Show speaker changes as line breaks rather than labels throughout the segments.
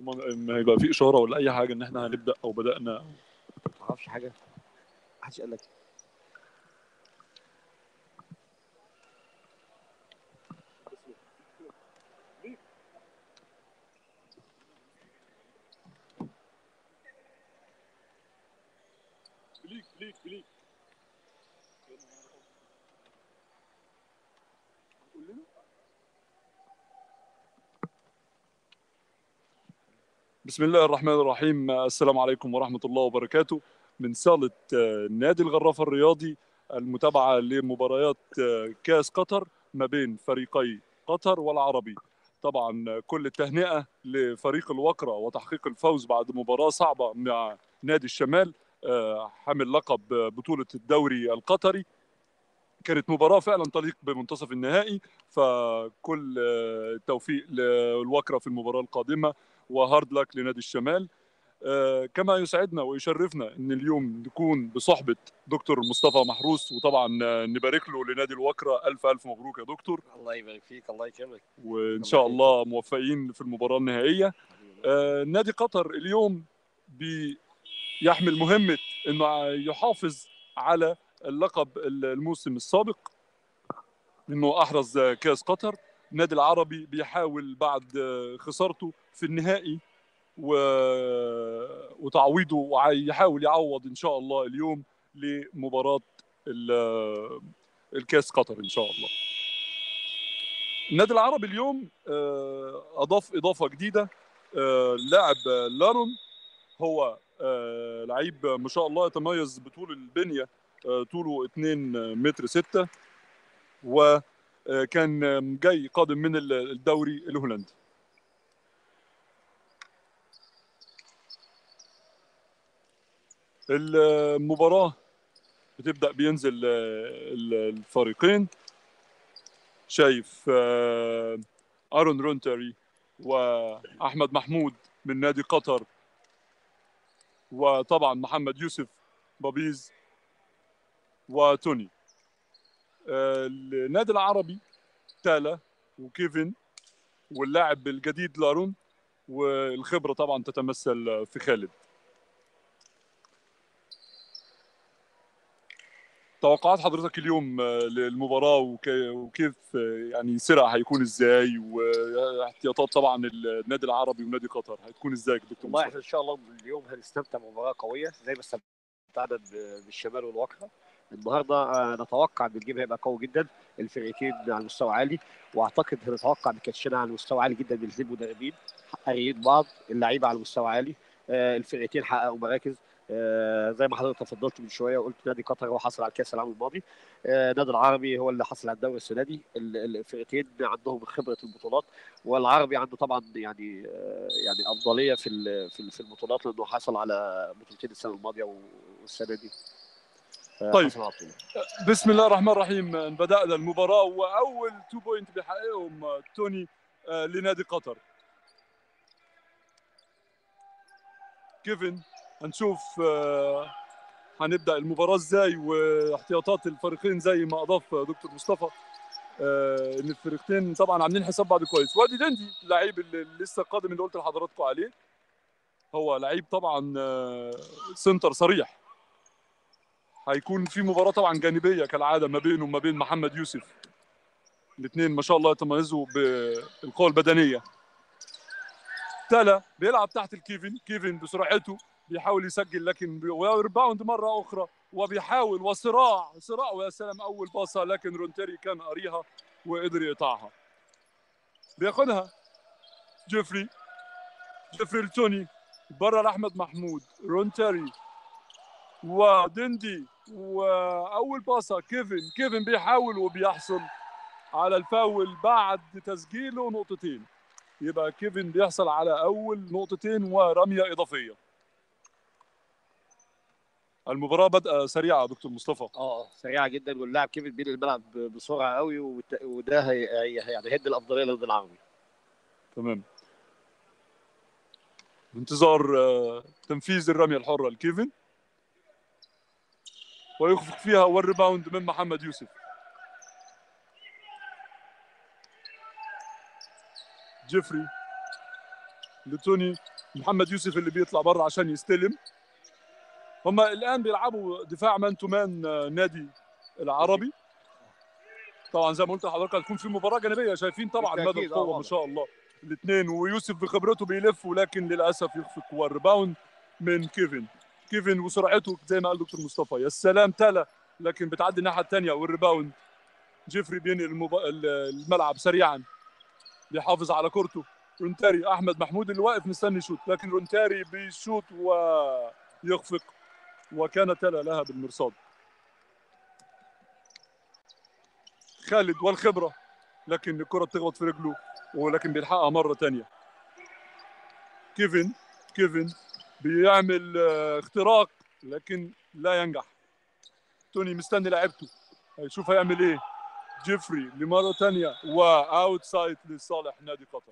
ما ما هيبقى في اشاره ولا اي حاجه ان احنا هنبدا او بدانا
ما اعرفش حاجه محدش قال لك
بليك بليك بليك بسم الله الرحمن الرحيم السلام عليكم ورحمة الله وبركاته من صالة آه، نادي الغرافة الرياضي المتابعة لمباريات آه، كأس قطر ما بين فريقي قطر والعربي طبعا آه، كل التهنئة لفريق الوقرة وتحقيق الفوز بعد مباراة صعبة مع نادي الشمال آه، حامل لقب آه، بطولة الدوري القطري كانت مباراة فعلا تليق بمنتصف النهائي فكل آه، التوفيق للوكرة في المباراة القادمة وهارد لك لنادي الشمال آه، كما يسعدنا ويشرفنا ان اليوم نكون بصحبة دكتور مصطفى محروس وطبعا آه، نبارك له لنادي الوكرة الف الف مبروك يا دكتور
الله يبارك فيك الله يكرمك
وان شاء الله موفقين في المباراة النهائية آه، نادي قطر اليوم بيحمل مهمة انه يحافظ على اللقب الموسم السابق انه احرز كاس قطر النادي العربي بيحاول بعد خسارته في النهائي و... وتعويضه ويحاول يعوض ان شاء الله اليوم لمباراة ال- الكاس قطر ان شاء الله النادي العربي اليوم آه، اضاف اضافه جديده آه، لاعب لارون هو آه، لعيب ما شاء الله يتميز بطول البنيه آه، طوله 2 متر 6 وكان جاي قادم من الدوري الهولندي المباراة بتبدأ بينزل آه، الفريقين شايف آه، ارون رونتري واحمد محمود من نادي قطر وطبعا محمد يوسف بابيز وتوني آه، النادي العربي تالا وكيفن واللاعب الجديد لارون والخبره طبعا تتمثل في خالد توقعات حضرتك اليوم آه، للمباراه وك- وكيف آه، يعني سرعه هيكون ازاي واحتياطات طبعا النادي العربي ونادي قطر هتكون ازاي يا دكتور
والله
مصطفى؟
احنا ان شاء الله اليوم هنستمتع بمباراه قويه زي ما استمتعنا ب- بالشمال والوكره النهارده آه، نتوقع ان الجيم هيبقى قوي جدا الفرقتين على مستوى عالي واعتقد هنتوقع ان كاتشينا على مستوى عالي جدا من الاثنين مدربين قاريين بعض اللعيبه على مستوى عالي آه، الفرقتين حققوا مراكز آه، زي ما حضرتك تفضلت من شويه وقلت نادي قطر هو حصل على الكاس العام الماضي آه، نادي العربي هو اللي حصل على الدوري السنه دي ال- ال- الفرقتين عندهم خبره البطولات والعربي عنده طبعا يعني آه، يعني افضليه في ال- في ال- في البطولات لانه حصل على بطولتين السنه الماضيه والسنه دي آه،
طيب.
حصل على بطولة.
بسم الله الرحمن الرحيم بدأنا المباراة وأول تو بوينت بيحققهم توني آه، لنادي قطر كيفن هنشوف آه، هنبدأ المباراة ازاي واحتياطات الفريقين زي ما أضاف دكتور مصطفى آه، ان الفريقين طبعا عاملين حساب بعض كويس وادي دندي اللعيب اللي لسه قادم اللي قلت لحضراتكم عليه هو لعيب طبعا آه، سنتر صريح هيكون في مباراة طبعا جانبية كالعادة ما بينه وما بين محمد يوسف الاثنين ما شاء الله يتميزوا بالقوة البدنية تالا بيلعب تحت الكيفن كيفن بسرعته بيحاول يسجل لكن بي- ويرباوند مرة أخرى وبيحاول وصراع صراع ويا سلام أول باصة لكن رونتيري كان قاريها وقدر يقطعها بياخدها جيفري جيفري التوني بره لأحمد محمود رونتيري ودندي واول باصه كيفن كيفن بيحاول وبيحصل على الفاول بعد تسجيله نقطتين يبقى كيفن بيحصل على اول نقطتين ورميه اضافيه المباراه بدأ سريعه يا دكتور مصطفى
اه سريعه جدا واللاعب كيفن بين الملعب ب- بسرعه قوي وت- وده هي هي- يعني هيدي الافضليه للنادي العربي
تمام بانتظار آه، تنفيذ الرميه الحره لكيفن ويخفق فيها والريباوند من محمد يوسف جيفري لتوني محمد يوسف اللي بيطلع بره عشان يستلم هم الان بيلعبوا دفاع مان تو مان آه، نادي العربي طبعا زي ما قلت لحضرتك هتكون في مباراه جانبيه شايفين طبعا مدى
بالتأكيد، آه،
القوه ما
واضح.
شاء الله الاثنين ويوسف بخبرته بيلف ولكن للاسف يخفق والريباوند من كيفن كيفن وسرعته زي ما قال دكتور مصطفى يا سلام تلا لكن بتعدي الناحيه الثانيه والريباوند جيفري بينقل المب... ال- الملعب سريعا بيحافظ على كورته رونتاري احمد محمود اللي واقف مستني يشوط لكن رونتاري بيشوط ويخفق وكان تلا لها بالمرصاد خالد والخبره لكن الكره بتخبط في رجله ولكن بيلحقها مره تانية كيفن كيفن بيعمل آه، اختراق لكن لا ينجح توني مستني لعبته هيشوف هيعمل ايه جيفري لمره تانية واوتسايد لصالح نادي قطر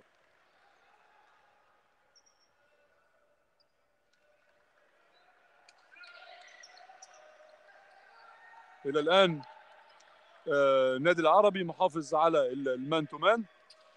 الى الان آه، النادي العربي محافظ على ال- المان تو مان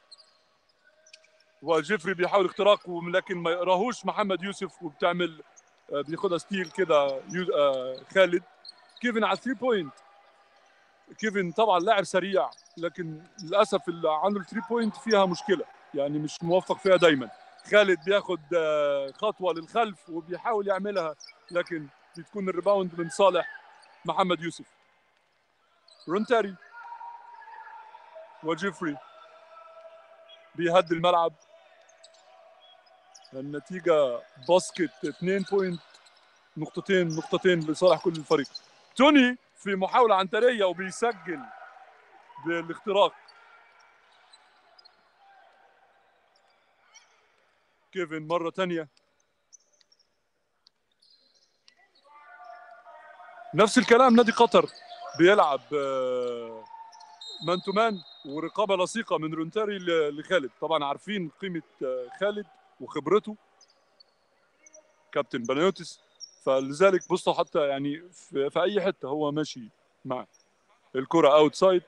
وجيفري بيحاول اختراق لكن ما يقراهوش محمد يوسف وبتعمل آه، بياخدها ستيل كده يو- آه، خالد كيفن على 3 بوينت كيفن طبعا لاعب سريع لكن للاسف اللي عنده الثري بوينت فيها مشكله يعني مش موفق فيها دايما خالد بياخد آه، خطوه للخلف وبيحاول يعملها لكن بتكون الريباوند من صالح محمد يوسف رونتاري وجيفري بيهدي الملعب النتيجة باسكت 2 بوينت نقطتين نقطتين لصالح كل الفريق توني في محاولة عنترية وبيسجل بالاختراق كيفن مرة تانية نفس الكلام نادي قطر بيلعب آه، مان تو مان ورقابه لصيقه من رونتاري ل- لخالد طبعا عارفين قيمه آه، خالد وخبرته كابتن بنيوتس فلذلك بصوا حتى يعني في, في اي حته هو ماشي مع الكره اوتسايد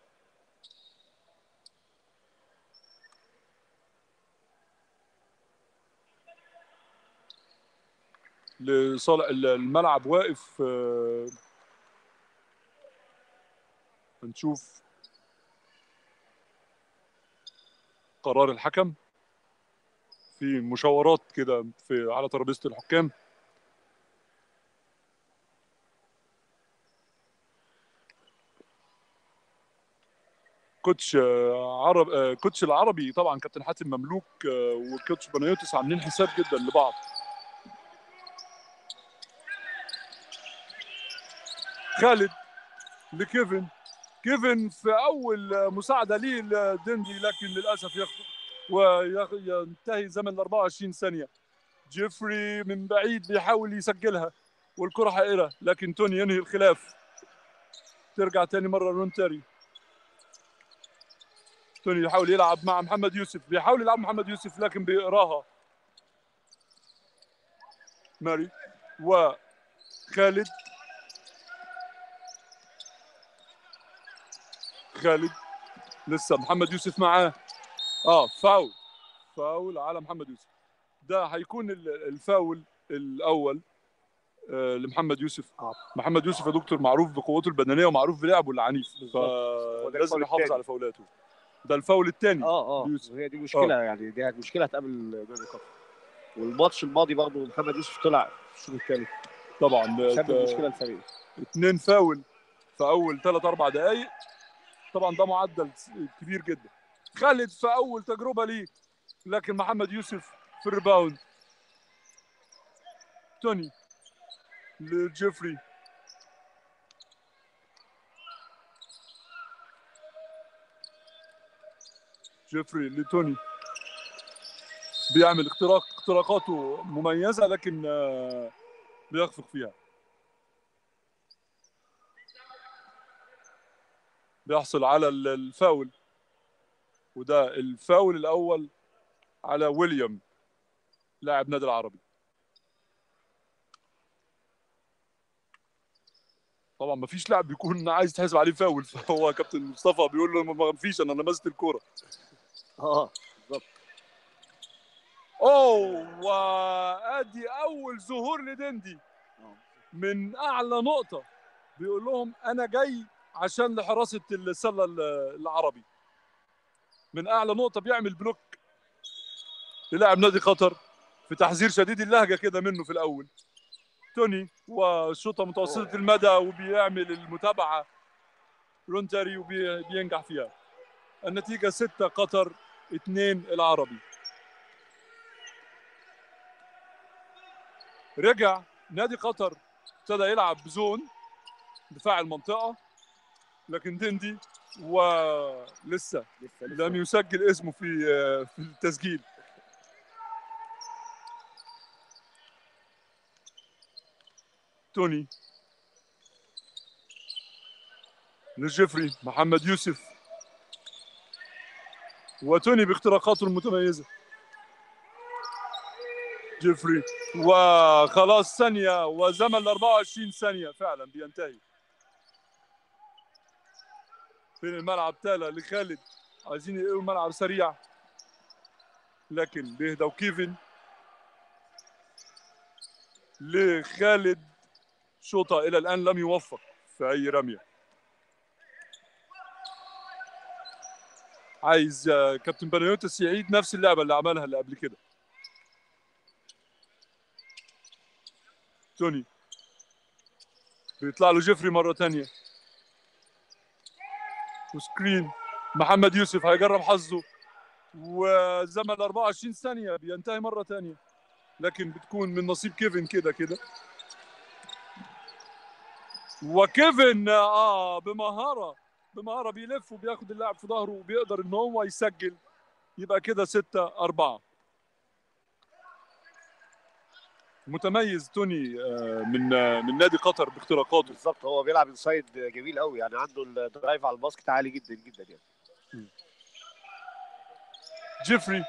لصالح ال- الملعب واقف آه، هنشوف قرار الحكم في مشاورات كده في على ترابيزه الحكام كوتش آه، عرب آه، كوتش العربي طبعا كابتن حاتم مملوك آه، وكوتش بنيوتس عاملين حساب جدا لبعض خالد لكيفن كيفن في اول مساعده ليه لدندي لكن للاسف يخطئ وينتهي زمن ال 24 ثانيه جيفري من بعيد بيحاول يسجلها والكره حائره لكن توني ينهي الخلاف ترجع تاني مره رونتاري توني يحاول يلعب مع محمد يوسف بيحاول يلعب محمد يوسف لكن بيقراها ماري وخالد خالد لسه محمد يوسف معاه اه فاول فاول على محمد يوسف ده هيكون ال- الفاول الاول آه، لمحمد يوسف
آه.
محمد يوسف يا دكتور معروف بقوته البدنيه ومعروف بلعبه العنيف
بالظبط. وده
فلازم
الفاول
يحافظ
التاني.
على فاولاته ده الفاول الثاني
اه اه
يوسف.
وهي دي مشكله يعني دي مشكله هتقابل نادي قطر والماتش الماضي برضه محمد يوسف طلع في الشوط الثالث
طبعا
سبب
آه،
مشكله للفريق
اثنين فاول في اول ثلاث اربع دقائق طبعا ده معدل كبير جدا خالد في اول تجربه ليه لكن محمد يوسف في الريباوند توني لجيفري جيفري لتوني بيعمل اختراق اختراقاته مميزه لكن آه، بيخفق فيها بيحصل على ال- الفاول وده الفاول الاول على ويليام لاعب نادي العربي طبعا ما فيش لاعب بيكون عايز يتحسب عليه فاول فهو كابتن مصطفى بيقول له ما فيش انا لمست الكوره
اه بالظبط
اوه وادي اول ظهور لدندي من اعلى نقطه بيقول لهم انا جاي عشان لحراسه السله ال- العربي من اعلى نقطه بيعمل بلوك للاعب نادي قطر في تحذير شديد اللهجه كده منه في الاول توني وشوطه متوسطه المدى وبيعمل المتابعه رونتاري وبينجح فيها النتيجه 6 قطر 2 العربي رجع نادي قطر ابتدى يلعب بزون دفاع المنطقه لكن دندي ولسه
لسه لسه
لم يسجل اسمه في في التسجيل توني للجفري محمد يوسف وتوني باختراقاته المتميزة جيفري وخلاص ثانية وزمن ال 24 ثانية فعلا بينتهي فين الملعب تالا لخالد عايزين يقلوا الملعب سريع لكن بيهدى وكيفن لخالد شوطة إلى الآن لم يوفق في أي رمية عايز آه، كابتن بنيوتس يعيد نفس اللعبة اللي عملها اللي قبل كده توني بيطلع له جيفري مرة تانية وسكرين محمد يوسف هيجرب حظه وزمن 24 ثانية بينتهي مرة تانية لكن بتكون من نصيب كيفن كده كده وكيفن اه بمهارة بمهارة بيلف وبياخد اللاعب في ظهره وبيقدر ان هو يسجل يبقى كده ستة أربعة متميز توني آه، من آه، من نادي قطر باختراقاته
بالظبط هو بيلعب انسايد جميل قوي يعني عنده الدرايف على الباسكت عالي جدا جدا يعني
جيفري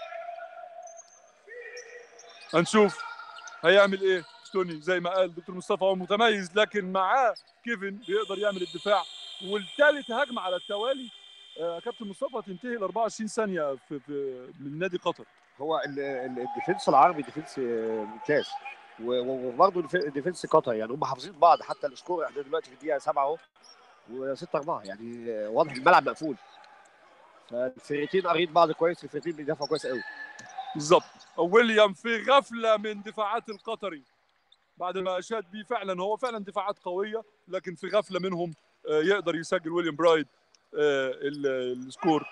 هنشوف هيعمل ايه توني زي ما قال دكتور مصطفى هو متميز لكن معاه كيفن بيقدر يعمل الدفاع والثالث هجمه على التوالي آه، كابتن مصطفى تنتهي ال 24 ثانيه في, في من نادي قطر
هو ال- ال- الديفنس العربي ديفنس آه، ممتاز و- و- وبرضه الديف- ديفنس قطر يعني هم حافظين بعض حتى السكور احنا دلوقتي في الدقيقه 7 اهو و6 4 يعني آه، واضح الملعب مقفول فالفرقتين قارين بعض كويس الفرقتين بيدافعوا كويس قوي
بالظبط ويليام في غفله من دفاعات القطري بعد ما اشاد بيه فعلا هو فعلا دفاعات قويه لكن في غفله منهم آه، يقدر يسجل ويليام برايد آه، ال- السكور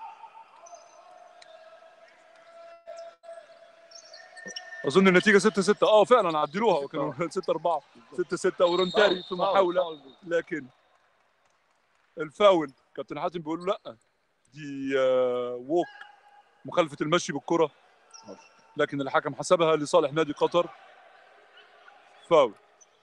اظن النتيجه 6 6 اه فعلا عدلوها وكانوا 6 4 6 6 ورونتاري في محاوله لكن الفاول كابتن حاتم بيقول له لا دي آه، ووك مخالفه المشي بالكره لكن الحكم حسبها لصالح نادي قطر فاول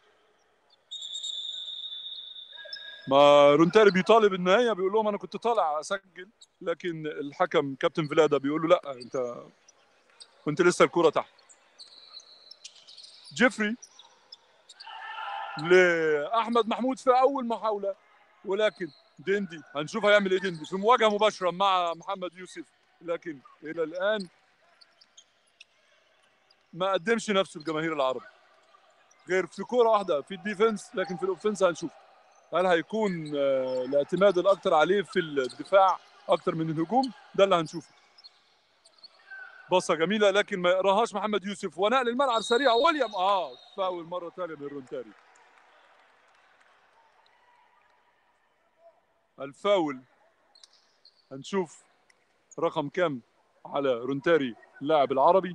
ما رونتاري بيطالب النهايه بيقول لهم انا كنت طالع اسجل لكن الحكم كابتن فيلادا بيقول له لا انت كنت لسه الكره تحت جيفري لاحمد محمود في اول محاوله ولكن دندي هنشوف هيعمل ايه دندي في مواجهه مباشره مع محمد يوسف لكن الى الان ما قدمش نفسه الجماهير العربي غير في كوره واحده في الديفنس لكن في الاوفنس هنشوف هل هيكون آه، الاعتماد الاكثر عليه في الدفاع اكتر من الهجوم ده اللي هنشوفه بصه جميله لكن ما يقراهاش محمد يوسف ونقل الملعب سريع ويليام اه فاول مره ثانيه من رونتاري الفاول هنشوف رقم كام على رونتاري اللاعب العربي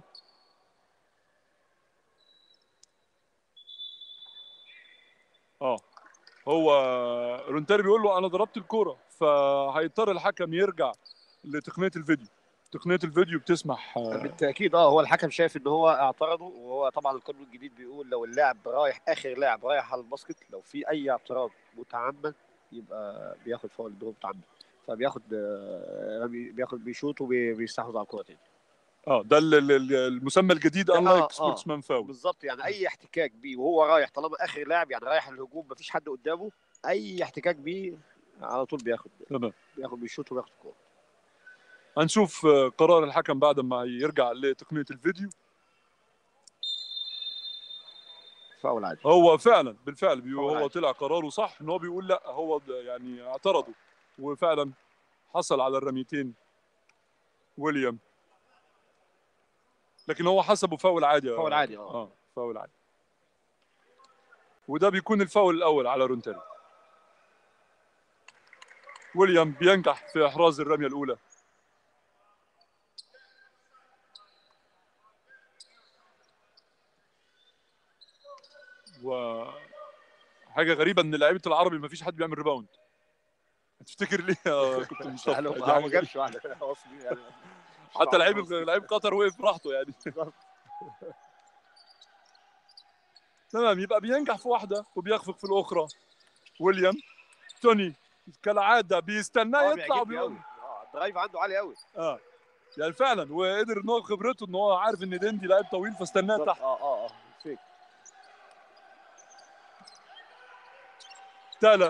اه هو رونتاري بيقول له انا ضربت الكوره فهيضطر الحكم يرجع لتقنيه الفيديو تقنيه الفيديو بتسمح آه،
بالتاكيد اه هو الحكم شايف ان هو اعترضه وهو طبعا القانون الجديد بيقول لو اللاعب رايح اخر لاعب رايح على الباسكت لو في اي اعتراض متعمد يبقى بياخد فاول ضرب متعمد فبياخد آه، رمي- بياخد بيشوط وبيستحوذ على الكوره تاني
اه ده ال- ال- ال- المسمى الجديد
آه،
انلايك
آه.
سبورتسمان فاول
بالظبط يعني اي احتكاك بيه وهو رايح طالما اخر لاعب يعني رايح الهجوم مفيش حد قدامه اي احتكاك بيه على طول بياخد
تمام
بياخد بيشوط وبياخد الكوره
هنشوف آه، قرار الحكم بعد ما يرجع لتقنيه الفيديو
فاول عادي
هو فعلا بالفعل بي-
فاول
هو
عادي.
طلع قراره صح ان هو بيقول لا هو د- يعني اعترضوا وفعلا حصل على الرميتين ويليام لكن هو حسبه فاول عادي يا-
فاول عادي اه
اه فاول عادي وده بيكون الفاول الاول على رونتاري ويليام بينجح في احراز الرميه الاولى و حاجه غريبه ان لعيبه العربي ما فيش حد بيعمل ريباوند هتفتكر ليه يا كابتن مصطفى
يعني
دي
هو
حاجة
ما جابش واحده هو أصلي يعني
حتى لعيب لعيب قطر وقف براحته يعني تمام يبقى بينجح في واحده وبيخفق في الاخرى ويليام توني كالعاده بيستناه
آه،
يطلع
بيعجبني
وبيقول
أوي. اه الدرايف عنده عالي قوي
اه يعني فعلا وقدر ان هو خبرته ان هو عارف ان ديندي لاعب طويل فاستناه
بالظبط.
تحت
اه اه اه فيك
تالا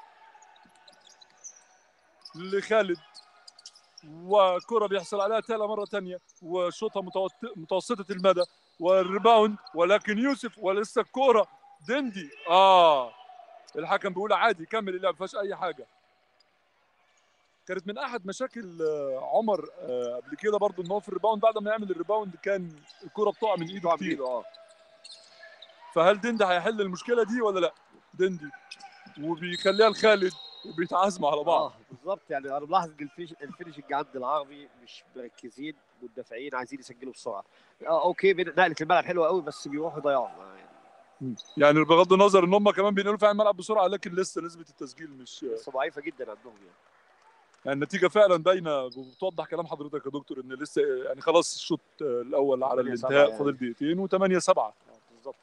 لخالد وكرة بيحصل عليها تالا مرة تانية وشوطها متوت- متوسطة المدى والريباوند ولكن يوسف ولسه الكرة دندي اه الحكم بيقول عادي كمل اللعب ما فيهاش أي حاجة كانت من أحد مشاكل آه، عمر آه، قبل كده برضو إن هو في الريباوند بعد ما يعمل الريباوند كان الكرة بتقع من إيده
طبعا
كتير
بايده اه
فهل دندي هيحل المشكلة دي ولا لا؟ دندي وبيخليها لخالد وبيتعازموا على بعض
اه بالظبط يعني انا ملاحظ ان الفيش الفينشنج عند العربي مش مركزين والدافعين عايزين يسجلوا بسرعه اه اوكي بين- نقله الملعب حلوه قوي بس بيروحوا يضيعوا آه، يعني
يعني بغض النظر ان هم كمان بينقلوا فعلا الملعب بسرعه لكن لسه نسبه التسجيل مش
لسه ضعيفه جدا عندهم يعني
يعني النتيجه فعلا باينه وبتوضح كلام حضرتك يا دكتور ان لسه يعني خلاص الشوط الاول على
8 سبعة
الانتهاء
يعني.
فاضل دقيقتين و8 7
آه، بالظبط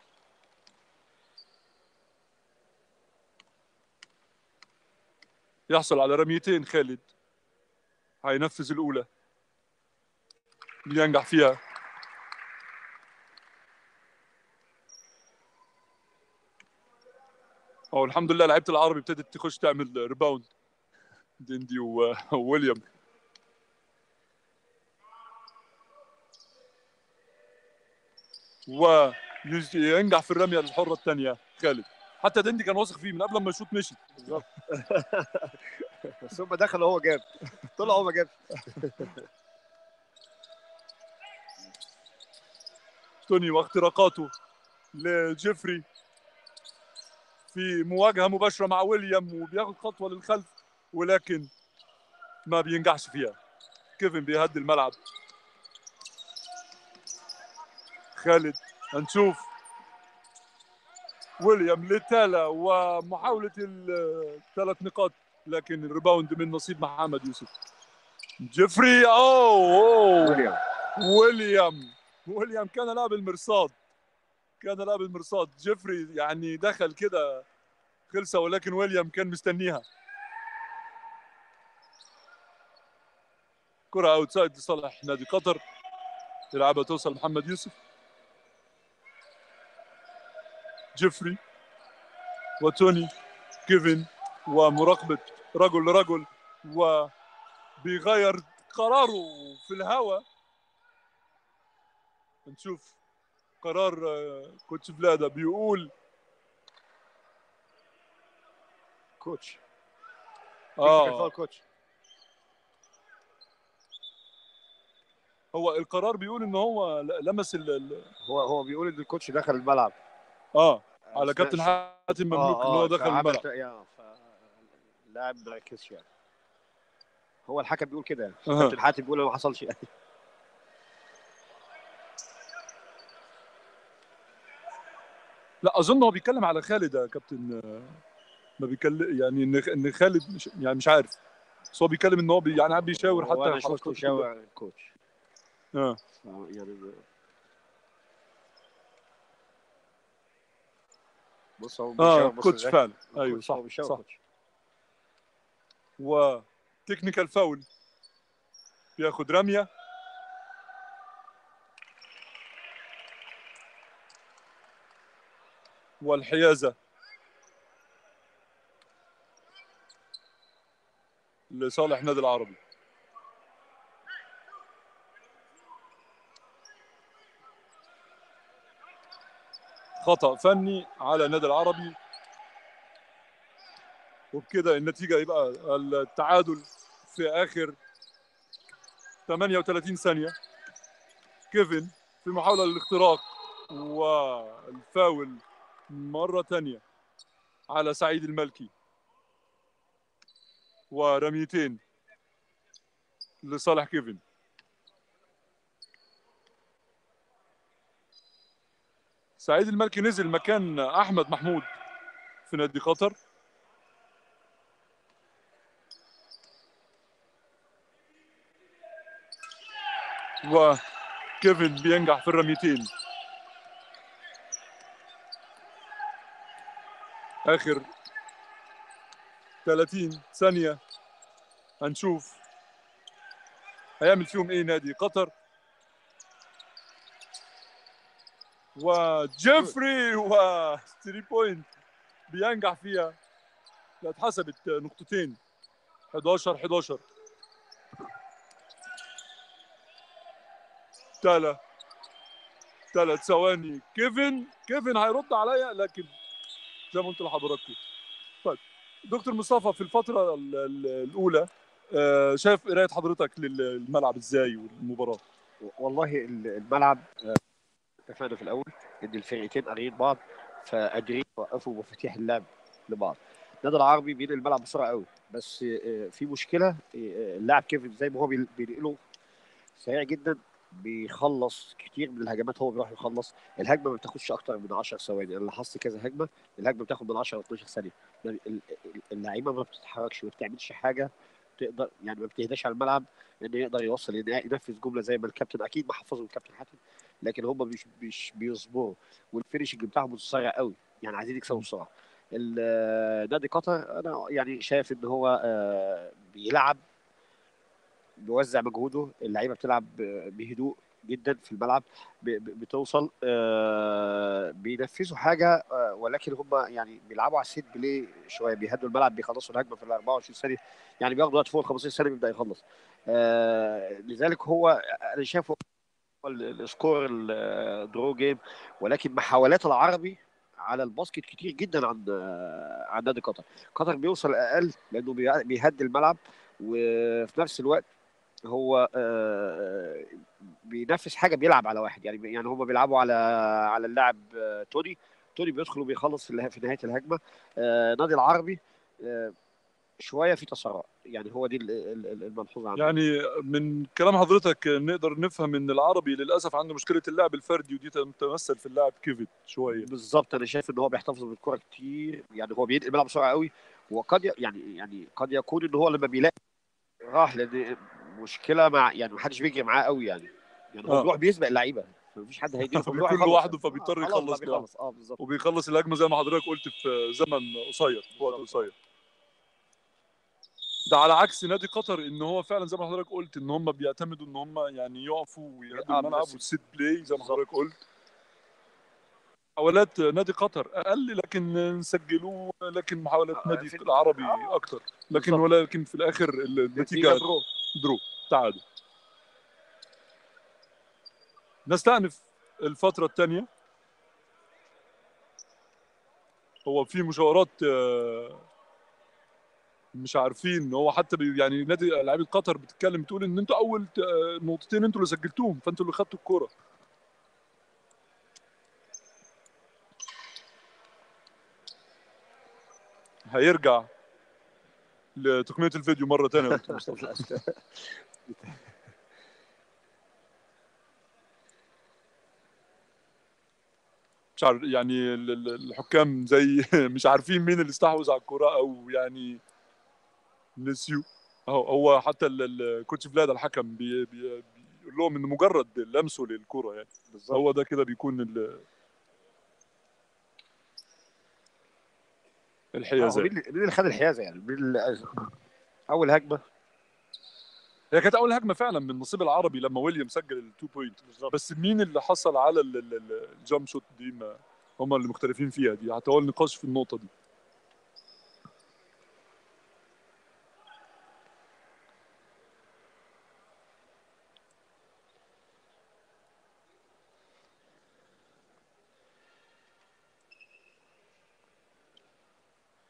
يحصل على رميتين خالد هينفذ الاولى بينجح فيها او الحمد لله لعيبه العربي ابتدت تخش تعمل ريباوند ديندي و- وويليام وينجح في الرميه الحره الثانيه خالد حتى ديندي كان واثق فيه من قبل ما يشوط مشي
بالظبط بس هم دخلوا هو جاب طلع هو ما جابش
توني واختراقاته لجيفري في مواجهه مباشره مع ويليام وبياخد خطوه للخلف ولكن ما بينجحش فيها كيفن بيهدي الملعب خالد هنشوف ويليام لتالا ومحاولة الثلاث نقاط لكن الريباوند من نصيب محمد يوسف جيفري اوه, أوه.
ويليام
ويليام ويليام كان لاعب المرصاد كان لاعب المرصاد جيفري يعني دخل كده خلصه ولكن ويليام كان مستنيها كرة اوتسايد لصالح نادي قطر يلعبها توصل محمد يوسف جيفري وتوني كيفن ومراقبة رجل لرجل وبيغير قراره في الهواء نشوف قرار آه، كوتش فلادا بيقول
كوتش
اه
كوتش
هو القرار بيقول ان هو ل- لمس ال ال-
هو هو بيقول ان الكوتش دخل الملعب
اه على
أثناء
كابتن
الشوط.
حاتم مملوك
آه،
ان هو
آه،
دخل
فعمل
الملعب
ت- يا ف- اللاعب ما ركزش يعني هو الحكم بيقول كده يعني
أها.
كابتن حاتم بيقول ما حصلش يعني
لا اظن هو بيتكلم على خالد يا كابتن آه، ما بيتكلم يعني ان ان خالد مش يعني مش عارف بس هو بيتكلم ان هو بي يعني قاعد بيشاور
هو انا
حتى
شفته
حركاته
شاور الكوتش
كلها. اه
ف- يعني بص هو
اه
بيشاور بص
كوتش
إزاي.
فعلا
الكوتش
ايوه صح
هو بيشاور
صح
كوتش.
وتكنيكال فاول بياخد رميه والحيازه لصالح النادي العربي خطا فني على النادي العربي وبكده النتيجه يبقى التعادل في اخر 38 ثانيه كيفن في محاوله للاختراق والفاول مره ثانيه على سعيد الملكي ورميتين لصالح كيفن سعيد الملكي نزل مكان احمد محمود في نادي قطر وكيفن بينجح في الرميتين اخر 30 ثانيه هنشوف هيعمل فيهم ايه نادي قطر وجيفري و 3 بوينت بينجح فيها لا اتحسبت نقطتين 11 11 تلا ثلاث ثواني كيفن كيفن هيرد عليا لكن زي ما قلت لحضراتكم طيب دكتور مصطفى في الفتره ال- ال- الاولى آه، شايف قرايه حضرتك للملعب ازاي والمباراه
والله الملعب آه، اتفقنا في الاول ان الفرقتين قاريين بعض فقادرين يوقفوا مفاتيح اللعب لبعض النادي العربي بينقل الملعب بسرعه قوي بس آه، في مشكله آه، اللاعب كيفن زي ما هو بيل- بينقله سريع جدا بيخلص كتير من الهجمات هو بيروح يخلص الهجمه ما بتاخدش اكتر من 10 ثواني انا لاحظت كذا هجمه الهجمه بتاخد من 10 ل 12 ثانيه ال- ال- اللعيبه ما بتتحركش ما بتعملش حاجه تقدر يعني ما بتهداش على الملعب انه يقدر يوصل النهائي ينفذ جمله زي ما الكابتن اكيد ما حفظه الكابتن حاتم لكن هم مش مش بيصبروا والفينشنج بتاعهم متسرع قوي يعني عايزين يكسبوا بسرعه ال- نادي قطر انا يعني شايف ان هو آه، بيلعب بيوزع مجهوده اللعيبه بتلعب ب- بهدوء جدا في الملعب ب- ب- بتوصل آه، بينفذوا حاجه آه، ولكن هم يعني بيلعبوا على السيت بلاي شويه بيهدوا الملعب بيخلصوا الهجمه في ال 24 ثانيه يعني بياخدوا وقت فوق ال 15 ثانيه بيبدا يخلص آه، لذلك هو انا شايفه هو ال- السكور الدرو جيم ولكن محاولات العربي على الباسكت كتير جدا عن آه، عن نادي قطر قطر بيوصل اقل لانه بي- بيهدي الملعب وفي نفس الوقت هو آه، بينفذ حاجه بيلعب على واحد يعني يعني هم بيلعبوا على على اللاعب آه، توني توني بيدخل وبيخلص في اله- في نهايه الهجمه آه، نادي العربي آه، شويه في تسرع يعني هو دي ال- ال- ال- الملحوظه عنه
يعني من كلام حضرتك نقدر نفهم ان العربي للاسف عنده مشكله اللعب الفردي ودي تتمثل في اللاعب كيفن شويه
بالظبط انا شايف ان هو بيحتفظ بالكره كتير يعني هو بينقل الملعب بسرعه قوي وقد ي- يعني يعني قد يكون ان هو لما بيلاقي راح لان مشكله مع يعني محدش بيجري معاه قوي يعني يعني هو
آه.
بيروح بيسبق اللعيبه مفيش حد هيديله
فبيكون
فبيروح يخلص.
لوحده فبيضطر
آه، خلاص
يخلص
بقى
لوحده.
بيخلص اه بالظبط
وبيخلص الهجمه زي ما حضرتك قلت في زمن قصير في وقت
بالظبط.
قصير ده على عكس نادي قطر ان هو فعلا زي ما حضرتك قلت ان هم بيعتمدوا ان هم يعني يقفوا ويهدوا
آه،
الملعب
بس-
والسيت بلاي زي ما
بالظبط.
حضرتك قلت محاولات نادي قطر اقل لكن سجلوا لكن محاولات
آه،
نادي
في-
العربي
آه.
اكتر لكن
بالظبط.
ولكن في الاخر النتيجه
درو.
درو تعادل نستأنف الفترة الثانية هو في مشاورات آه، مش عارفين هو حتى بي يعني نادي لعيبه قطر بتتكلم بتقول ان انتوا اول ت- آه، نقطتين انتوا اللي سجلتوهم فانتوا اللي خدتوا الكوره هيرجع لتقنيه الفيديو مره ثانيه يا دكتور مصطفى مش عارف يعني ال- ال- الحكام زي مش عارفين مين اللي استحوذ على الكرة او يعني نسيوا اهو هو حتى ال- الكوتش فلاد الحكم بي بي بيقول لهم ان مجرد لمسه للكرة يعني
بالظبط
هو ده كده بيكون ال-
آه، هو
الحيازات
مين اللي- مين اللي خد الحيازه يعني مين اللي- اول هجمه
هي كانت اول هجمه فعلا من نصيب العربي لما ويليام سجل التو بوينت
بالظبط
بس مين اللي حصل على ال- ال- ال- الجامب شوت دي ما هم اللي مختلفين فيها دي حتى هو النقاش في النقطه دي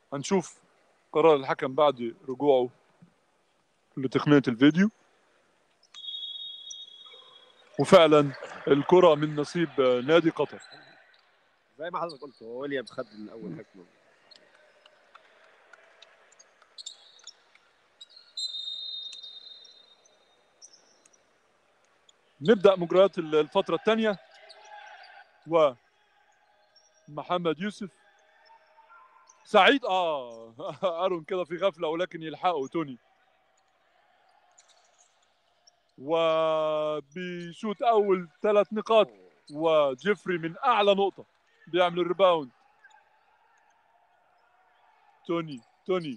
هنشوف قرار الحكم بعد رجوعه لتقنيه الفيديو وفعلا الكره من نصيب نادي قطر
زي ما حضرتك قلت هو ويليام خد الاول حكمه
نبدا مجريات الفتره الثانيه ومحمد يوسف سعيد اه ارون كده في غفله ولكن يلحقه توني وبيشوت اول ثلاث نقاط وجيفري من اعلى نقطه بيعمل الريباوند توني توني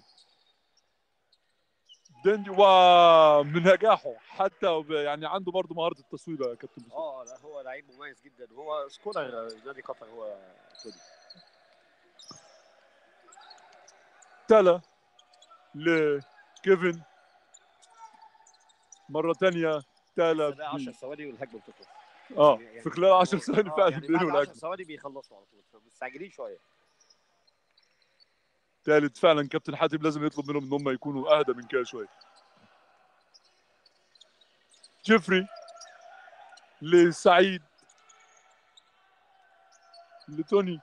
دندي ومن نجاحه حتى يعني عنده برضه مهاره التصويب يا كابتن مصطفى.
اه لا هو لعيب مميز جدا هو سكولر نادي قطر هو توني
تلا لكيفن مرة تانية تلا
ده 10
بي-
ثواني والهجمه بتخلص
اه
يعني-
في خلال 10
آه،
ثواني
آه،
فعلا
يعني
بينهوا
بعد 10
الهجمة
ثواني بيخلصوا على طول فمستعجلين شويه
تالت فعلا كابتن حاتم لازم يطلب منهم ان هم يكونوا اهدى من كده شوية جيفري لسعيد لتوني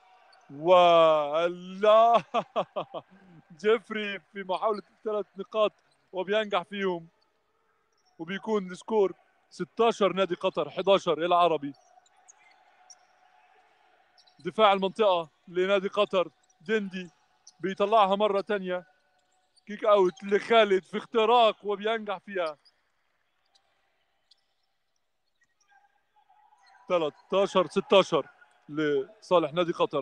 ولا جيفري في محاولة ثلاث نقاط وبينجح فيهم وبيكون السكور 16 نادي قطر 11 العربي دفاع المنطقة لنادي قطر دندي بيطلعها مرة تانية كيك اوت لخالد في اختراق وبينجح فيها 13 16 لصالح نادي قطر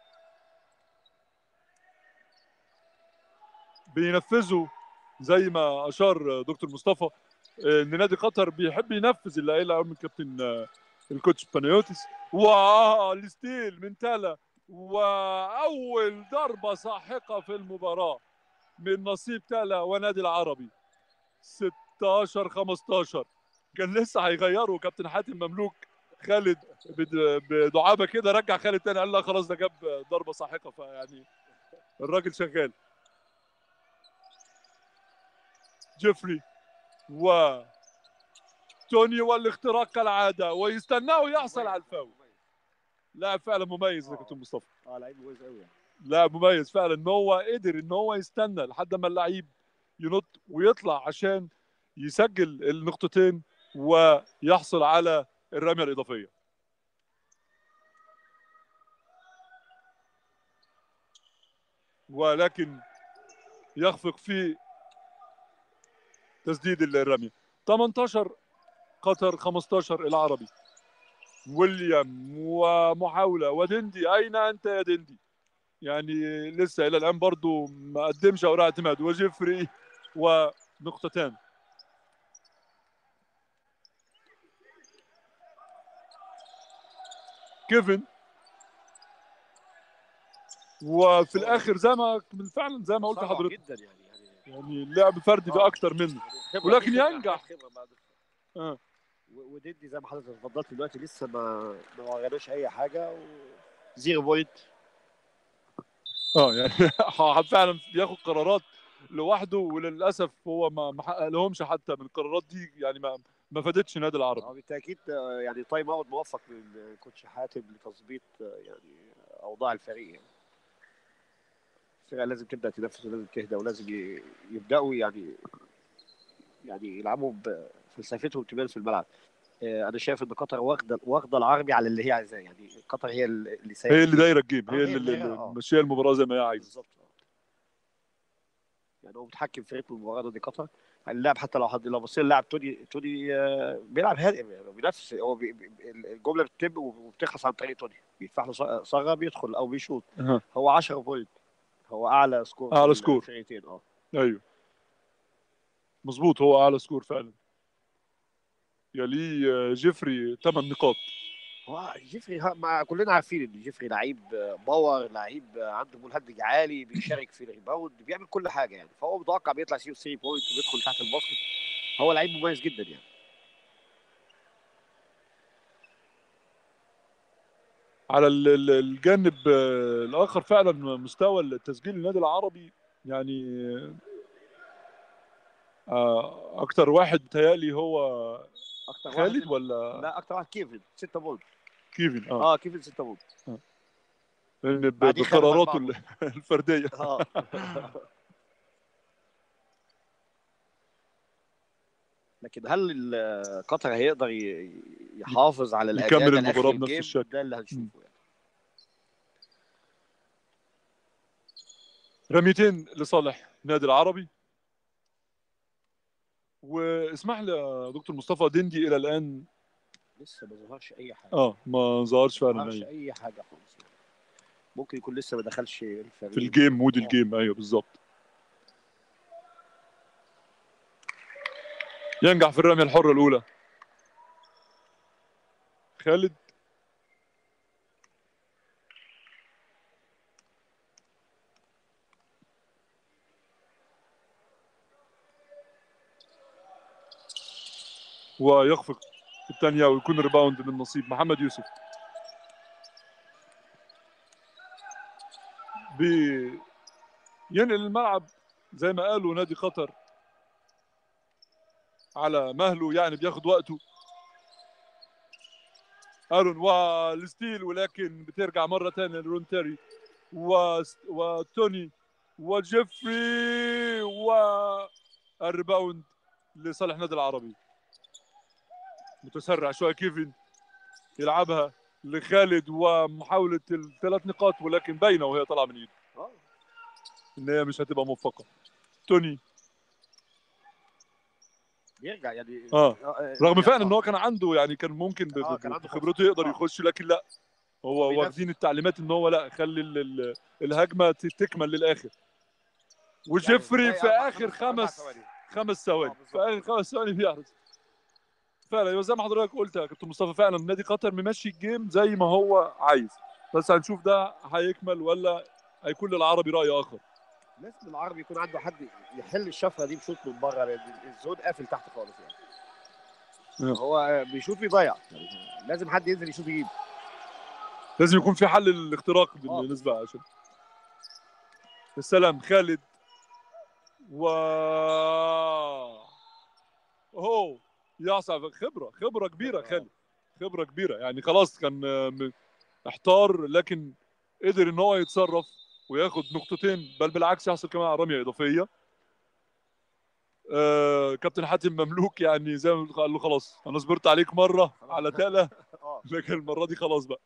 بينفذوا زي ما اشار دكتور مصطفى ان نادي قطر بيحب ينفذ اللي قايله من كابتن آه، الكوتش بانيوتس والستيل من تالا واول ضربه ساحقه في المباراه من نصيب تالا ونادي العربي 16 15 كان لسه هيغيروا كابتن حاتم مملوك خالد بد- بدعابه كده رجع خالد تاني قال لا خلاص ده جاب ضربه ساحقه فيعني الراجل شغال جيفري و توني والاختراق كالعاده ويستناه يحصل على الفاول لاعب فعلا مميز يا كابتن مصطفى
اه لعيب مميز قوي يعني
لاعب مميز فعلا ان هو قدر ان هو يستنى لحد ما اللعيب ينط ويطلع عشان يسجل النقطتين ويحصل على الرميه الاضافيه ولكن يخفق في تسديد الرميه 18 قطر 15 العربي ويليام ومحاوله ودندي اين انت يا دندي يعني لسه الى الان برضو ما قدمش اوراق اعتماد وجيفري ونقطتان كيفن وفي الاخر زي ما فعلا زي ما قلت
صعب
لحضرتك
جدا يعني يعني
يعني اللعب فردي في
آه.
اكتر منه
يعني خبرة
ولكن
خبرة
ينجح.
خبرة بعد
آه.
و- وديدي زي ما حضرتك اتفضلت دلوقتي لسه ما ما وراناش اي حاجه و... زيرو بوينت
اه يعني فعلا بياخد قرارات لوحده وللاسف هو ما ما حقق لهمش حتى من القرارات دي يعني ما ما فادتش نادي العربي
اه بالتاكيد آه، يعني تايم اوت موفق من كوتش حاتم لتظبيط آه، يعني اوضاع الفريق يعني الفرقه لازم تبدا تنفذ ولازم تهدى ولازم ي- يبداوا يعني يعني يلعبوا بفلسفتهم تبان في الملعب آه، انا شايف ان قطر واخده واخده العربي على اللي هي عايزاه يعني قطر هي اللي سايقة.
هي اللي دايره الجيم
آه،
هي
هي
اللي,
اللي
اللي
دايرة، آه.
ماشيه المباراه زي ما هي عايزه
بالظبط آه. يعني هو متحكم في رتم المباراه ضد قطر اللاعب حتى لو حد لو بصينا اللاعب توني توني آه، بيلعب هادئ يعني بينافس هو بي بي الجمله بتتم وبتخلص عن طريق توني بيدفع له ص- صاغه بيدخل او بيشوط
أها.
هو 10 بوينت هو اعلى سكور
أعلى
في
سكور.
الفرقتين اه
ايوه مظبوط هو اعلى سكور فعلا يليه آه، جيفري 8 نقاط
هو جيفري ها- ما كلنا عارفين ان جيفري لعيب آه، باور لعيب آه، عنده مهدج عالي بيشارك في الريباوند بيعمل كل حاجه يعني فهو متوقع بيطلع سيو 3 بوينت وبيدخل تحت الباسكت هو لعيب مميز جدا يعني
على ال- ال- الجانب آه، الاخر فعلا مستوى التسجيل النادي العربي يعني آه، اكتر واحد بتهيألي هو
اكتر
خالد
واحد
ولا
لا اكتر واحد كيفن 6 بونت
كيفن اه
اه كيفن 6 بونت
لان ب-
بعديه خالد
بقراراته
أربعة.
ال- الفرديه
اه لكن هل ال- قطر هيقدر ي- يحافظ على الاداء
يكمل
ده لآخر
المباراة بنفس
الجيم؟
الشكل.
ده اللي هنشوفه يعني
رميتين لصالح النادي العربي واسمح لي يا دكتور مصطفى دندي الى الان
لسه ما ظهرش اي حاجه
اه ما ظهرش
ما
فعلا
ظهرش
أيوة.
اي حاجه خالص يعني. ممكن يكون لسه ما دخلش الفريق
في الجيم مود
آه.
الجيم ايوه بالظبط ينجح في الرميه الحره الاولى خالد ويخفق الثانيه ويكون ريباوند من نصيب محمد يوسف بينقل الملعب زي ما قالوا نادي قطر على مهله يعني بياخد وقته ارون والستيل ولكن بترجع مره ثانيه لرون تيري و... وتوني وجيفري والريباوند لصالح النادي العربي متسرع شويه كيفن يلعبها لخالد ومحاوله الثلاث نقاط ولكن باينه وهي طالعه من ايده
آه.
ان هي مش هتبقى موفقه توني
بيرجع يعني
اه
آه،
رغم
آه،
فعلا ان هو كان عنده يعني كان ممكن ب-
آه،
ب-
كان عنده
بخبرته يقدر
آه.
يخش لكن لا هو
هو بينفذ.
واخدين التعليمات ان هو لا خلي ال- ال- الهجمه ت- تكمل للاخر وجيفري
يعني
في
أربع-
اخر
أربع
خمس
ثواني.
خمس ثواني
آه،
في
بالظبط.
اخر خمس ثواني بيحرز فعلا يبقى زي ما حضرتك قلت يا كابتن مصطفى فعلا نادي قطر ممشي الجيم زي ما هو عايز بس هنشوف ده هيكمل ولا هيكون للعربي راي اخر
لازم العربي يكون عنده حد يحل الشفره دي بشوط من بره لان الزون قافل تحت خالص يعني
نعم.
هو بيشوط بيضيع يعني لازم حد ينزل يشوط يجيب
لازم يكون في حل للاختراق
آه.
بالنسبه عشان السلام خالد و اوه يصعب خبره خبره كبيره خالد خبره كبيره يعني خلاص كان آه، م- احتار لكن قدر ان هو يتصرف وياخد نقطتين بل بالعكس يحصل كمان على رميه اضافيه آه كابتن حاتم مملوك يعني زي ما قال له خلاص انا صبرت عليك مره على تاله
اه
لكن المره دي خلاص بقى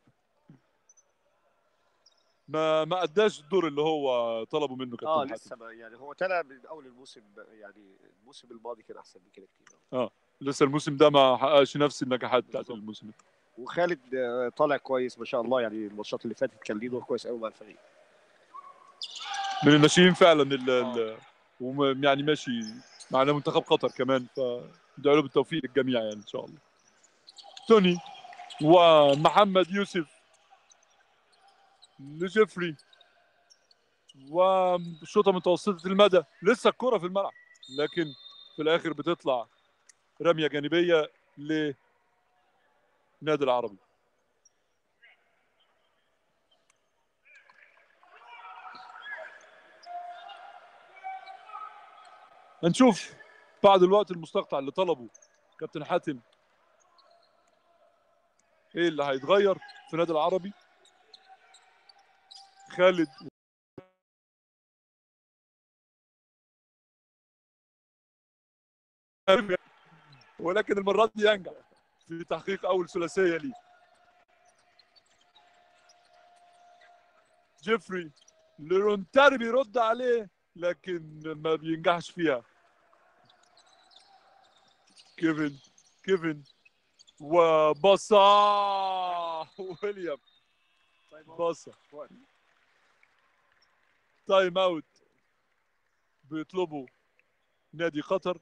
ما ما اداش الدور اللي هو طلبه منه كابتن
اه
حاتم
لسه ما يعني هو تلا من اول الموسم يعني الموسم الماضي كان احسن من كده كتير
لسه الموسم ده ما حققش نفس النجاحات بتاعت
بالظبط.
الموسم ده.
وخالد آه، طالع كويس ما شاء الله يعني الماتشات اللي فاتت كان ليه دور كويس قوي مع الفريق
من الناشئين فعلا ال ال وم- يعني ماشي معنا منتخب قطر كمان فندعو له بالتوفيق للجميع يعني ان شاء الله توني ومحمد يوسف لجيفري وشوطه متوسطه المدى لسه الكره في الملعب لكن في الاخر بتطلع رميه جانبيه للنادي العربي هنشوف بعد الوقت المستقطع اللي طلبه كابتن حاتم ايه اللي هيتغير في النادي العربي خالد ولكن المرة دي ينجح في تحقيق أول ثلاثية ليه جيفري لرونتاري بيرد عليه لكن ما بينجحش فيها كيفن كيفن وبصا ويليام بصا تايم اوت بيطلبوا نادي قطر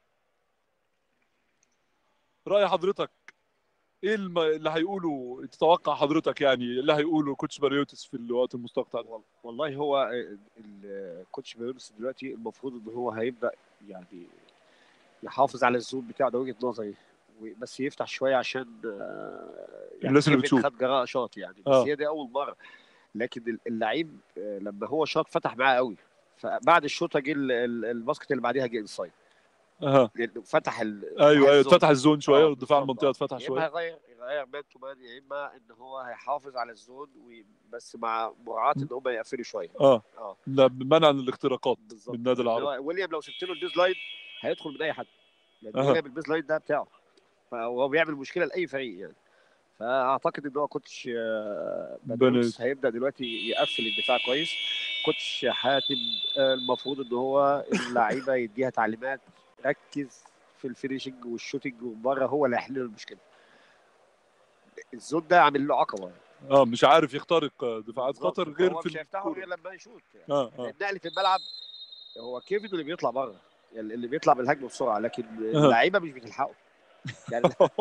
رأي حضرتك ايه الم... اللي هيقوله تتوقع حضرتك يعني اللي هيقوله كوتش باريوتس في الوقت المستقطع ده
وال- والله هو آه، الكوتش بيرنس دلوقتي المفروض ان هو هيبدا يعني يحافظ على الزون بتاعه ده وجهه نظري و- بس يفتح شويه عشان آه،
الناس اللي
كيفن
بتشوف.
خد جراءه شاط يعني بس
آه.
هي دي اول مره لكن ال- اللعيب آه، لما هو شاط فتح معاه قوي فبعد الشوطه جه ال- ال- الباسكت اللي بعديها جه انسايد
اها
لأنه فتح ال
ايوه ايوه
الزون.
اتفتح الزون شويه
آه،
والدفاع
بالظبط،
المنطقه
آه.
اتفتح
يا اما
شويه
هيغير يغير مان تو مان يا اما ان هو هيحافظ على الزون و- بس مع مراعاه ان هم يقفلوا شويه
اه
اه
لا منعا للاختراقات
بالظبط
من النادي
لأن
العربي
هو ويليام لو سبت له البيز لاين هيدخل من اي حد لان
أها.
ويليام البيز لاين ده بتاعه فهو بيعمل مشكله لاي فريق يعني فاعتقد ان هو كوتش آه، بنوس هيبدا دلوقتي يقفل الدفاع كويس كوتش حاتم آه، المفروض ان هو اللعيبه يديها تعليمات ركز في الفينيشنج والشوتنج من بره هو اللي هيحل له المشكله الزون ده عامل له عقبه يعني.
اه مش عارف يخترق آه، دفاعات
بالظبط.
خطر غير
هو
في
مش هيفتحه
الكورة.
غير لما يشوط يعني.
اه اه
نقله الملعب هو كيفن اللي بيطلع بره يعني اللي بيطلع بالهجمه بسرعه لكن
أها.
اللعيبه مش بتلحقه يعني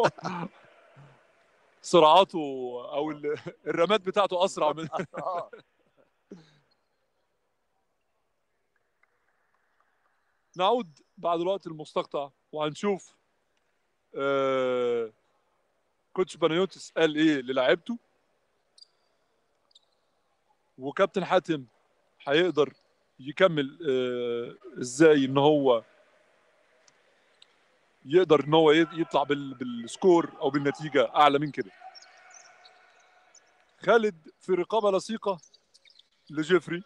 سرعاته او ال- الرمات بتاعته اسرع من
آه.
نعود بعد الوقت المستقطع وهنشوف آه كوتش بنيوتس قال ايه للاعيبته وكابتن حاتم هيقدر يكمل آه ازاي ان هو يقدر ان هو يطلع بال بالسكور او بالنتيجه اعلى من كده خالد في رقابه لصيقه لجيفري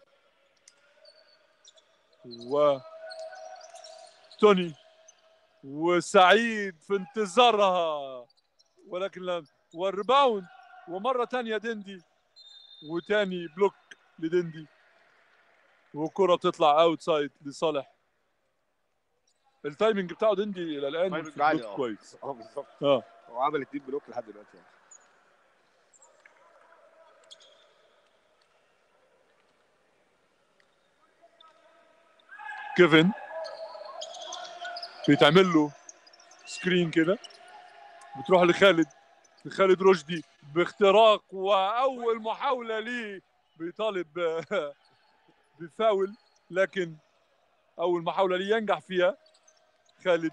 و توني وسعيد في انتظارها ولكن لم والريباوند ومره تانية دندي وتاني بلوك لدندي وكرة تطلع اوتسايد لصالح التايمنج بتاعه دندي الى الان
تايمنج
في
عالي،
البلوك
آه.
كويس
اه بالظبط
اه
هو عمل اتنين بلوك لحد دلوقتي يعني.
كيفن بيتعمل له سكرين كده بتروح لخالد لخالد رشدي باختراق واول محاوله ليه بيطالب آه، بفاول لكن اول محاوله ليه ينجح فيها خالد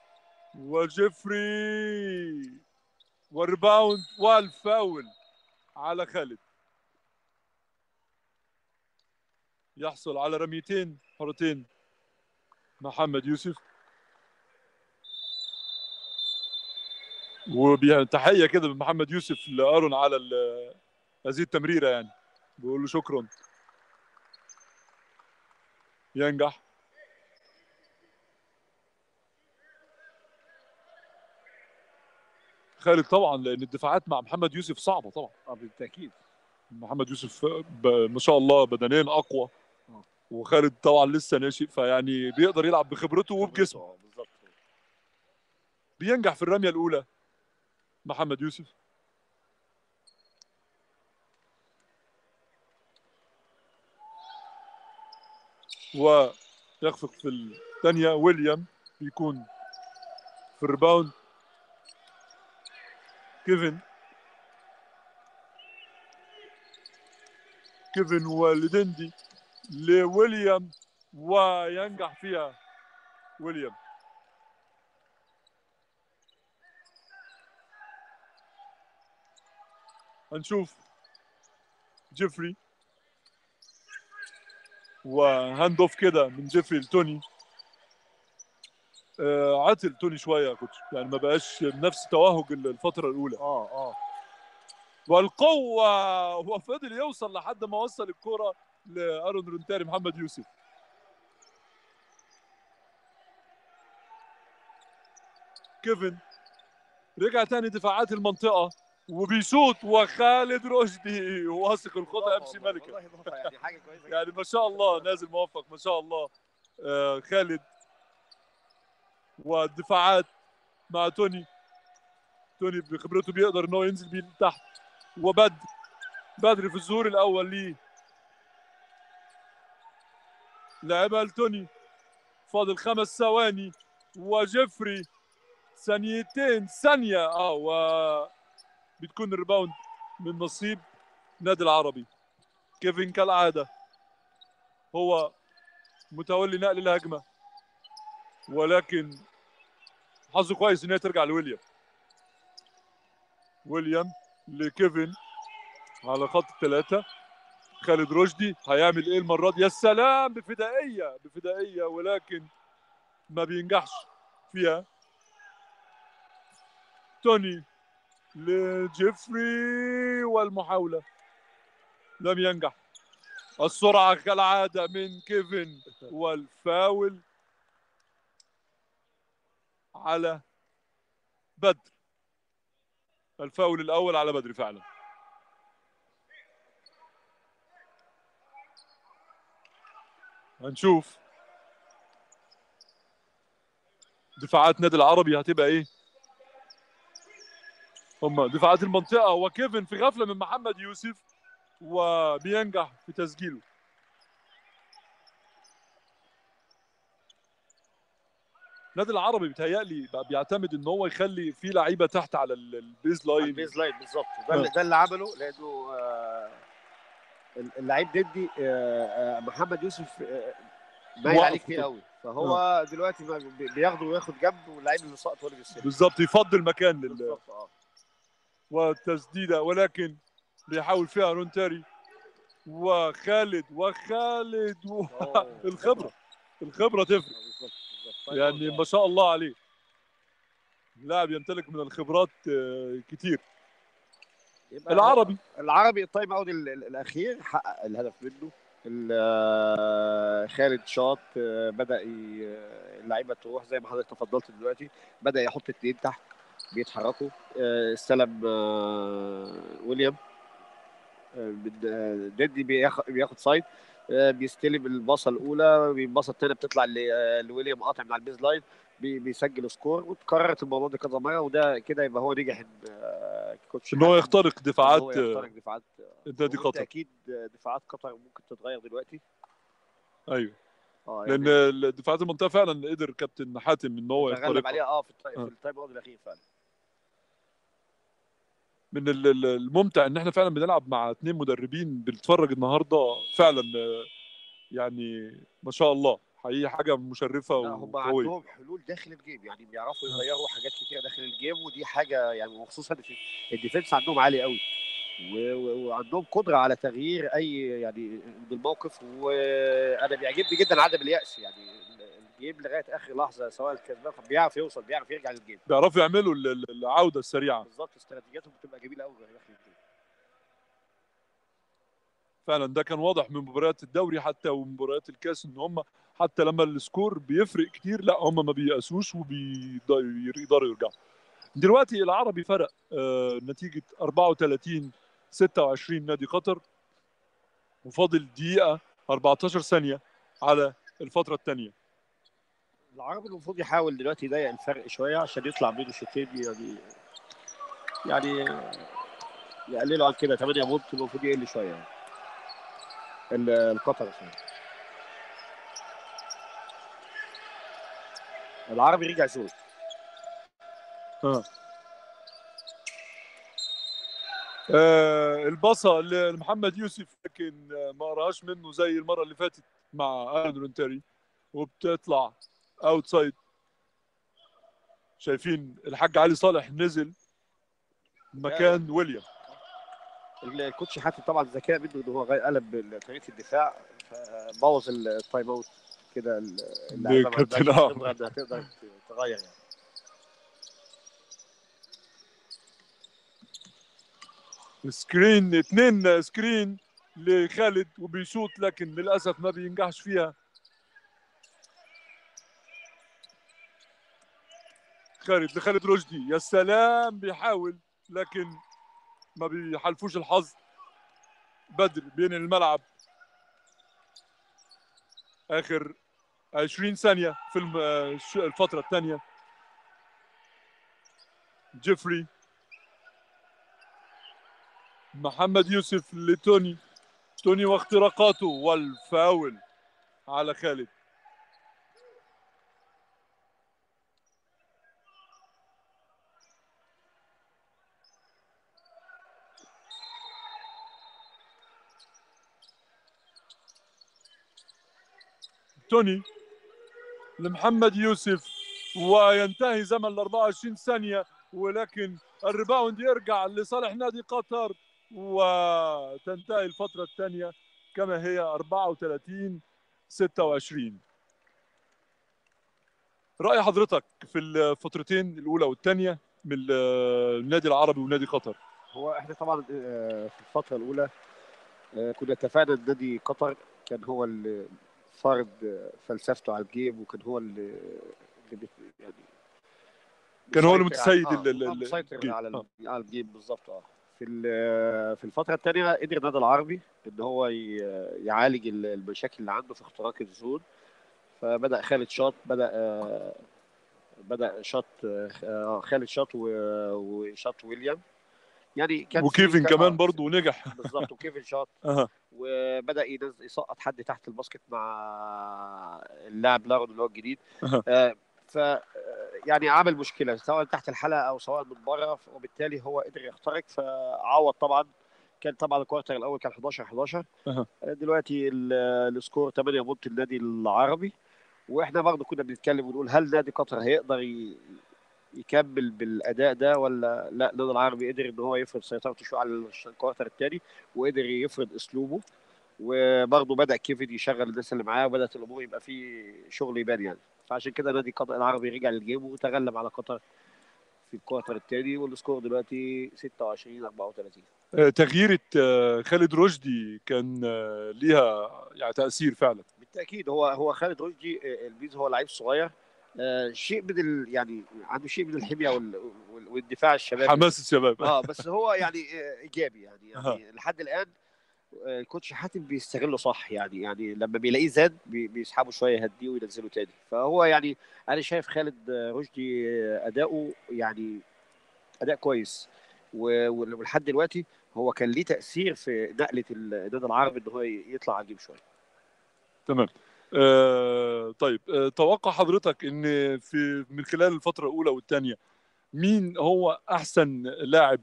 وجيفري والريباوند والفاول على خالد يحصل على رميتين حرتين محمد يوسف وتحيه كده من محمد يوسف لارون على ال- هذه التمريره يعني بقول له شكرا ينجح خالد طبعا لان الدفاعات مع محمد يوسف صعبه طبعا
اه بالتاكيد
محمد يوسف ب... ما شاء الله بدنيا اقوى
آه.
وخالد طبعا لسه ناشئ فيعني بيقدر يلعب بخبرته وبجسمه
آه، بالظبط
بينجح في الرميه الاولى محمد يوسف ويخفق في الثانيه ويليام بيكون في الريباوند كيفن كيفن ولدندي لويليام وينجح فيها ويليام هنشوف جيفري وهاند اوف كده من جيفري لتوني آه عطل توني شويه يا كوتش يعني ما بقاش نفس توهج الفتره الاولى
اه اه
والقوه وفضل يوصل لحد ما وصل الكره لارون رونتاري محمد يوسف كيفن رجع تاني دفاعات المنطقه وبيشوط وخالد رشدي واثق الخطا امشي
والله-
ملكه
والله إضافة يعني حاجه كويسه
يعني ما شاء الله نازل موفق ما شاء الله آه خالد والدفاعات مع توني توني بخبرته بيقدر ان هو ينزل بيه لتحت وبدر بدر في الظهور الاول ليه لعبها لتوني فاضل خمس ثواني وجيفري ثانيتين ثانيه اه و بتكون الريباوند من نصيب نادي العربي كيفن كالعاده هو متولي نقل الهجمه ولكن حظه كويس ان هي ترجع لويليام ويليام لكيفن على خط الثلاثة خالد رشدي هيعمل ايه المرة دي يا سلام بفدائية بفدائية ولكن ما بينجحش فيها توني لجيفري والمحاولة لم ينجح السرعة كالعادة من كيفن والفاول على بدر الفاول الأول على بدر فعلا هنشوف دفاعات نادي العربي هتبقى ايه هم دفاعات المنطقة وكيفن في غفلة من محمد يوسف وبينجح في تسجيله النادي العربي بيتهيألي بقى بيعتمد ان هو يخلي في لعيبه تحت على ال- البيز
على
لاين
البيز لاين بالظبط ده اللي ده اللي عمله لانه آه، اللعيب ضدي آه، آه، محمد يوسف آه، مايل
موقف
عليه كتير
كده.
قوي فهو دلوقتي ما بي- بياخده وياخد جنب واللعيب اللي سقط هو اللي بيستلم
بالظبط يفضل مكان لل...
بالظبط اه
والتسديده ولكن بيحاول فيها رونتاري وخالد وخالد و...
أوه.
الخبره الخبره تفرق
آه، بالظبط بالظبط طيب،
يعني
آه.
ما شاء الله عليه لاعب يمتلك من الخبرات آه، كتير
يبقى
العربي
العربي التايم اوت ال- ال- الاخير حقق الهدف منه ال- آه، خالد شاط آه، بدا ي- آه، اللعيبه تروح زي ما حضرتك تفضلت دلوقتي بدا يحط اتنين تحت بيتحركوا آه، استلم آه، ويليام آه، من آه، ديدي بياخ- بياخد سايد آه، بيستلم الباصه الاولى الباصه الثانيه بتطلع ل- آه، لويليام قاطع من على البيز لاين بي- بيسجل سكور وتكررت الموضوع ده كذا مره وده كده يبقى هو نجح ان آه، كوتش
ان هو
حاتم
يخترق دفاعات
هو
آه،
يخترق دفاعات
نادي قطر
اكيد دفاعات قطر ممكن تتغير دلوقتي
ايوه
اه
لان
يعني
دفاعات المنطقه فعلا قدر كابتن حاتم ان هو
تغلب
يخترق
عليها اه في التايم
آه.
في التايم اوت الاخير فعلا
من ال- ال- الممتع ان احنا فعلا بنلعب مع اثنين مدربين بنتفرج النهارده فعلا آه، يعني ما شاء الله حقيقي حاجه مشرفه
لا هم
وقويه
عندهم حلول داخل الجيم يعني بيعرفوا يغيروا حاجات كتير داخل الجيم ودي حاجه يعني وخصوصا في الديفنس عندهم عالي قوي و- و- وعندهم قدره على تغيير اي يعني بالموقف وانا بيعجبني جدا عدم اليأس يعني الجيم لغايه اخر لحظه سواء الكسبان بيعرف يوصل بيعرف يرجع للجيم
بيعرفوا يعملوا ال- ال- العوده السريعه
بالظبط استراتيجياتهم بتبقى جميله قوي داخل الجيم
فعلا ده كان واضح من مباريات الدوري حتى ومباريات الكاس ان هم حتى لما السكور بيفرق كتير لا هم ما بييأسوش وبيقدروا يرجعوا دلوقتي العربي فرق آه، نتيجه 34 26 نادي قطر وفاضل دقيقه 14 ثانيه على الفتره الثانيه
العربي المفروض يحاول دلوقتي يضيق الفرق شويه عشان يطلع بين الشوطين يعني يعني يقللوا عن كده 8 بونت المفروض يقل شويه يعني. ال- القطر يعني. العربي رجع زول
آه البصه لمحمد يوسف لكن آه، ما قراهاش منه زي المره اللي فاتت مع ارن رونتاري وبتطلع اوتسايد شايفين الحاج علي صالح نزل مكان ويليام
الكوتش حاتم طبعا ذكاء منه ان هو غير قلب طريقه الدفاع فبوظ التايم اوت كده اللعيبه ما
كابتن
عندهاش
آه.
خبره انها تقدر تغير يعني
سكرين اثنين سكرين لخالد وبيشوط لكن للاسف ما بينجحش فيها خالد لخالد رشدي يا سلام بيحاول لكن ما بيحالفوش الحظ بدر بين الملعب اخر 20 ثانيه في الم- الش- الفتره الثانيه جيفري محمد يوسف لتوني توني واختراقاته والفاول على خالد توني لمحمد يوسف وينتهي زمن ال 24 ثانية ولكن الريباوند يرجع لصالح نادي قطر وتنتهي الفترة الثانية كما هي 34 26 رأي حضرتك في الفترتين الأولى والثانية من النادي العربي ونادي قطر
هو احنا طبعا آه، في الفتره الاولى آه، كنا اتفقنا ان نادي قطر كان هو اللي فارض آه، فلسفته على الجيم وكان هو اللي اللي بت- يعني
كان هو
مسيطر على-
المتسيد
آه،
ال- ال-
آه،
ال-
مسيطر
الجيم.
على
آه.
ال- على الجيم بالظبط اه في ال- في الفتره الثانيه قدر النادي العربي ان هو ي- يعالج ال- المشاكل اللي عنده في اختراق الزون فبدا خالد شاط بدا آه، بدا شاط آه، خالد شاط و- وشاط ويليام يعني كان في-
وكيفن
كان-
كمان
آه،
برضو نجح
بالظبط وكيفن شاط
أها.
وبدا ينزل يسقط حد تحت الباسكت مع اللاعب لارون اللي هو الجديد
أها.
آه، ف آه، يعني عمل مشكله سواء تحت الحلقه او سواء من بره وبالتالي هو قدر يخترق فعوض طبعا كان طبعا الكوارتر الاول كان 11 11
أها.
آه، دلوقتي ال- السكور 8 بونت النادي العربي واحنا برضه كنا بنتكلم ونقول هل نادي قطر هيقدر ي- يكمل بالاداء ده ولا لا النادي العربي قدر ان هو يفرض سيطرته شويه على الكوارتر الثاني وقدر يفرض اسلوبه وبرضه بدا كيفن يشغل الناس اللي معاه وبدات الامور يبقى في شغل يبان يعني فعشان كده نادي قطر العربي رجع للجيم وتغلب على قطر في الكوارتر الثاني والسكور دلوقتي 26 34
آه، تغييرة آه، خالد رشدي كان آه، ليها يعني تأثير فعلا
بالتاكيد هو هو خالد رشدي آه، البيز هو لعيب صغير آه، شيء من ال يعني عنده شيء من الحميه وال- وال- والدفاع الشبابي
حماس الشباب
اه بس هو يعني آه، ايجابي يعني
أها.
يعني لحد الان آه، الكوتش حاتم بيستغله صح يعني يعني لما بيلاقيه زاد بي- بيسحبه شويه يهديه وينزله تاني فهو يعني انا شايف خالد آه، رشدي آه، اداؤه يعني اداء كويس و- ولحد دلوقتي هو كان ليه تاثير في نقله النادي العربي ان هو يطلع على الجيم شويه
تمام آه طيب آه توقع حضرتك ان في من خلال الفترة الأولى والثانية مين هو أحسن لاعب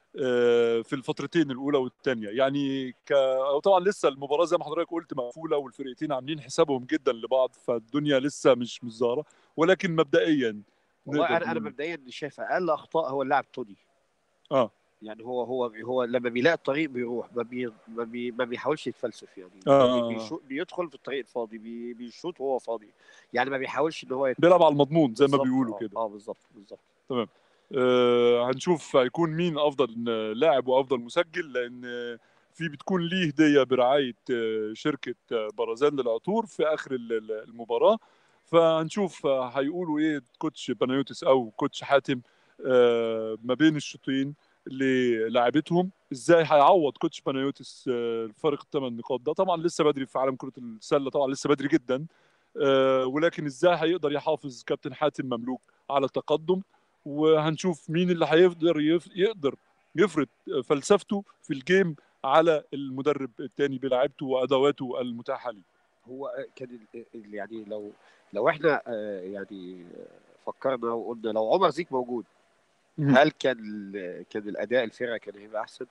آه في الفترتين الأولى والثانية يعني ك... أو طبعا لسه المباراة زي ما حضرتك قلت مقفولة والفرقتين عاملين حسابهم جدا لبعض فالدنيا لسه مش مش ظاهرة ولكن مبدئيا
والله
نقدر
انا انا
نقول-
مبدئيا شايف اقل اخطاء هو اللاعب توني
اه
يعني هو هو هو لما بيلاقي الطريق بيروح ما بي ما, بي ما بيحاولش يتفلسف يعني
آه.
بي- بيشو- بيدخل في الطريق الفاضي بي بيشوط وهو فاضي يعني ما بيحاولش ان هو يت...
بيلعب على المضمون زي ما
بالظبط،
بيقولوا
آه،
كده
اه بالظبط بالظبط
آه، هنشوف هيكون مين افضل لاعب وافضل مسجل لان في بتكون ليه هديه برعايه آه، شركه آه، برزان للعطور في اخر ال- ال- المباراه فهنشوف آه، هيقولوا ايه كوتش بنايوتس او كوتش حاتم آه، ما بين الشوطين للاعبتهم ازاي هيعوض كوتش بنايوتس آه، الفارق الثمان نقاط ده طبعا لسه بدري في عالم كره السله طبعا لسه بدري جدا آه، ولكن ازاي هيقدر يحافظ كابتن حاتم مملوك على التقدم وهنشوف مين اللي هيقدر يف... يقدر يفرض فلسفته في الجيم على المدرب الثاني بلاعبته وادواته المتاحه ليه
هو كان ال- ال- يعني لو لو احنا آه، يعني آه، فكرنا وقلنا لو عمر زيك موجود
مم.
هل كان ال- كان الاداء الفرقه كان هيبقى احسن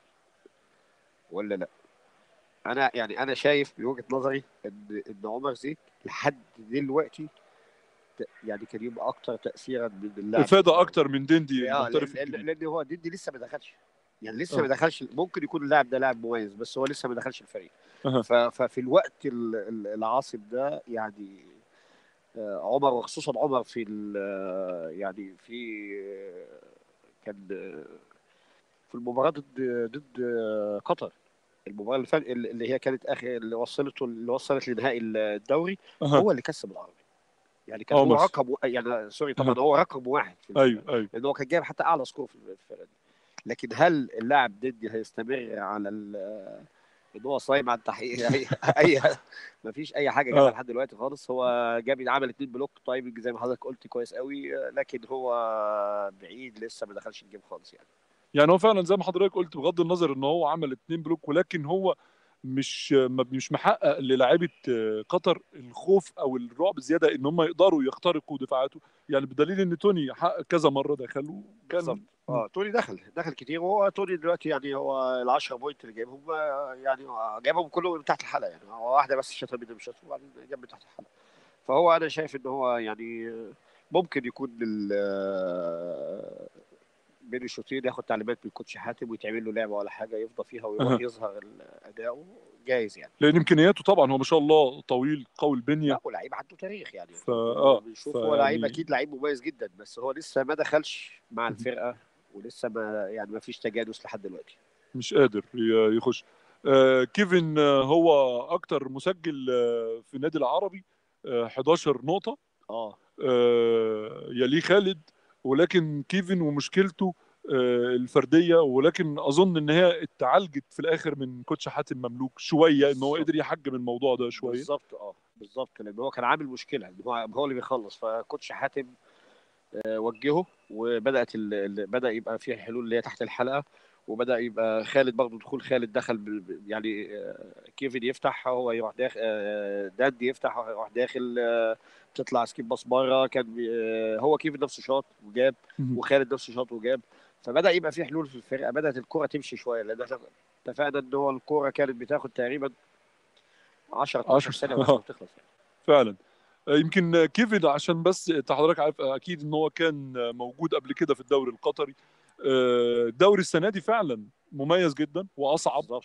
ولا لا؟ انا يعني انا شايف بوجهه نظري ان ان عمر زيك لحد دلوقتي ت- يعني كان يبقى اكتر تاثيرا من اللاعب
افاده اكتر من ديندي
اه
المحترف
لان
الجديد.
لان هو ديدي لسه ما دخلش يعني لسه
آه.
ما دخلش ممكن يكون اللاعب ده لاعب مميز بس هو لسه ما دخلش الفريق
أها.
ف- ففي الوقت ال- ال- العاصب ده يعني آه، عمر وخصوصا عمر في ال- آه، يعني في آه، كان آه، في المباراه ضد ضد آه، قطر المباراه اللي فات اللي هي كانت اخر اللي وصلته اللي وصلت لنهائي الدوري
أها.
هو اللي كسب العربي يعني كان
آه،
هو
بس.
رقم يعني سوري طبعا
أها.
هو رقم واحد في الفرقة.
ايوه ايوه
لان هو كان جايب حتى اعلى سكور في الفرقه دي لكن هل اللاعب ضدي هيستمر على ال- ان هو صايم عن تحقيق اي اي ما فيش اي حاجه جابها
آه.
لحد دلوقتي خالص هو جاب عمل اتنين بلوك تايمنج زي ما حضرتك قلت كويس قوي لكن هو بعيد لسه ما دخلش الجيم خالص يعني
يعني هو فعلا زي ما حضرتك قلت بغض النظر ان هو عمل اتنين بلوك ولكن هو مش ما- مش محقق للاعيبه آه، قطر الخوف او الرعب زياده ان هم يقدروا يخترقوا دفاعاته يعني بدليل ان توني حقق كذا مره دخلوا
بالظبط.
كان
اه توني دخل دخل كتير وهو توني دلوقتي يعني هو ال 10 بوينت اللي جايبهم آه، يعني هو جايبهم كلهم من تحت الحلقه يعني هو واحده بس شاطها من مش شاطها وبعدين جاب من تحت الحلقه فهو انا شايف ان هو يعني ممكن يكون ال- بين الشوطين ياخد تعليمات من الكوتش حاتم ويتعمل له لعبه ولا حاجه يفضى فيها ويروح
أها.
يظهر ال- اداؤه جايز يعني
لان امكانياته طبعا هو ما شاء الله طويل قوي البنيه
لا ولعيب عنده تاريخ يعني
فا- آه،
بنشوف
فيعني-
هو لعيب اكيد لعيب مميز جدا بس هو لسه ما دخلش مع الفرقه ولسه ما يعني ما فيش تجانس لحد دلوقتي
مش قادر ي- يخش آه، كيفن آه، هو اكتر مسجل آه، في النادي العربي آه، 11 نقطه
اه
آه، يليه خالد ولكن كيفن ومشكلته آه، الفرديه ولكن اظن ان هي اتعالجت في الاخر من كوتش حاتم مملوك شويه ان هو
بالظبط.
قدر يحجم الموضوع ده شويه
بالظبط اه بالظبط لان هو كان عامل مشكله إن هو هو اللي بيخلص فكوتش حاتم آه، وجهه وبدات ال... ال- بدا يبقى فيها حلول اللي هي تحت الحلقه وبدا يبقى خالد برضه دخول خالد دخل بال... ب- يعني آه، كيفن يفتح هو يروح داخل آه، داند يفتح هو يروح داخل آه، تطلع سكيب باص بره كان بي- آه، هو كيفن نفسه شاط وجاب
مهم.
وخالد نفسه شاط وجاب فبدا يبقى في حلول في الفرقه بدات الكره تمشي شويه لان احنا اتفقنا ان هو الكوره كانت بتاخد تقريبا 10 12
عشر.
ثانيه بس بتخلص يعني.
فعلا آه، يمكن آه، كيفن عشان بس انت حضرتك عارف آه، اكيد ان هو كان آه، موجود قبل كده في الدوري القطري آه، الدوري السنه دي فعلا مميز جدا واصعب
بالظبط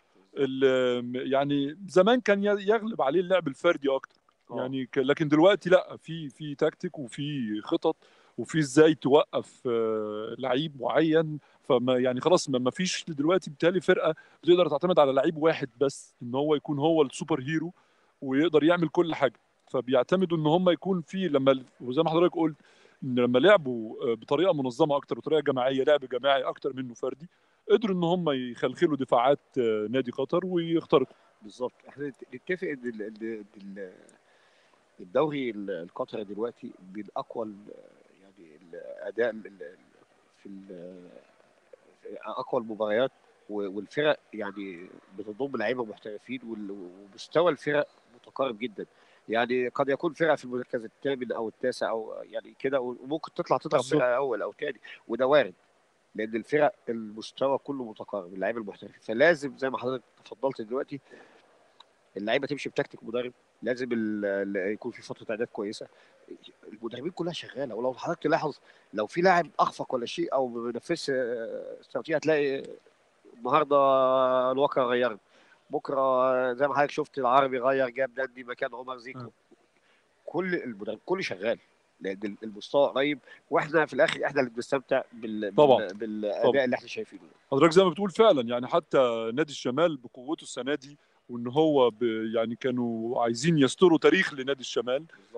ال- يعني زمان كان ي- يغلب عليه اللعب الفردي اكتر
آه.
يعني ك- لكن دلوقتي لا في في تكتيك وفي خطط وفي ازاي توقف آه، لعيب معين فما يعني خلاص ما ما فيش دلوقتي بالتالي فرقه بتقدر تعتمد على لعيب واحد بس ان هو يكون هو السوبر هيرو ويقدر يعمل كل حاجه فبيعتمدوا ان هم يكون في لما وزي ما حضرتك قلت ان لما لعبوا آه، بطريقه منظمه اكتر بطريقه جماعيه لعب جماعي اكتر منه فردي قدروا ان هم يخلخلوا دفاعات آه، نادي قطر ويخترقوا
بالظبط احنا نت- نتفق ان ال- ال- ال- الدوري ال- القطري دلوقتي من اقوى ال- يعني الاداء ال- ال- في ال- في اقوى المباريات و- والفرق يعني بتضم لعيبه محترفين وال- ومستوى الفرق متقارب جدا يعني قد يكون فرقه في المركز الثامن او التاسع او يعني كده وممكن تطلع تضرب
بالظبط.
فرقه اول او ثاني وده وارد لان الفرق المستوى كله متقارب اللعيبه المحترفين فلازم زي ما حضرتك تفضلت دلوقتي اللعيبه تمشي بتكتيك مدرب لازم ال- ال- يكون في فتره اعداد كويسه المدربين كلها شغاله ولو حضرتك تلاحظ لو في لاعب اخفق ولا شيء او ما بينفذش آه، استراتيجيه هتلاقي النهارده الواقع غيرت بكره آه، زي ما حضرتك شفت العربي غير جاب دندي مكان عمر زيكو
آه.
كل المدرب كل شغال لان المستوى قريب واحنا في الاخر احنا اللي بنستمتع بال...
طبعاً.
بال... بالاداء
طبعاً.
اللي احنا شايفينه
حضرتك زي ما بتقول فعلا يعني حتى نادي الشمال بقوته السنه دي وان هو ب يعني كانوا عايزين يستروا تاريخ لنادي الشمال
بالظبط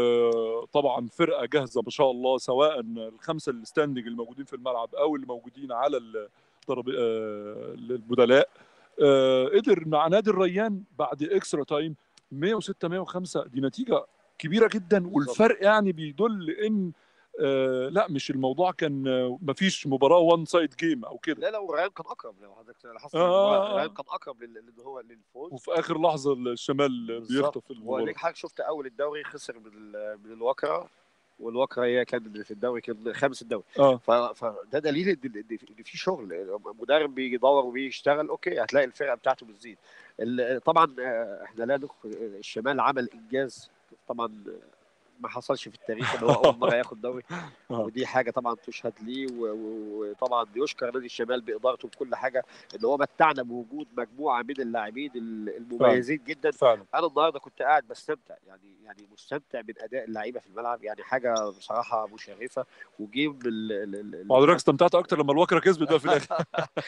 وطبعا فرقه جاهزه ما شاء الله سواء الخمسه الستاندنج الموجودين في الملعب او اللي موجودين على الضرب آه، البدلاء آه، قدر مع نادي الريان بعد اكسترا تايم 106 105 دي نتيجه كبيره جدا
بالظبط.
والفرق يعني بيدل ان آه، لا مش الموضوع كان آه، مفيش مباراه وان سايد جيم او كده
لا لا وريان كان اقرب لو حضرتك لاحظت
آه، آه.
ريان كان اقرب لل- لان هو للفوز
وفي اخر لحظه الشمال
بالظبط.
بيخطف المباراه
وليك حضرتك شفت اول الدوري خسر من ال- من الواقعه والواقعه هي كانت في الدوري كان خامس الدوري
اه
ف- فده دليل ان إن- إن في شغل مدرب بيدور وبيشتغل اوكي هتلاقي الفرقه بتاعته بتزيد ال- طبعا آه، احنا لا نخ... الشمال عمل انجاز طبعا ما حصلش في التاريخ ان هو اول مره ياخد دوري
آه.
ودي حاجه طبعا تشهد ليه و- و- وطبعا يشكر نادي الشمال بادارته بكل حاجه ان هو متعنا بوجود مجموعه من اللاعبين ال- المميزين جدا
فعلا
انا النهارده كنت قاعد بستمتع يعني يعني مستمتع من اداء اللعيبه في الملعب يعني حاجه بصراحه مشرفه وجيم ال- ال- ال- ال-
وحضرتك استمتعت اكتر لما الوكره كسبت بقى في الاخر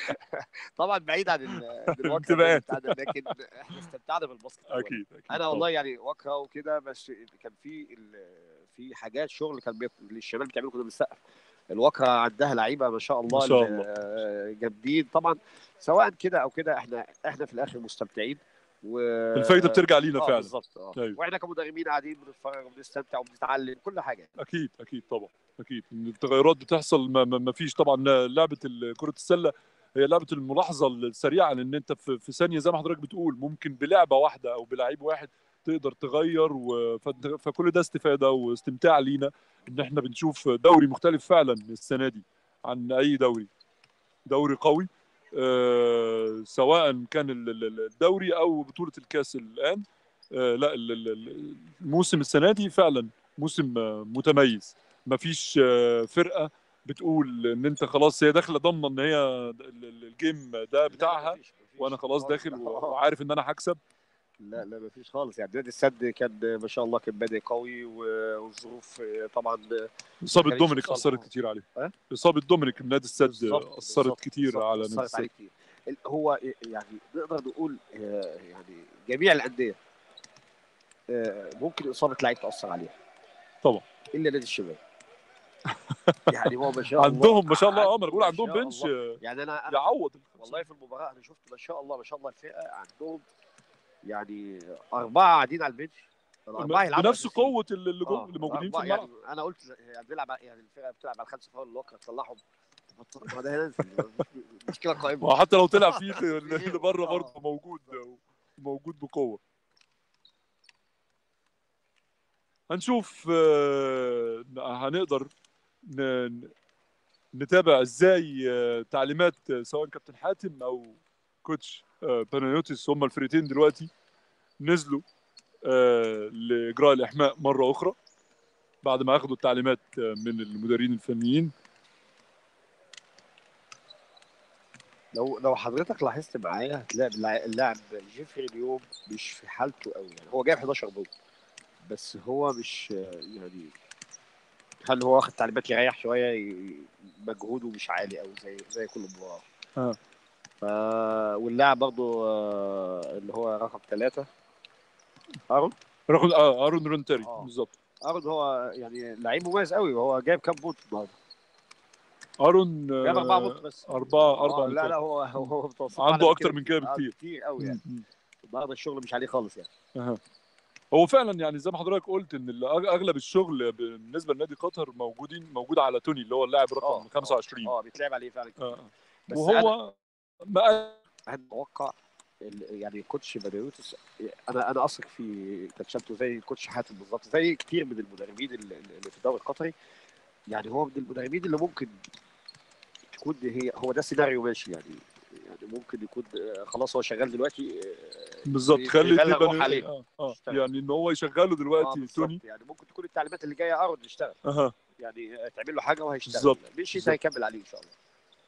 طبعا بعيد عن ال- عن الواقع
الانتماءات.
بتاعنا لكن احنا استمتعنا بالباسكت أولاً.
اكيد اكيد
انا
طبعاً.
والله يعني واقرا وكده بس كان في ال- في حاجات شغل كان بيك... الشباب بتعمله كنا بنسقف الواقع عندها لعيبه ما شاء الله
ما شاء
ال-
الله.
آه، جامدين طبعا سواء كده او كده احنا احنا في الاخر مستمتعين و
الفايده بترجع لينا
آه
فعلا
بالظبط اه
أيوة.
واحنا كمدربين قاعدين بنتفرج وبنستمتع وبنتعلم كل حاجه
اكيد اكيد طبعا اكيد إن التغيرات بتحصل ما, ما ما فيش طبعا لعبه ال- كره السله هي لعبه الملاحظه السريعه لان انت في, في ثانيه زي ما حضرتك بتقول ممكن بلعبه واحده او بلعيب واحد تقدر تغير و... فأنت- فكل ده استفاده واستمتاع لينا ان احنا بنشوف دوري مختلف فعلا السنه دي عن اي دوري دوري قوي آه سواء كان ال- ال- ال- الدوري او بطوله الكاس الان آه لا ال- ال- ال- الموسم السنه دي فعلا موسم آه، متميز مفيش آه، فرقه بتقول ان انت خلاص هي داخله ضامنه ان هي ال- ال- الجيم ده بتاعها
مفيش- مفيش
وانا خلاص
خالص.
داخل وعارف ان انا هكسب
لا لا مفيش خالص يعني نادي السد كان ما شاء الله كان بادئ قوي و- والظروف طبعا
اصابه
كانتش
دومينيك
في
اثرت
صالحه.
كتير عليه
أه؟
اصابه دومينيك من نادي السد
بالظبط،
اثرت
بالظبط،
كتير
بالظبط،
على نادي
أثرت عليه
السد
كتير ال- هو يعني نقدر نقول آه، يعني جميع الانديه آه، ممكن اصابه لعيب تاثر عليها
طبعا.
الا نادي الشباب يعني هو ما شاء الله
عندهم ما شاء الله اه
عنده
ما انا بقول
ما
عندهم
شاء
بنش
الله. يعني انا انا
يعوض
والله في المباراه انا شفت ما شاء الله ما شاء الله الفرقه عندهم يعني اربعه قاعدين على البنش الاربعه يلعبوا
بنفس
أساسيين.
قوه اللي اللي,
آه،
جم- اللي موجودين في
أربعة
الملعب
يعني انا قلت يعني بيلعب يعني الفرقه بتلعب على الخمسه فاول الواقع تطلعهم ما ده هينزل مشكله قائمه
وحتى لو طلع فيه اللي
فيه
اللي بره
آه.
برضه موجود موجود بقوه هنشوف آه، هنقدر ن- نتابع ازاي آه، تعليمات آه، سواء كابتن حاتم او كوتش آه، بانايوتس هم الفرقتين دلوقتي نزلوا آه، لاجراء الاحماء مره اخرى بعد ما اخذوا التعليمات آه، من المديرين الفنيين
لو لو حضرتك لاحظت معايا هتلاقي اللاع- اللاعب جيفري اليوم مش في حالته قوي يعني هو جايب 11 جول بس هو مش يعني هل هو واخد تعليمات يريح شويه ي- مجهوده مش عالي قوي زي زي كل مباراه
آه.
ف واللاعب برضه آه، اللي هو رقم ثلاثة ارون
رقم آه، ارون رونتري
آه.
بالظبط
ارون هو يعني لعيب مميز قوي وهو جايب كام بوت النهارده؟
ارون
جايب اربعة بوت بس
أربعة أربعة
آه، لا
بوتات.
لا هو هو متوسط
عنده أكتر من كده بكتير.
كتير قوي يعني
مم.
النهارده الشغل مش عليه خالص يعني
أها. هو فعلا يعني زي ما حضرتك قلت ان ال- أغ- اغلب الشغل بالنسبه لنادي قطر موجودين موجود على توني اللي هو اللاعب رقم
آه،
25
اه بيتلعب عليه فعلا كتير.
آه.
بس
وهو ما
اتوقع ال- يعني كوتش باديوتس انا انا اثق في تكشفته زي كوتش حاتم بالظبط زي كتير من المدربين اللي اللي في الدوري القطري يعني هو من المدربين اللي ممكن تكون هي هو ده سيناريو ماشي يعني يعني ممكن يكون آه، خلاص هو شغال دلوقتي آه،
بالظبط
بي-
خلي
بيبلغ
تبقى
روح عليه.
آه. آه.
يشتغل.
يعني ان هو يشغله
آه،
دلوقتي
بالظبط.
توني
يعني ممكن تكون التعليمات اللي جايه ارون يشتغل
اها
يعني تعمل له حاجه وهيشتغل
بالظبط.
مشي
بالظبط.
هيكمل عليه ان شاء الله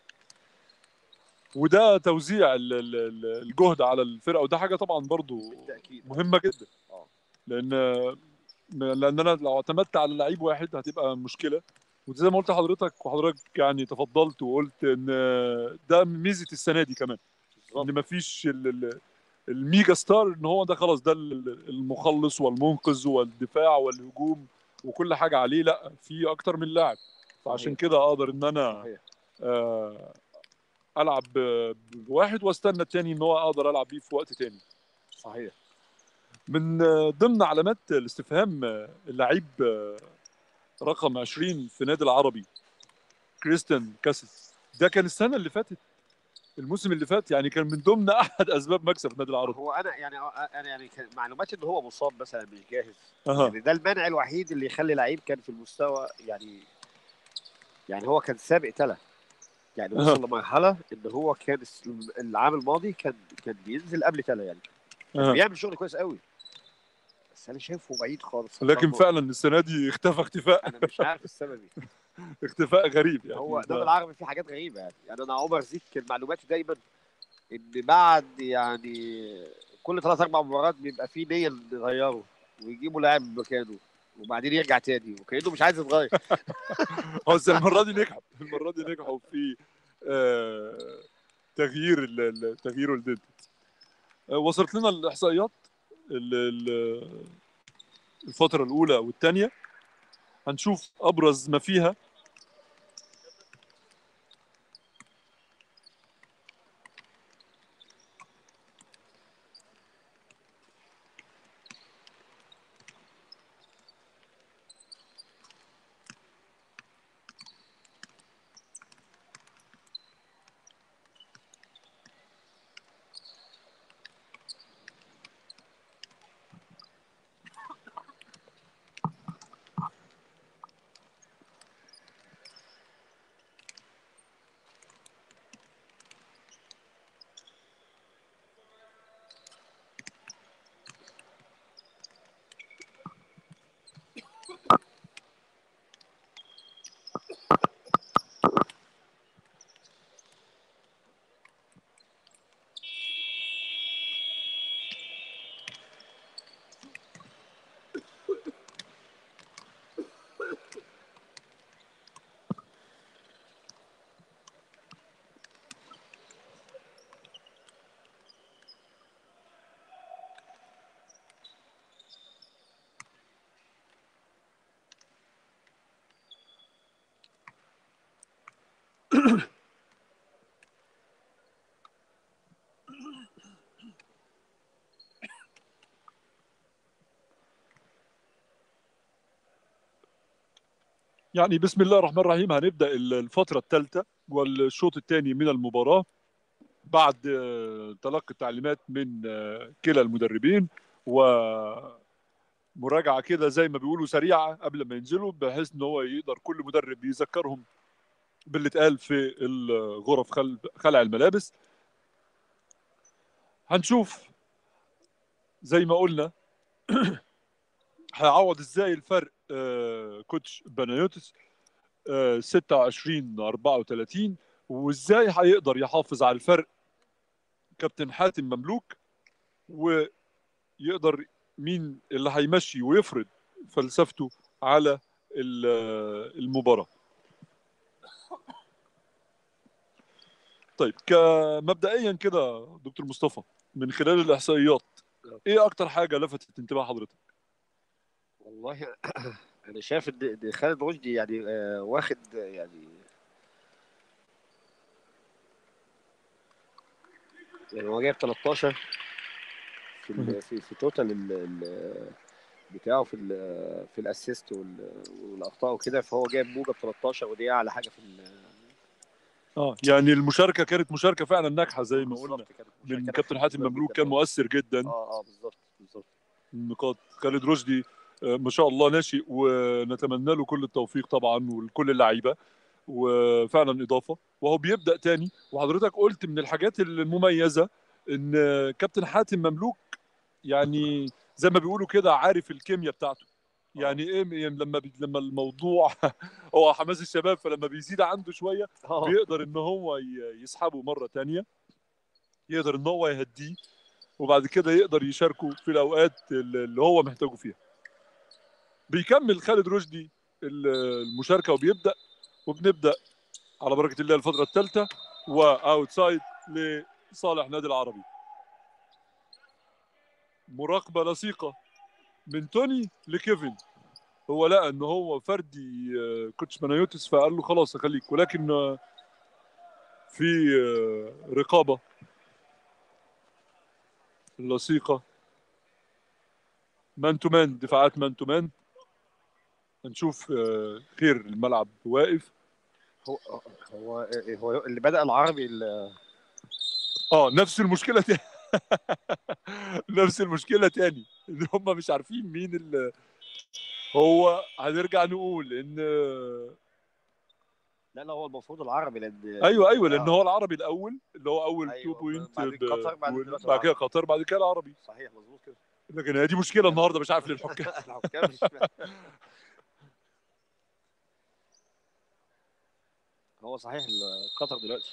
وده توزيع ال- ال- ال- الجهد على الفرقه وده حاجه طبعا برضو
بالتاكيد
مهمه جدا
آه.
لان لان انا لو اعتمدت على لعيب واحد هتبقى مشكله وزي ما قلت لحضرتك وحضرتك يعني تفضلت وقلت ان ده ميزه السنه دي كمان
بالظبط
ان مفيش ال- ال- الميجا ستار ان هو ده خلاص ده ال- المخلص والمنقذ والدفاع والهجوم وكل حاجه عليه لا في اكتر من لاعب فعشان
صحيح.
كده اقدر ان انا
صحيح
آه، العب ب- بواحد واستنى التاني ان هو اقدر العب بيه في وقت تاني
صحيح
من آه، ضمن علامات الاستفهام آه، اللعيب آه، رقم 20 في نادي العربي كريستيان كاسس ده كان السنه اللي فاتت الموسم اللي فات يعني كان من ضمن احد اسباب مكسب النادي العربي
هو انا يعني انا يعني كان معلوماتي ان هو مصاب مثلا مش جاهز
اها
يعني ده المانع الوحيد اللي يخلي لعيب كان في المستوى يعني يعني هو كان سابق تلا يعني
أها.
وصل لمرحله ان هو كان الس- العام الماضي كان كان بينزل قبل تلا يعني كان
أها.
بيعمل شغل كويس قوي بس انا شايفه بعيد خالص
لكن فعلا السنه دي اختفى اختفاء
انا مش عارف السبب ايه
اختفاء غريب يعني
هو
ف-
النادي العربي فيه حاجات غريبه يعني يعني انا عمر زيك كان معلوماتي دايما ان بعد يعني كل ثلاث اربع مباريات بيبقى فيه نيه نغيره ويجيبوا لاعب مكانه وبعدين يرجع تاني وكانه مش عايز يتغير
هو بس المره دي نجحوا المره دي نجحوا في آه، تغيير ال- ال- تغيير الديد وصلت لنا الاحصائيات ال- ال- الفتره الاولى والثانيه هنشوف ابرز ما فيها يعني بسم الله الرحمن الرحيم هنبدا الفتره الثالثه والشوط الثاني من المباراه بعد آه، تلقي التعليمات من آه، كلا المدربين ومراجعه كده زي ما بيقولوا سريعه قبل ما ينزلوا بحيث ان هو يقدر كل مدرب يذكرهم باللي اتقال في الغرف خل- خلع الملابس هنشوف زي ما قلنا هيعوض ازاي الفرق آه، كوتش بنايوتس آه، 26 34 وازاي هيقدر يحافظ على الفرق كابتن حاتم مملوك ويقدر مين اللي هيمشي ويفرض فلسفته على ال- آه، المباراة طيب كمبدئيا كده دكتور مصطفى من خلال الإحصائيات ايه اكتر حاجة لفتت انتباه حضرتك
والله انا شايف ان إن خالد رشدي يعني آه، واخد آه، يعني يعني هو جايب 13 في ال في في توتال ال- ال- بتاعه في ال في الاسيست وال- والاخطاء وكده فهو جايب موجب 13 ودي اعلى حاجه في ال-
اه يعني المشاركة كانت مشاركة فعلا ناجحة زي ما قلنا
بالظبط كانت
من
مشاركة
كابتن حاتم
جدا
مملوك
جدا.
كان مؤثر جدا
اه اه بالظبط بالظبط
النقاط خالد رشدي آه، ما شاء الله ناشئ ونتمنى له كل التوفيق طبعا ولكل اللعيبه وفعلا اضافه وهو بيبدا تاني وحضرتك قلت من الحاجات المميزه ان كابتن حاتم مملوك يعني زي ما بيقولوا كده عارف الكيمياء بتاعته يعني ايه يعني لما بي لما الموضوع هو حماس الشباب فلما بيزيد عنده شويه
اه
بيقدر ان هو ي- يسحبه مره تانية يقدر ان هو يهديه وبعد كده يقدر يشاركه في الاوقات اللي هو محتاجه فيها بيكمل خالد رشدي ال- المشاركه وبيبدا وبنبدا على بركه الله الفتره الثالثه واوتسايد لصالح نادي العربي مراقبه لصيقه من توني لكيفن هو لقى ان هو فردي آه، كوتش بنايوتس فقال له خلاص اخليك ولكن آه، في آه، رقابه لصيقه مان تو مان دفاعات مان تو مان هنشوف آه، خير الملعب واقف
هو هو هو اللي بدأ العربي ال-
اه نفس المشكله تاني نفس المشكله تاني ان هم مش عارفين مين اللي هو هنرجع نقول ان
لا لا هو المفروض العربي لان
ايوه ايوه لان
آه.
هو العربي الاول اللي هو اول
أيوة،
2 بوينت
بعدين قطر، بعدين دلوقتي
بعد كده
العربي.
قطر بعد كده العربي
صحيح مظبوط كده
لكن هي دي مشكله النهارده مش عارف للحكام
الحكام مش فاهم. هو صحيح ال- قطر دلوقتي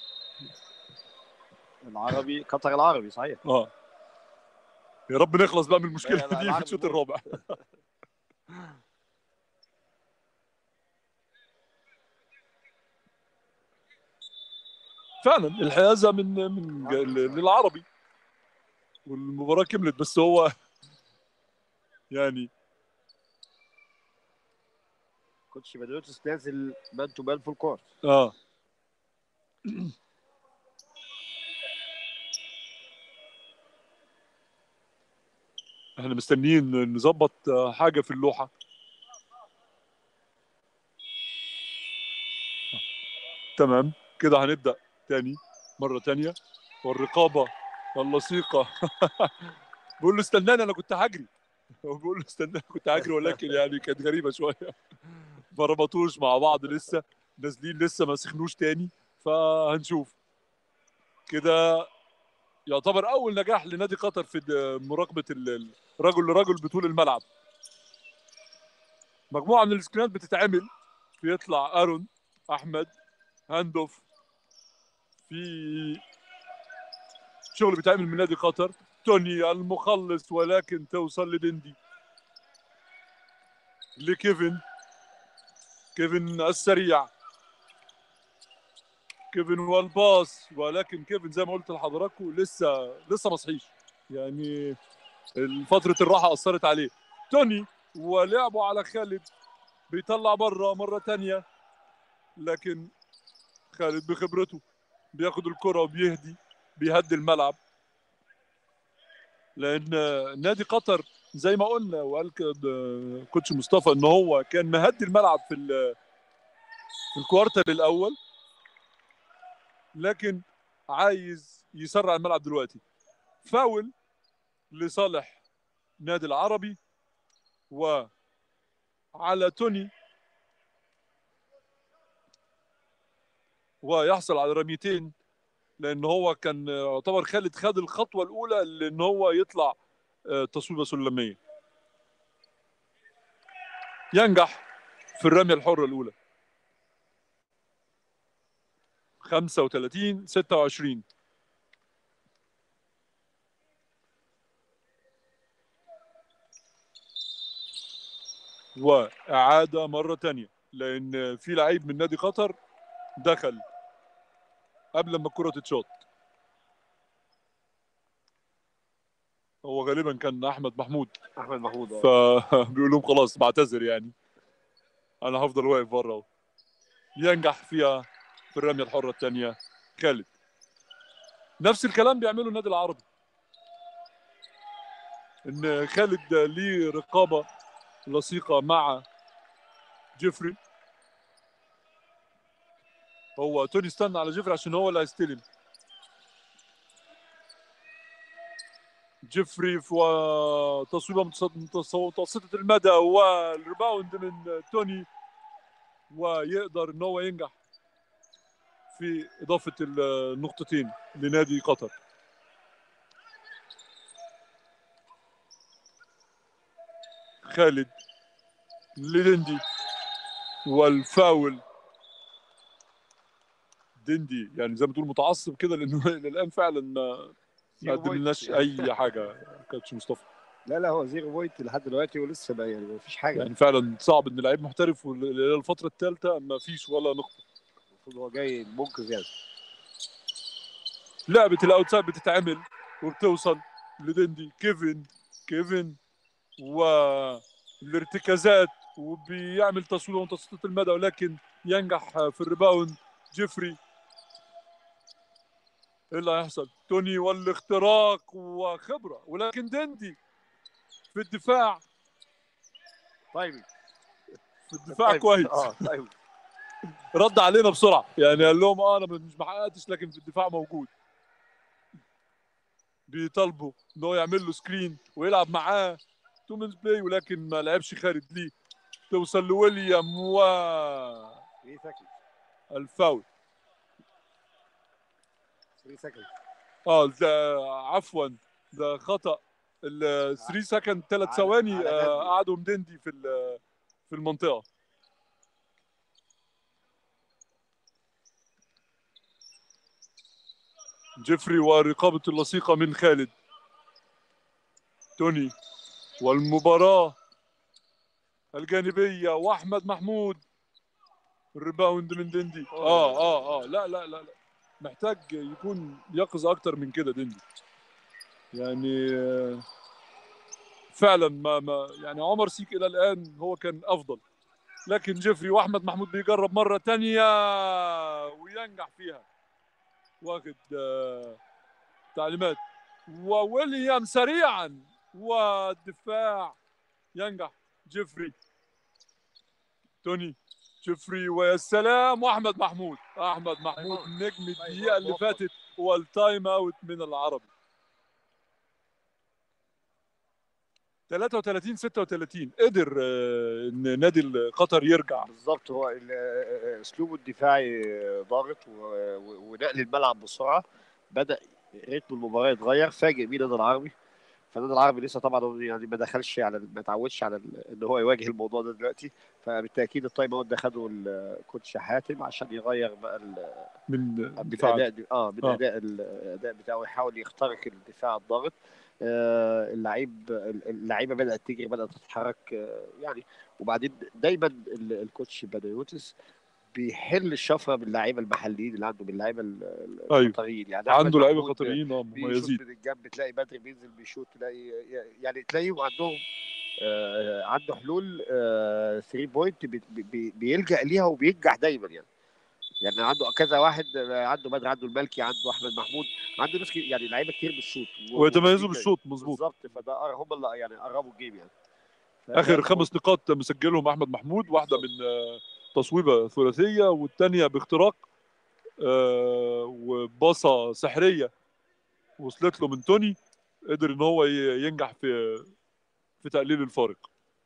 العربي قطر العربي صحيح
اه يا رب نخلص بقى من المشكله
لا، لا،
دي في
العربي
الشوط
جول.
الرابع فعلا الحيازه من من ج- للعربي والمباراه كملت بس هو يعني
كوتش بدوتس نازل مان تو مان فول كورت
اه احنا مستنيين نظبط آه، حاجه في اللوحه تمام كده هنبدا تاني مره تانية والرقابه اللصيقه بقول له استناني انا كنت هجري هو بيقول له استناني كنت هجري ولكن يعني كانت غريبه شويه ما ربطوش مع بعض لسه نازلين لسه ما سخنوش تاني فهنشوف كده يعتبر اول نجاح لنادي قطر في د- مراقبه ال- ال- رجل لرجل بطول الملعب مجموعه من السكرينات بتتعمل بيطلع ارون احمد هاندوف في شغل بيتعمل من نادي قطر توني المخلص ولكن توصل لدندي لكيفن كيفن السريع كيفن والباص ولكن كيفن زي ما قلت لحضراتكم لسه لسه ما صحيش يعني فترة الراحة أثرت عليه توني ولعبه على خالد بيطلع بره مرة تانية لكن خالد بخبرته بياخد الكره وبيهدي بيهدي الملعب لان نادي قطر زي ما قلنا وقال كده كوتش مصطفى ان هو كان مهدي الملعب في ال- في الكوارتر الاول لكن عايز يسرع الملعب دلوقتي فاول لصالح نادي العربي وعلى توني ويحصل على رميتين لان هو كان يعتبر خالد خد الخطوه الاولى لان هو يطلع آه، تصويبه سلميه ينجح في الرميه الحره الاولى 35 26 وإعادة مرة تانية لأن في لعيب من نادي قطر دخل قبل ما الكرة تتشاط هو غالبا كان أحمد محمود
احمد محمود آه.
فبيقول لهم خلاص بعتذر يعني أنا هفضل واقف بره أهو. ينجح فيها في الرمية الحرة الثانية خالد نفس الكلام بيعمله النادي العربي ان خالد ليه رقابة لصيقة مع جيفري هو توني استنى على جيفري عشان هو اللي هيستلم جيفري في تصويبه متص- متص- متوسطة المدى والريباوند من توني ويقدر ان هو ينجح في اضافه النقطتين لنادي قطر خالد لدندي والفاول دندي يعني زي ما تقول متعصب كده لانه الان فعلا ما ما
زيرو بوينت.
قدملناش اي حاجه كاتش مصطفى
لا لا هو زيرو بوينت لحد دلوقتي ولسه بقى يعني ما فيش حاجه
يعني فعلا صعب ان لعيب محترف والى الفتره الثالثه ما فيش ولا نقطه
المفروض هو جاي منقذ يعني
لعبه الاوتسايد بتتعمل وبتوصل لدندي كيفن كيفن والارتكازات وبيعمل تصوير متوسطة المدى ولكن ينجح في الريباوند جيفري ايه اللي هيحصل؟ توني والاختراق وخبره ولكن دندي في الدفاع
طيب
في الدفاع كويس
اه طيب
رد علينا بسرعه يعني قال لهم اه انا مش محققتش لكن في الدفاع موجود بيطالبوا ان هو يعمل له سكرين ويلعب معاه تو مينز بلاي ولكن ما لعبش خالد ليه توصل لويليام و
ايه سكند
الفاول
3 سكند
اه ده عفوا ده خطا ال 3 سكند ثلاث
على-
ثواني
على
آه،
دندي.
قعدوا مدندي في ال- في المنطقه جيفري ورقابه اللصيقه من خالد توني والمباراه الجانبيه واحمد محمود الريباوند من دندي اه اه اه لا لا لا لا محتاج يكون يقظ اكتر من كده دندي يعني آه، فعلا ما ما يعني عمر سيك الى الان هو كان افضل لكن جيفري واحمد محمود بيجرب مره تانية وينجح فيها واخد آه، تعليمات وويليام سريعا والدفاع ينجح جيفري توني جيفري ويا سلام واحمد محمود احمد محمود نجم الدقيقه اللي فاتت والتايم اوت من العربي 33 36 قدر آه، ان نادي قطر يرجع
بالظبط هو ال- آه، اسلوبه الدفاعي ضاغط و- و- ونقل الملعب بسرعه بدا رتم المباراه يتغير فاجئ بيه النادي العربي فالنادي العربي لسه طبعا هو يعني ما دخلش على ما اتعودش على ال- ان هو يواجه الموضوع ده دلوقتي فبالتاكيد التايم اوت ده خده الكوتش حاتم عشان يغير بقى ال-
من
من
دفاع
اداء اه من
آه.
اداء الاداء بتاعه يحاول يخترق الدفاع الضاغط آه اللعيب اللعيبه بدات تجري بدات تتحرك آه يعني وبعدين دايما ال- الكوتش بنيوتس بيحل الشفره باللعيبه المحليين اللي عنده باللعيبه ال- ال-
أيوة.
القطريين يعني أحمد
عنده لعيبه
محمود
قطريين اه
بيشوط
مميزين
من الجنب تلاقي بدري بينزل بيشوط تلاقي يعني تلاقيهم عندهم آه عنده حلول 3 بوينت بيلجا ليها وبينجح دايما يعني يعني عنده كذا واحد عنده بدر عنده المالكي عنده احمد محمود عنده ناس كتير- يعني لعيبه كتير بالشوط و-
ويتميزوا
و-
بالشوط مظبوط
بالظبط فده هم اللي يعني قربوا الجيم يعني
اخر خمس نقاط مسجلهم احمد محمود واحده من آه، تصويبه ثلاثيه والثانيه باختراق آه، وباصه سحريه وصلت له من توني قدر ان هو ي- ينجح في في تقليل الفارق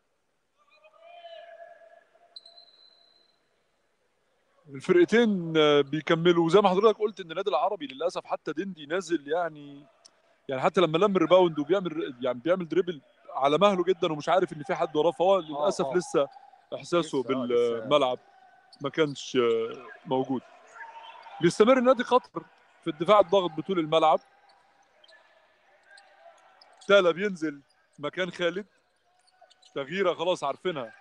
الفرقتين آه، بيكملوا وزي ما حضرتك قلت ان النادي العربي للاسف حتى دندي نازل يعني يعني حتى لما لم الريباوند وبيعمل يعني بيعمل دريبل على مهله جدا ومش عارف ان في حد وراه فهو للاسف
آه.
لسه احساسه
لسه، آه،
بالملعب ما كانش آه، موجود بيستمر النادي قطر في الدفاع الضاغط بطول الملعب تالا بينزل مكان خالد تغييره خلاص عارفينها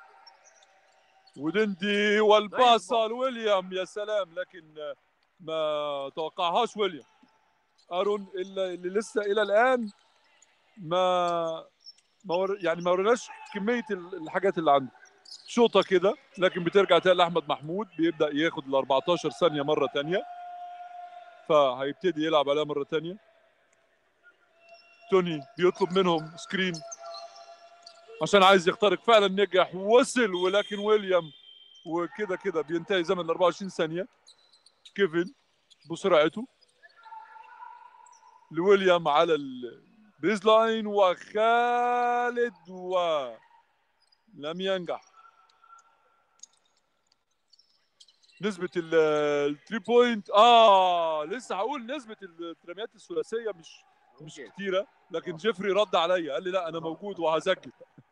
ودندي والباصة لويليام يا سلام لكن آه، ما توقعهاش ويليام ارون اللي اللي لسه الى الان ما ما ور... يعني ما وريناش كميه ال- الحاجات اللي عنده شوطه كده لكن بترجع تاني لاحمد محمود بيبدا ياخد ال 14 ثانيه مره تانية فهيبتدي يلعب عليها مره تانية توني بيطلب منهم سكرين عشان عايز يخترق فعلا نجح وصل ولكن ويليام وكده كده بينتهي زمن ال 24 ثانيه كيفن بسرعته لويليام على البيز لاين وخالد و لم ينجح نسبة الثري بوينت اه لسه هقول نسبة الترميات الثلاثية مش مش
أوكي.
كتيرة لكن جيفري رد عليا قال لي لا انا موجود وهسجل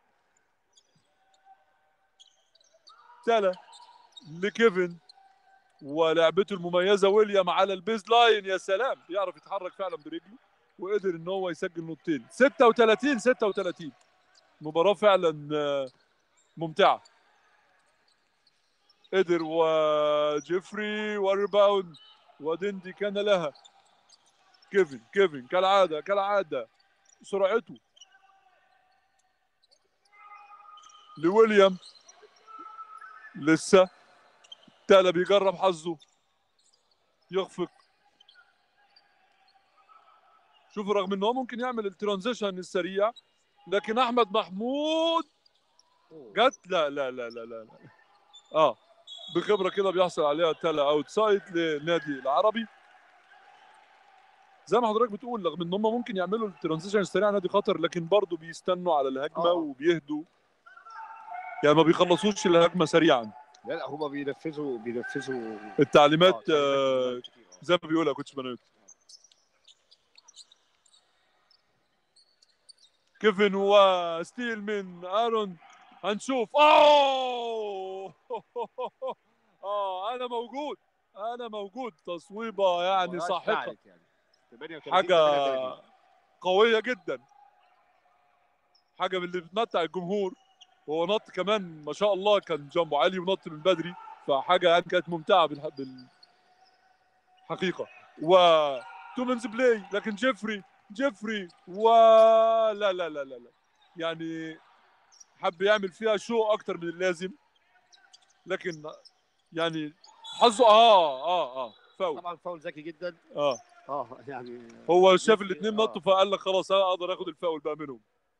تلا لكيفن ولعبته المميزه ويليام على البيز لاين يا سلام بيعرف يتحرك فعلا برجله وقدر ان هو يسجل نقطتين 36 36 مباراه فعلا آه، ممتعه قدر وجيفري والريباوند ودندي كان لها كيفن كيفن كالعاده كالعاده سرعته لويليام لسه تالا بيجرب حظه يخفق شوف رغم ان هو ممكن يعمل الترانزيشن السريع لكن احمد محمود جت لا لا لا لا لا, لا. اه بخبره كده بيحصل عليها تالا اوت سايد للنادي العربي زي ما حضرتك بتقول رغم ان هم ممكن يعملوا الترانزيشن السريع نادي قطر لكن برضه بيستنوا على الهجمه
آه.
وبيهدوا يعني ما بيخلصوش الهجمه سريعا
لا لا هم بينفذوا بينفذوا
التعليمات
آه،
آه،
كتير، آه.
زي ما بيقولها كوتش بنات كيفن وستيل من ارون هنشوف اوه اه انا موجود انا موجود تصويبه يعني
مباراة
ساحقه
اشتعلت يعني 38
حاجه
38.
قويه جدا حاجه من اللي بتمتع الجمهور وهو نط كمان ما شاء الله كان جنبه عالي ونط من بدري فحاجه يعني كانت ممتعه بالح... بالحقيقه و تومنز بلاي لكن جيفري جيفري و لا لا لا لا لا يعني حب يعمل فيها شو اكتر من اللازم لكن يعني حظه اه اه اه فاول
طبعا فاول ذكي جدا
اه
اه يعني
هو شاف
جيفري،
الاثنين
آه.
نطوا فقال لك خلاص انا اقدر اخد الفاول بقى منهم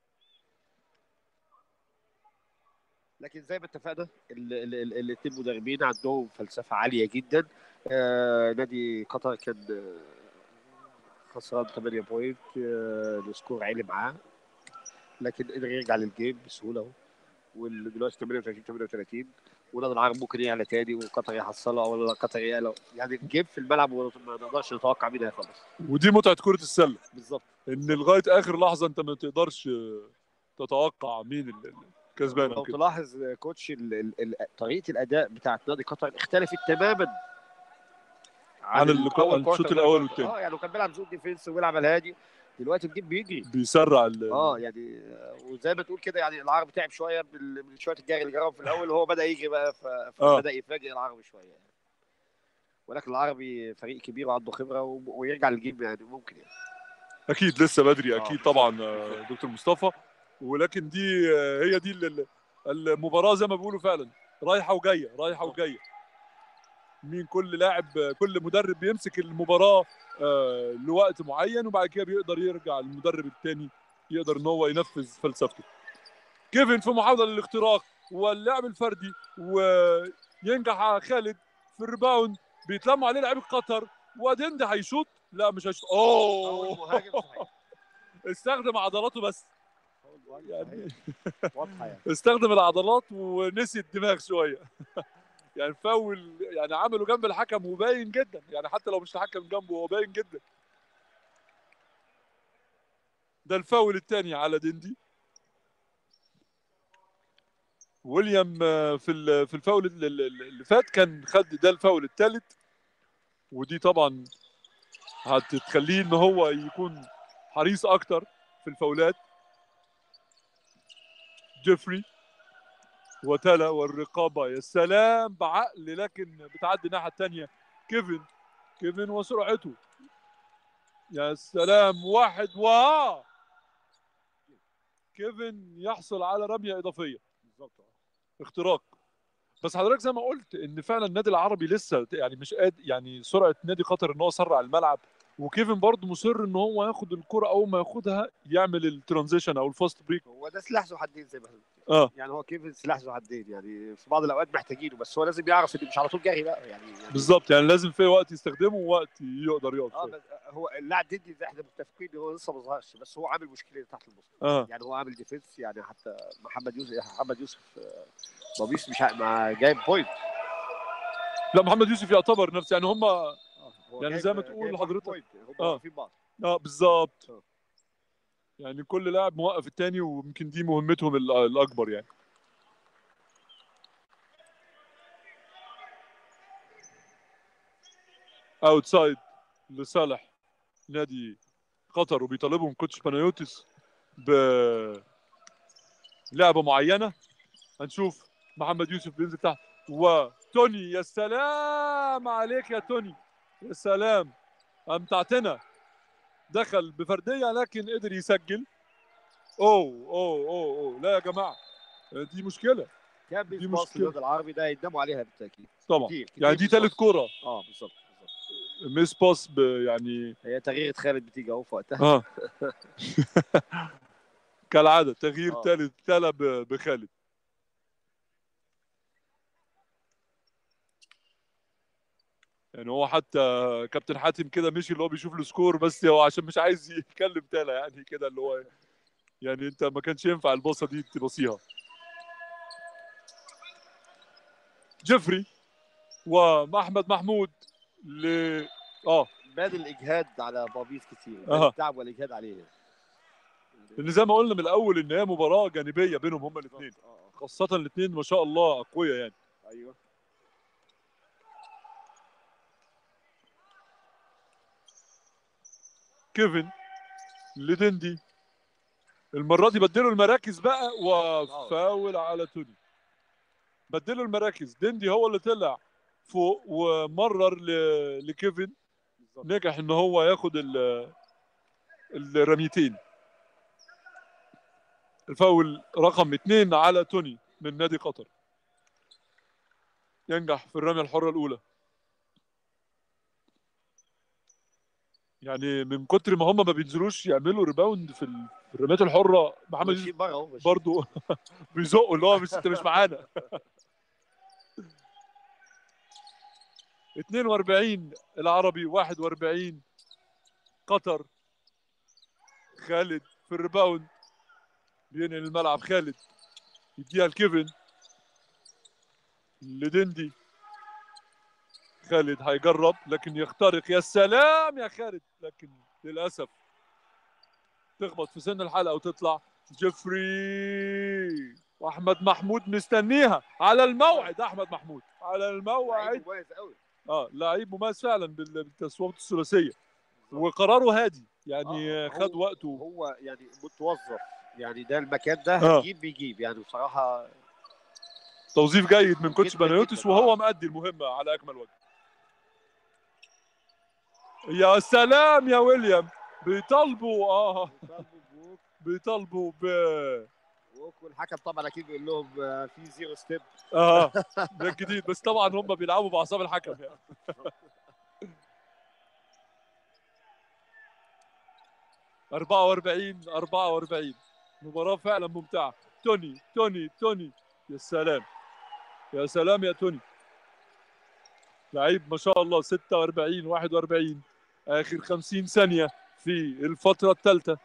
لكن زي ما اتفقنا الاثنين مدربين عندهم فلسفه عاليه جدا آه نادي قطر كان آه، خسران 8 بوينت آه السكور عالي معاه لكن قدر يرجع للجيم بسهوله اهو ودلوقتي 38 38 ونادي العرب ممكن يعلى تاني وقطر يحصلها ولا قطر يعلى يعني الجيم في الملعب ما نقدرش نتوقع مين هيخلص
ودي متعه كره السله
بالظبط
ان لغايه اخر لحظه انت ما تقدرش تتوقع مين ال- ال- الكسبان
لو
او كده
تلاحظ آه، كوتش ال- ال- ال- طريقه الاداء بتاعت نادي قطر اختلفت تماما
عن ال-
الأول
عن الشوط
كوارتر
الأول
ده.
والتاني.
اه يعني كان بيلعب زون ديفينس ويلعب على الهادي دلوقتي الجيم بيجري
بيسرع ال-
اه يعني آه، وزي ما تقول كده يعني العرب تعب شويه بال- من شويه الجري اللي جراهم في الاول وهو بدا يجري بقى ف-
آه.
فبدا يفاجئ العربي شويه يعني. ولكن العربي فريق كبير وعنده خبره و- ويرجع للجيم يعني ممكن يعني
اكيد لسه بدري
آه،
اكيد
بالظبط.
طبعا آه، دكتور مصطفى ولكن دي آه، هي دي ال- ال- المباراه زي ما بيقولوا فعلا رايحه وجايه رايحه
آه.
وجايه مين كل لاعب كل مدرب بيمسك المباراه آه، لوقت معين وبعد كده بيقدر يرجع المدرب الثاني يقدر ان هو ينفذ فلسفته كيفن في محاوله للاختراق واللعب الفردي وينجح خالد في الريباوند بيتلموا عليه لعيبه قطر ودندي هيشوط لا مش هيشوط
أول
اوه
مهاجم صحيح
استخدم عضلاته بس
أول مهاجم
يعني
صحيح. واضحه يعني
استخدم العضلات ونسي الدماغ شويه يعني فاول يعني عمله جنب الحكم وباين جدا يعني حتى لو مش الحكم جنبه هو باين جدا ده الفاول الثاني على دندي ويليام آه، في ال- في الفاول ال- ال- اللي فات كان خد ده الفاول الثالث ودي طبعا هتخليه ان هو يكون حريص اكتر في الفاولات جيفري وتلا والرقابه يا سلام بعقل لكن بتعدي الناحيه الثانيه كيفن كيفن وسرعته يا سلام واحد واه كيفن يحصل على رميه اضافيه
بالظبط
اختراق بس حضرتك زي ما قلت ان فعلا النادي العربي لسه يعني مش قاد يعني سرعه نادي قطر ان هو سرع الملعب وكيفن برضه مصر ان هو ياخد الكره اول ما ياخدها يعمل الترانزيشن او الفاست بريك
هو ده سلاح ذو حدين زي ما قلت
اه
يعني هو كيفن سلاح ذو حدين يعني في بعض الاوقات محتاجينه بس هو لازم يعرف ان مش على طول جري بقى يعني, يعني
بالظبط يعني لازم في وقت يستخدمه ووقت يقدر يقف
اه
شوية.
بس هو اللاعب ديدي ده احنا متفقين ان هو لسه ما ظهرش بس هو عامل مشكله تحت البسط
اه
يعني هو عامل ديفنس يعني حتى محمد يوسف محمد يوسف آه، بابيس مش ع- ما جايب بوينت
لا محمد يوسف يعتبر نفسه يعني هم
آه، هو
يعني
جايب-
زي ما
جايب
تقول
واحد
لحضرتك.
بوينت. هم
آه.
واقفين بعض
اه بالظبط
آه.
يعني كل لاعب موقف التاني ويمكن دي مهمتهم ال- الاكبر يعني اوتسايد لصالح نادي قطر وبيطالبهم كوتش بانيوتس بلعبه معينه هنشوف محمد يوسف بينزل تحت وتوني يا سلام عليك يا توني يا سلام امتعتنا دخل بفرديه لكن قدر يسجل اوه اوه اوه اوه لا يا جماعه دي مشكله
كان
دي
بيس باص
مشكلة.
للنادي العربي ده يندموا عليها بالتاكيد
طبعا
كتير كتير
يعني دي
بيس
ثالث
باص.
كوره
اه بالظبط بالظبط
ميس باس ب- يعني
هي تغيير خالد بتيجي اهو في وقتها
اه كالعاده تغيير
آه.
ثالث تلا ب- بخالد يعني هو حتى كابتن حاتم كده مشي اللي هو بيشوف السكور بس هو عشان مش عايز يتكلم تالا يعني كده اللي هو يعني انت ما كانش ينفع الباصه دي تبصيها جيفري واحمد محمود ل اه
بان الاجهاد على بابيس كتير بان
آه.
التعب والاجهاد عليه
لان زي ما قلنا من الاول ان هي مباراه جانبيه بينهم هما الاثنين
بالظبط. آه، آه.
خاصه الاثنين ما شاء الله اقوياء يعني
ايوه
كيفن لدندي المره دي بدلوا المراكز بقى وفاول على توني بدلوا المراكز دندي هو اللي طلع فوق ومرر ل- لكيفن
بالظبط
نجح ان هو ياخد ال- الرميتين الفاول رقم اثنين على توني من نادي قطر ينجح في الرمية الحرة الأولى يعني من كتر ما هم ما بينزلوش يعملوا ريباوند في ال- في الرميات الحرة محمد يوسف
ماشيين بره اهو ماشيين.
برضو بيزقوا اللي هو مش انت مش معانا 42 العربي 41 قطر خالد في الريباوند بينقل الملعب خالد يديها لكيفن لدندي خالد هيجرب لكن يخترق يا سلام يا خالد لكن للاسف تخبط في سن الحلقه وتطلع جيفري واحمد محمود مستنيها على الموعد احمد محمود على الموعد
لعيب مميز قوي
اه لعيب مميز فعلا بال- بالتصويبات الثلاثيه وقراره هادي يعني
آه،
خد
هو-
وقته
هو يعني متوظف يعني ده المكان ده
آه.
هتجيب بيجيب يعني بصراحه
توظيف جيد من كوتش
جداً
بانيوتس
جداً،
وهو
آه.
مأدي المهمه على اكمل وجه يا سلام يا ويليام بيطالبوا اه بيطالبوا ب
والحكم طبعا اكيد بيقول لهم آه، في زيرو ستيب
اه ده الجديد بس طبعا هم بيلعبوا باعصاب الحكم يعني أربعة وأربعين أربعة وأربعين مباراة فعلا ممتعة توني توني توني يا سلام يا سلام يا توني لعيب ما شاء الله 46 41 آخر 50 ثانية في الفترة الثالثة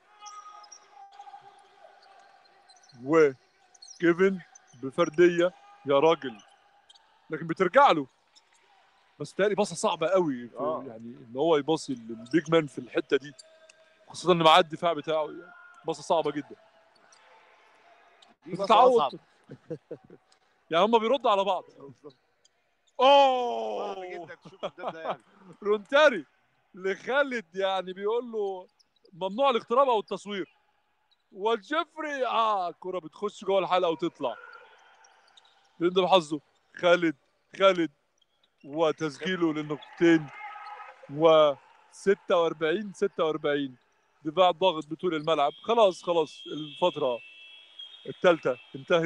وكيفن بفردية يا راجل لكن بترجع له بس تاني باصة صعبة قوي في
آه.
يعني ان هو يباصي البيج مان في الحتة دي خاصة ان معاه الدفاع بتاعه يعني باصة صعبة جدا
دي
بس
بس
تعود
أصعب.
يعني هم بيردوا على بعض
صعب
اوه
جدا تشوف قدام ده يعني
رونتاري لخالد يعني بيقول له ممنوع الاقتراب او التصوير وجيفري اه الكرة بتخش جوه الحلقة وتطلع بيندم حظه خالد خالد وتسجيله للنقطتين و 46 46 دفاع ضاغط بطول الملعب خلاص خلاص الفترة الثالثة انتهت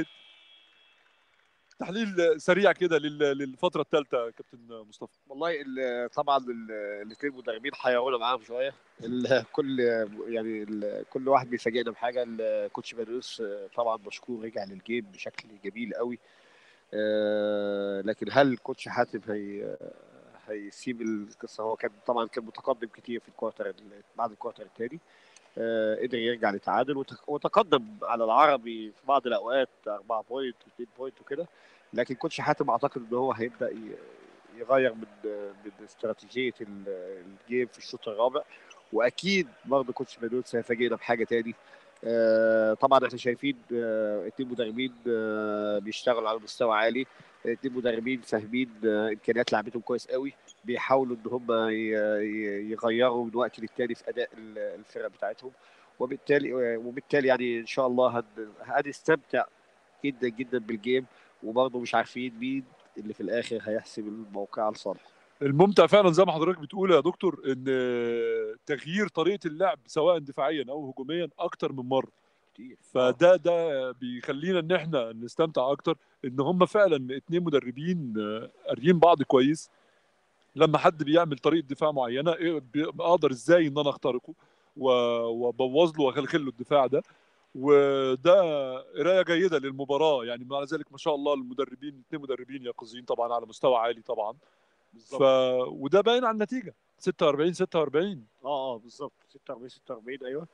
تحليل سريع كده لل- للفترة الثالثة يا كابتن مصطفى
والله ال- طبعا الاثنين مدربين حيرونا معاهم شويه ال- كل يعني ال- كل واحد بيفاجئنا بحاجه الكوتش بانوس طبعا مشكور رجع للجيم بشكل جميل قوي آه، لكن هل الكوتش حاتم هي هيسيب القصه هو كان طبعا كان متقدم كتير في الكوارتر ال- بعد الكوارتر الثاني قدر يرجع لتعادل وتق- وتقدم على العربي في بعض الاوقات 4 بوينت و2 بوينت وكده لكن كوتش حاتم اعتقد ان هو هيبدا ي- يغير من من استراتيجيه ال- الجيم في الشوط الرابع واكيد برضه كوتش بنوت سيفاجئنا بحاجه تاني آه، طبعا احنا شايفين آه، اتنين مدربين آه، بيشتغلوا على مستوى عالي اتنين مدربين فاهمين آه، امكانيات لعبتهم كويس قوي بيحاولوا ان هم ي- ي- يغيروا من وقت للتاني في اداء ال- الفرق بتاعتهم وبالتالي وبالتالي يعني ان شاء الله هن- هنستمتع جدا جدا بالجيم وبرضه مش عارفين مين اللي في الاخر هيحسم الموقع لصالحه
الممتع فعلا زي ما حضرتك بتقول يا دكتور ان تغيير طريقه اللعب سواء دفاعيا او هجوميا اكتر من مره
كتير
فده ده بيخلينا ان احنا نستمتع اكتر ان هم فعلا اتنين مدربين آه، قاريين بعض كويس لما حد بيعمل طريقه دفاع معينه إيه بي- اقدر ازاي ان انا اخترقه و- وابوظ له واخلخل له الدفاع ده وده قرايه جيده للمباراه يعني مع ذلك ما شاء الله المدربين اثنين مدربين يقظين طبعا على مستوى عالي طبعا ف... وده باين على النتيجه 46 46
اه اه بالظبط 46 46 ايوه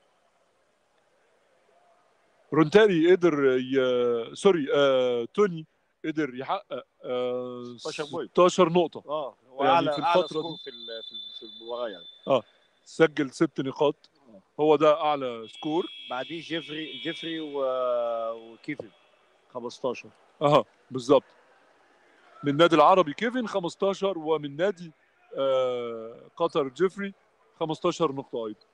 رونتاري قدر ي... سوري آه... توني قدر يحقق آه...
16 بوينت.
16 نقطه
اه
يعني
واعلى
في
اعلى
الفترة
سكور
دي.
في ال- في ال- في المباراه يعني
سجل ست نقاط هو ده اعلى سكور
بعديه جيفري جيفري و... وكيفن 15
اها بالظبط من النادي العربي كيفن 15 ومن نادي آه... قطر جيفري 15 نقطه ايضا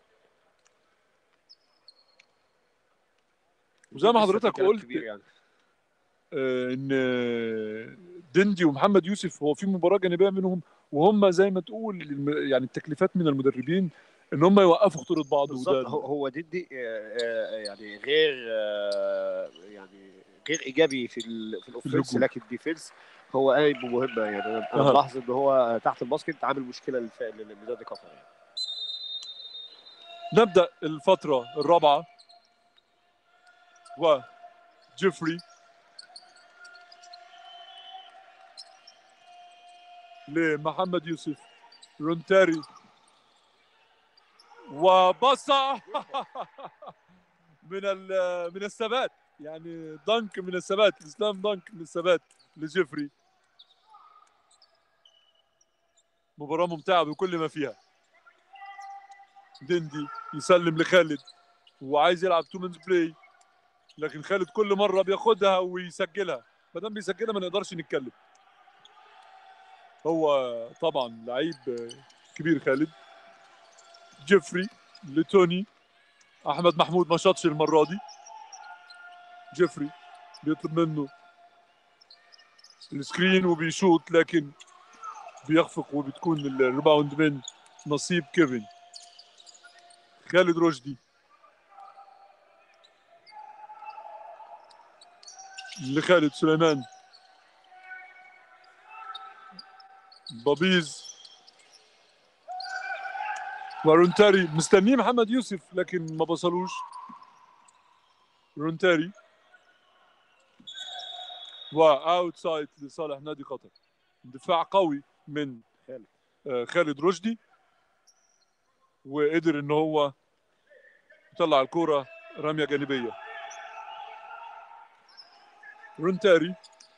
وزي ما
لسه في
حضرتك
كلام
قلت
كبير يعني.
آه، ان دندي ومحمد يوسف هو في مباراه جانبيه منهم وهم زي ما تقول الم- يعني التكليفات من المدربين ان هم يوقفوا خطوره بعض
بالظبط
وده
هو هو ديدي آه، آه، يعني غير آه، يعني غير ايجابي في ال- في الاوفنس
الهجوم.
لكن الديفنس هو قايم بمهمه يعني انا أنا
أها.
ملاحظ ان هو تحت الباسكت عامل مشكله للف- لنادي قطر يعني.
نبدا الفتره الرابعه وجيفري لمحمد يوسف رونتاري وبصة من ال- من الثبات يعني دنك من الثبات الاسلام دنك من الثبات لجيفري مباراة ممتعة بكل ما فيها دندي يسلم لخالد وعايز يلعب تو مانز بلاي لكن خالد كل مرة بياخدها ويسجلها ما دام بيسجلها ما نقدرش نتكلم هو طبعا لعيب كبير خالد جيفري لتوني احمد محمود ما شاطش المره دي جيفري بيطلب منه السكرين وبيشوط لكن بيخفق وبتكون الريباوند من نصيب كيفن خالد رشدي لخالد سليمان بابيز ورونتاري مستنيه محمد يوسف لكن ما بصلوش رونتاري واوتسايد لصالح نادي قطر دفاع قوي من
خالد.
آه، خالد رشدي وقدر ان هو يطلع الكرة رمية جانبية رونتاري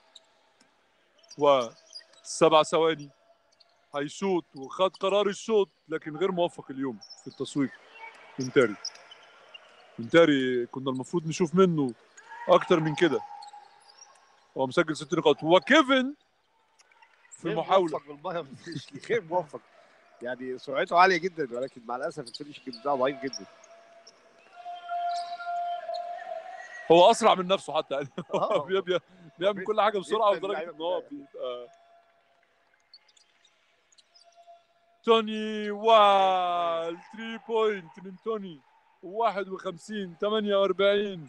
وسبع ثواني هيشوط وخد قرار الشوط لكن غير موفق اليوم في التصويب رونتاري رونتاري كنا المفروض نشوف منه اكتر من كده هو مسجل ست نقاط وكيفن في
غير
محاولة
موفق بالمره مش غير موفق يعني سرعته عاليه جدا ولكن مع الاسف الفينش بتاعه ضعيف جدا
هو اسرع من نفسه حتى يعني
آه.
بي- بي- بيعمل كل حاجه بسرعه
جداً
لدرجه
اللعيبة
ان هو
كلها.
بيبقى توني وال 3 بوينت من توني 51 48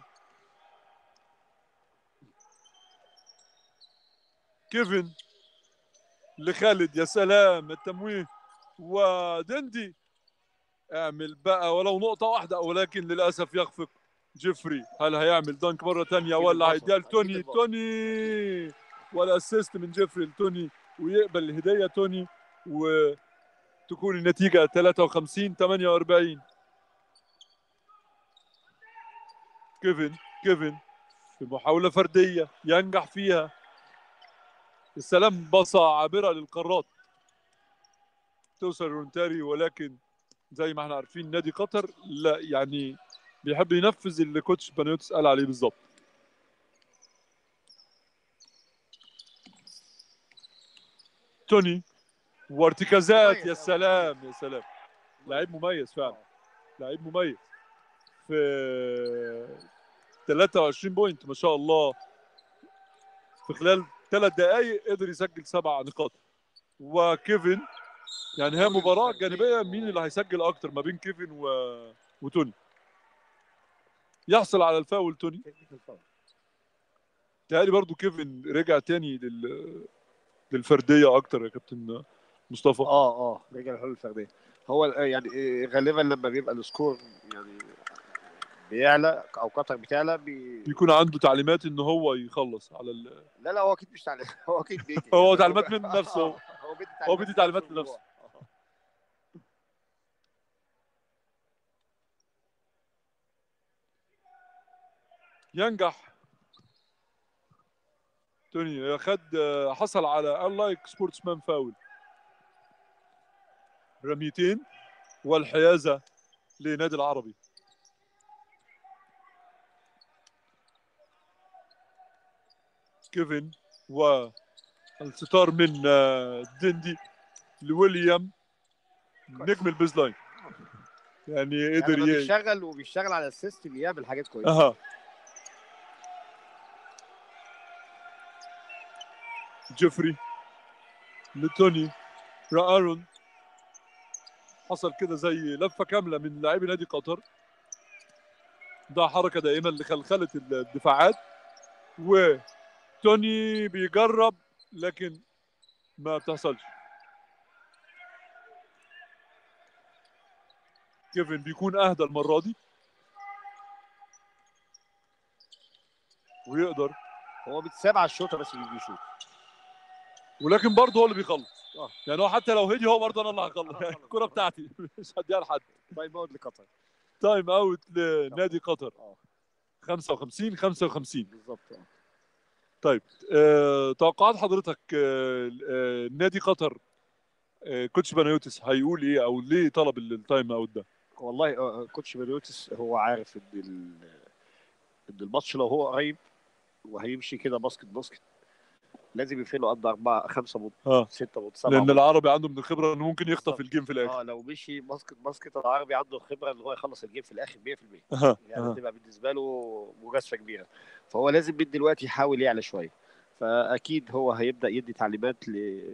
كيفن لخالد يا سلام التمويه ودندي اعمل بقى ولو نقطة واحدة ولكن للأسف يخفق جيفري هل هيعمل دانك مرة تانية
أكيد
ولا
البصل،
هيديها
أكيد
لتوني
البصل.
توني والاسيست من جيفري لتوني ويقبل الهدية توني وتكون النتيجة 53 48 كيفن كيفن في محاولة فردية ينجح فيها السلام بصة عابرة للقارات توصل رونتاري ولكن زي ما احنا عارفين نادي قطر لا يعني بيحب ينفذ اللي كوتش بانيوتس قال عليه بالظبط توني وارتكازات
مميز
يا
أوي.
سلام يا سلام لعيب مميز فعلا لعيب مميز في 23 بوينت ما شاء الله في خلال ثلاث دقائق قدر يسجل سبع نقاط وكيفن يعني هي مباراة جانبية مين اللي هيسجل أكتر ما بين كيفن و... وتوني يحصل على الفاول توني تهيألي برضو كيفن رجع تاني لل... للفردية أكتر يا كابتن مصطفى
اه اه رجع الحلول الفرديه هو ال- يعني آه، غالبا لما بيبقى السكور يعني بيعلى او قطر بتعلى بي...
بيكون عنده تعليمات إن هو يخلص على ال...
لا لا هو اكيد مش تعليم هو اكيد بيدي
هو تعليمات من نفسه هو.
هو بيدي
هو بيدي تعليمات
لنفسه
لنفسه.
هو.
ينجح توني خد حصل على اللايك سبورتس مان فاول رميتين والحيازه لنادي العربي كيفن والستار من آه، دندي لويليام نجم البيز لاين يعني
يعني
قدر
لما
ي...
بيشتغل وبيشتغل على السيستم يعمل حاجات كويسه
اها جيفري لتوني رأرون حصل كده زي لفة كاملة من لاعبي نادي قطر ده حركة دائما لخلخلة الدفاعات وتوني بيجرب لكن ما بتحصلش كيفن بيكون اهدى المرة دي ويقدر
هو بيتساب على الشوطه بس مش بيشوط
ولكن برضه هو اللي بيخلص
آه.
يعني هو حتى لو هدي هو برضه انا اللي هخلص يعني الكرة بتاعتي مش هديها لحد
تايم اوت لقطر
تايم اوت لنادي قطر
اه
55 55
بالظبط اه
طيب آه، توقعات حضرتك آه، آه، نادي قطر آه، كوتش بنايوتس هيقول ايه او ليه طلب التايم اوت ده
والله آه، كوتش بنيوتس هو عارف ان ال- ان الماتش لو هو قريب وهيمشي كده باسكت باسكت لازم يفرق قد اربعه خمسه بوت
اه
سته بوت سبعه
لان
بوت.
العربي عنده من الخبره انه ممكن يخطف
بالظبط.
الجيم في الاخر
اه لو مشي باسكت باسكت العربي عنده الخبره ان هو يخلص الجيم في الاخر 100%
اها
يعني
اها
تبقى بالنسبه له مجازفه كبيره فهو لازم من دلوقتي يحاول يعلى شويه فاكيد هو هيبدا يدي تعليمات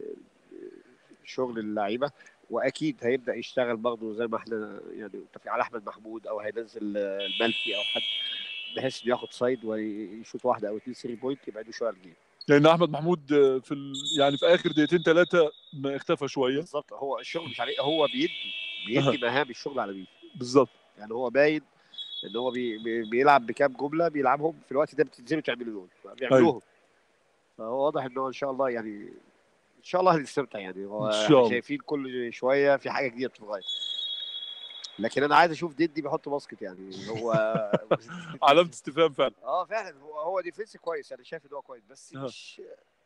لشغل اللعيبه واكيد هيبدا يشتغل برضه زي ما احنا يعني متفقين على احمد محمود او هينزل الملكي او حد بحيث انه ياخد سايد ويشوط واحده او اثنين 3 بوينت يبعدوا شويه عن الجيم
لان احمد محمود آه، في ال... يعني في اخر دقيقتين ثلاثه ما اختفى شويه
بالظبط هو الشغل مش عليه هو بيدي بيدي مهام الشغل على بيه
بالظبط
يعني هو باين ان هو بي بي بيلعب بكام جمله بيلعبهم في الوقت ده بتنزلوا تعملوا دول بيعملوهم فهو واضح ان هو ان شاء الله يعني ان شاء الله هنستمتع يعني هو
إن شاء
إحنا
الله.
شايفين كل شويه في حاجه جديده بتتغير لكن انا عايز اشوف ديدي بيحط باسكت يعني هو
علامه استفهام فعلا
اه فعلا هو هو ديفنس كويس انا شايف ان هو كويس بس
آه.
مش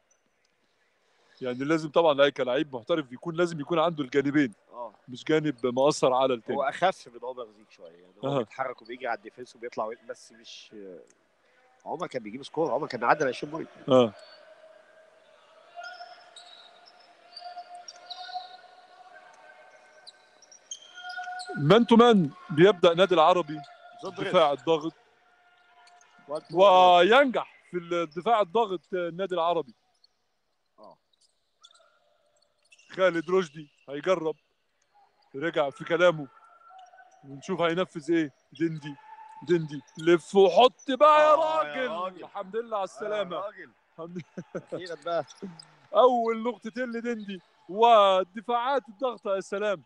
يعني لازم طبعا لعيب كلاعب محترف يكون لازم يكون عنده الجانبين
اه
مش جانب مؤثر على التاني
هو اخف من عمر زيك شويه يعني هو
أها.
بيتحرك وبيجي على الديفنس وبيطلع وي- بس مش عمر كان بيجيب سكور عمر كان معدل 20 بوينت
اه مان تو مان بيبدا نادي العربي دفاع الضغط وينجح في الدفاع الضغط النادي العربي
آه.
خالد رشدي هيجرب رجع في كلامه ونشوف هينفذ ايه دندي دندي لف وحط بقى يا
آه، يا
راجل
راجل.
الحمد لله على السلامه
راجل
الحمد
اخيرا بقى
اول نقطتين لدندي ودفاعات الضغط يا سلام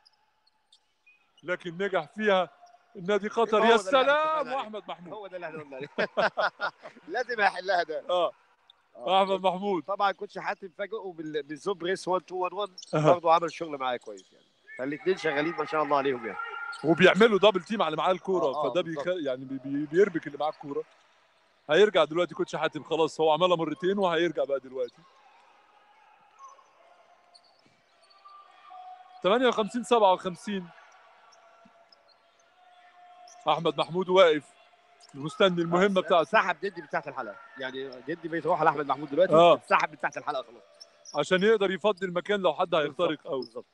لكن نجح فيها النادي قطر
هو
يا
ده اللي احنا اتفقنا
سلام
عليه.
واحمد محمود
هو ده اللي احنا قلنا عليه لازم يحلها ده
اه
آه.
احمد محمود
طبعا كوتش حاتم فاجئه بال- بالزوب ريس 1 2 1 1
أها.
برضه عمل شغل معاه كويس يعني فالاثنين شغالين ما شاء الله عليهم يعني
وبيعملوا دبل تيم على اللي معاه الكوره
آه، آه،
فده
بالظبط.
بيخ... يعني بي... بي- بيربك اللي معاه الكوره هيرجع دلوقتي كوتش حاتم خلاص هو عملها مرتين وهيرجع بقى دلوقتي 58 57 احمد محمود واقف مستني المهمه بتاعته
سحب ديدي من تحت الحلقه يعني ديدي بيروح على احمد محمود دلوقتي
آه.
سحب من تحت الحلقه خلاص
عشان يقدر يفضي المكان لو حد هيخترق
بالظبط،
او
بالظبط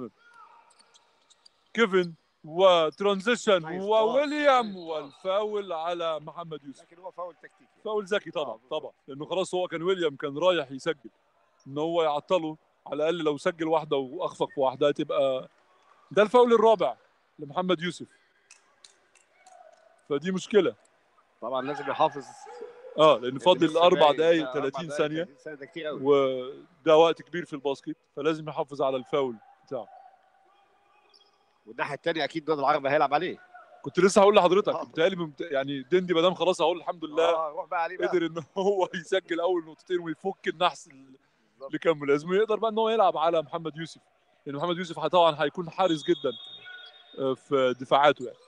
كيفن وترانزيشن
نايس
وويليام
باص، نايس باص.
والفاول على محمد يوسف
لكن هو فاول تكتيكي
فاول ذكي طبعا
آه، بالظبط.
طبعا لانه خلاص هو كان ويليام كان رايح يسجل ان هو يعطله على الاقل لو سجل واحده واخفق في واحده تبقى ده الفاول الرابع لمحمد يوسف فدي مشكله
طبعا لازم يحافظ
اه لان فاضل
لسه
اربع
باقي
دقائق
أربع
30
دقايق،
ثانيه
30 ثانيه ده كتير قوي
وده وقت كبير في الباسكت فلازم يحافظ على الفاول بتاعه
والناحيه الثانيه اكيد نادي العربي هيلعب عليه
كنت لسه هقول لحضرتك
آه.
بتهيألي ممت... يعني دندي ما دام خلاص هقول الحمد لله
اه روح بقى عليه بقى
قدر ان هو يسجل اول نقطتين ويفك النحس ال-
بالظبط.
اللي كان ملازم ويقدر بقى ان هو يلعب على محمد يوسف لان محمد يوسف طبعا هيكون حارس جدا آه، في دفاعاته يعني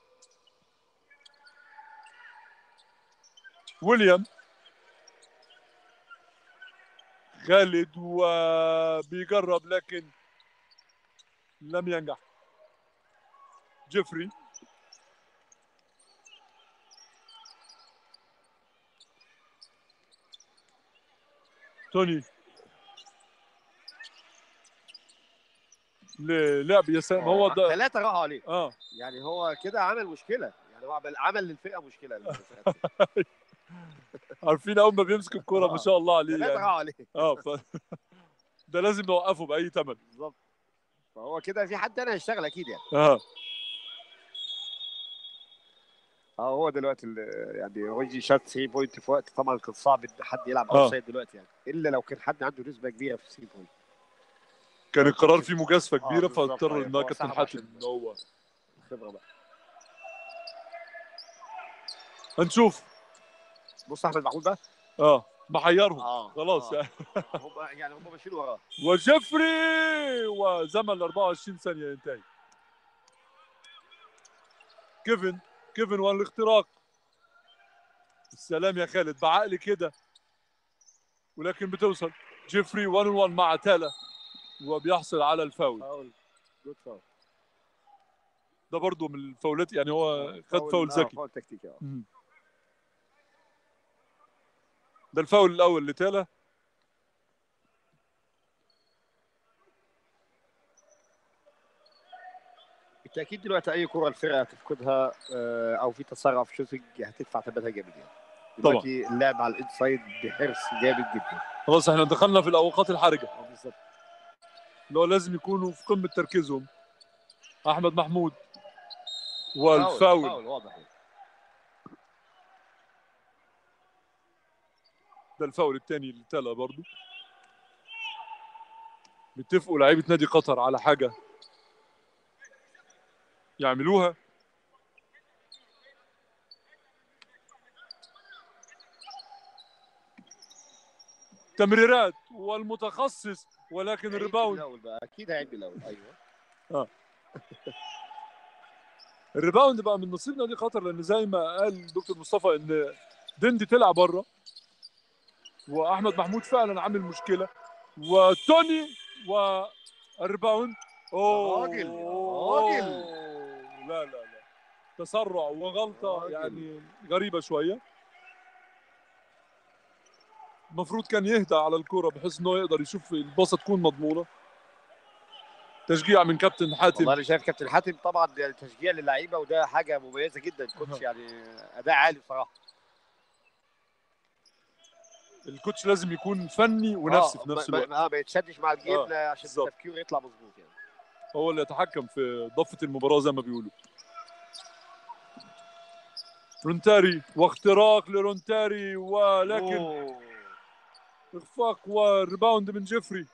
ويليام خالد وبيجرب لكن لم ينجح جيفري توني للعب يا سلام هو ده
ثلاثه راحوا عليه
اه
يعني هو كده عمل مشكله يعني هو عمل عمل للفرقه مشكله
عارفين اول ما بيمسك الكوره ما شاء الله عليه
ثلاثه
يعني
راحوا عليه
اه ف... ده لازم نوقفه باي ثمن
بالظبط فهو كده في حد تاني هيشتغل اكيد يعني
اه
اه هو دلوقتي ال- يعني روجي شات 3 بوينت في وقت طبعا كان صعب ان حد يلعب
آه.
اوت سايد دلوقتي يعني الا لو كان حد عنده نسبه كبيره في 3 بوينت
كان القرار فيه مجازفه
آه،
كبيره
بالظبط،
فاضطر
أيوة.
ان
هو
كابتن
سحب
حاتم
عشان-
ان هو
خبره بقى
هنشوف
بص احمد محمود بقى
اه محيرهم
اه
خلاص
آه.
يعني
هم يعني هم ماشيين وراه
وجيفري وزمن 24 ثانيه ينتهي كيفن كيفن والاختراق السلام يا خالد بعقل كده ولكن بتوصل جيفري 1 1 مع تالا وبيحصل على الفاول
فاول جود فاول
ده برضو من الفاولات يعني هو خد فاول
آه،
ذكي
فاول تكتيكي اه
مم. ده الفاول الاول لتالا
بالتاكيد دلوقتي اي كره الفرقه هتفقدها آه، او في تسرع في شوتنج هتدفع ثمنها جامد يعني
طبعا.
دلوقتي اللعب على الانسايد بحرص جامد جدا
خلاص احنا دخلنا في الاوقات الحرجه
اه بالظبط
اللي هو لازم يكونوا في قمه تركيزهم احمد محمود
فاول
والفاول
فاول واضح يعني.
ده الفاول الثاني اللي تلا برضو بيتفقوا لعيبه نادي قطر على حاجه يعملوها تمريرات والمتخصص ولكن
عيد
الريباوند
بالأول بقى اكيد هيعيد بالاول ايوه
الريباوند بقى من نصيب نادي قطر لان زي ما قال دكتور مصطفى ان دندي طلع بره واحمد محمود فعلا عامل مشكله وتوني والريباوند اوه
راجل، راجل.
لا لا لا تسرع وغلطه
راجل.
يعني غريبه شويه المفروض كان يهدى على الكرة بحيث انه يقدر يشوف الباصه تكون مضمونه تشجيع من كابتن حاتم
والله انا شايف كابتن حاتم طبعا يعني تشجيع للعيبه وده حاجه مميزه جدا كوتش يعني اداء عالي بصراحه
الكوتش لازم يكون فني ونفسي في نفس
ما-
الوقت
ما, ما يتشدش مع الجيم
آه،
لا، عشان
بالظبط.
التفكير يطلع مظبوط يعني
هو اللي يتحكم في ضفه المباراه زي ما بيقولوا رونتاري واختراق لرونتاري ولكن
أوه.
اخفاق وريباوند من جيفري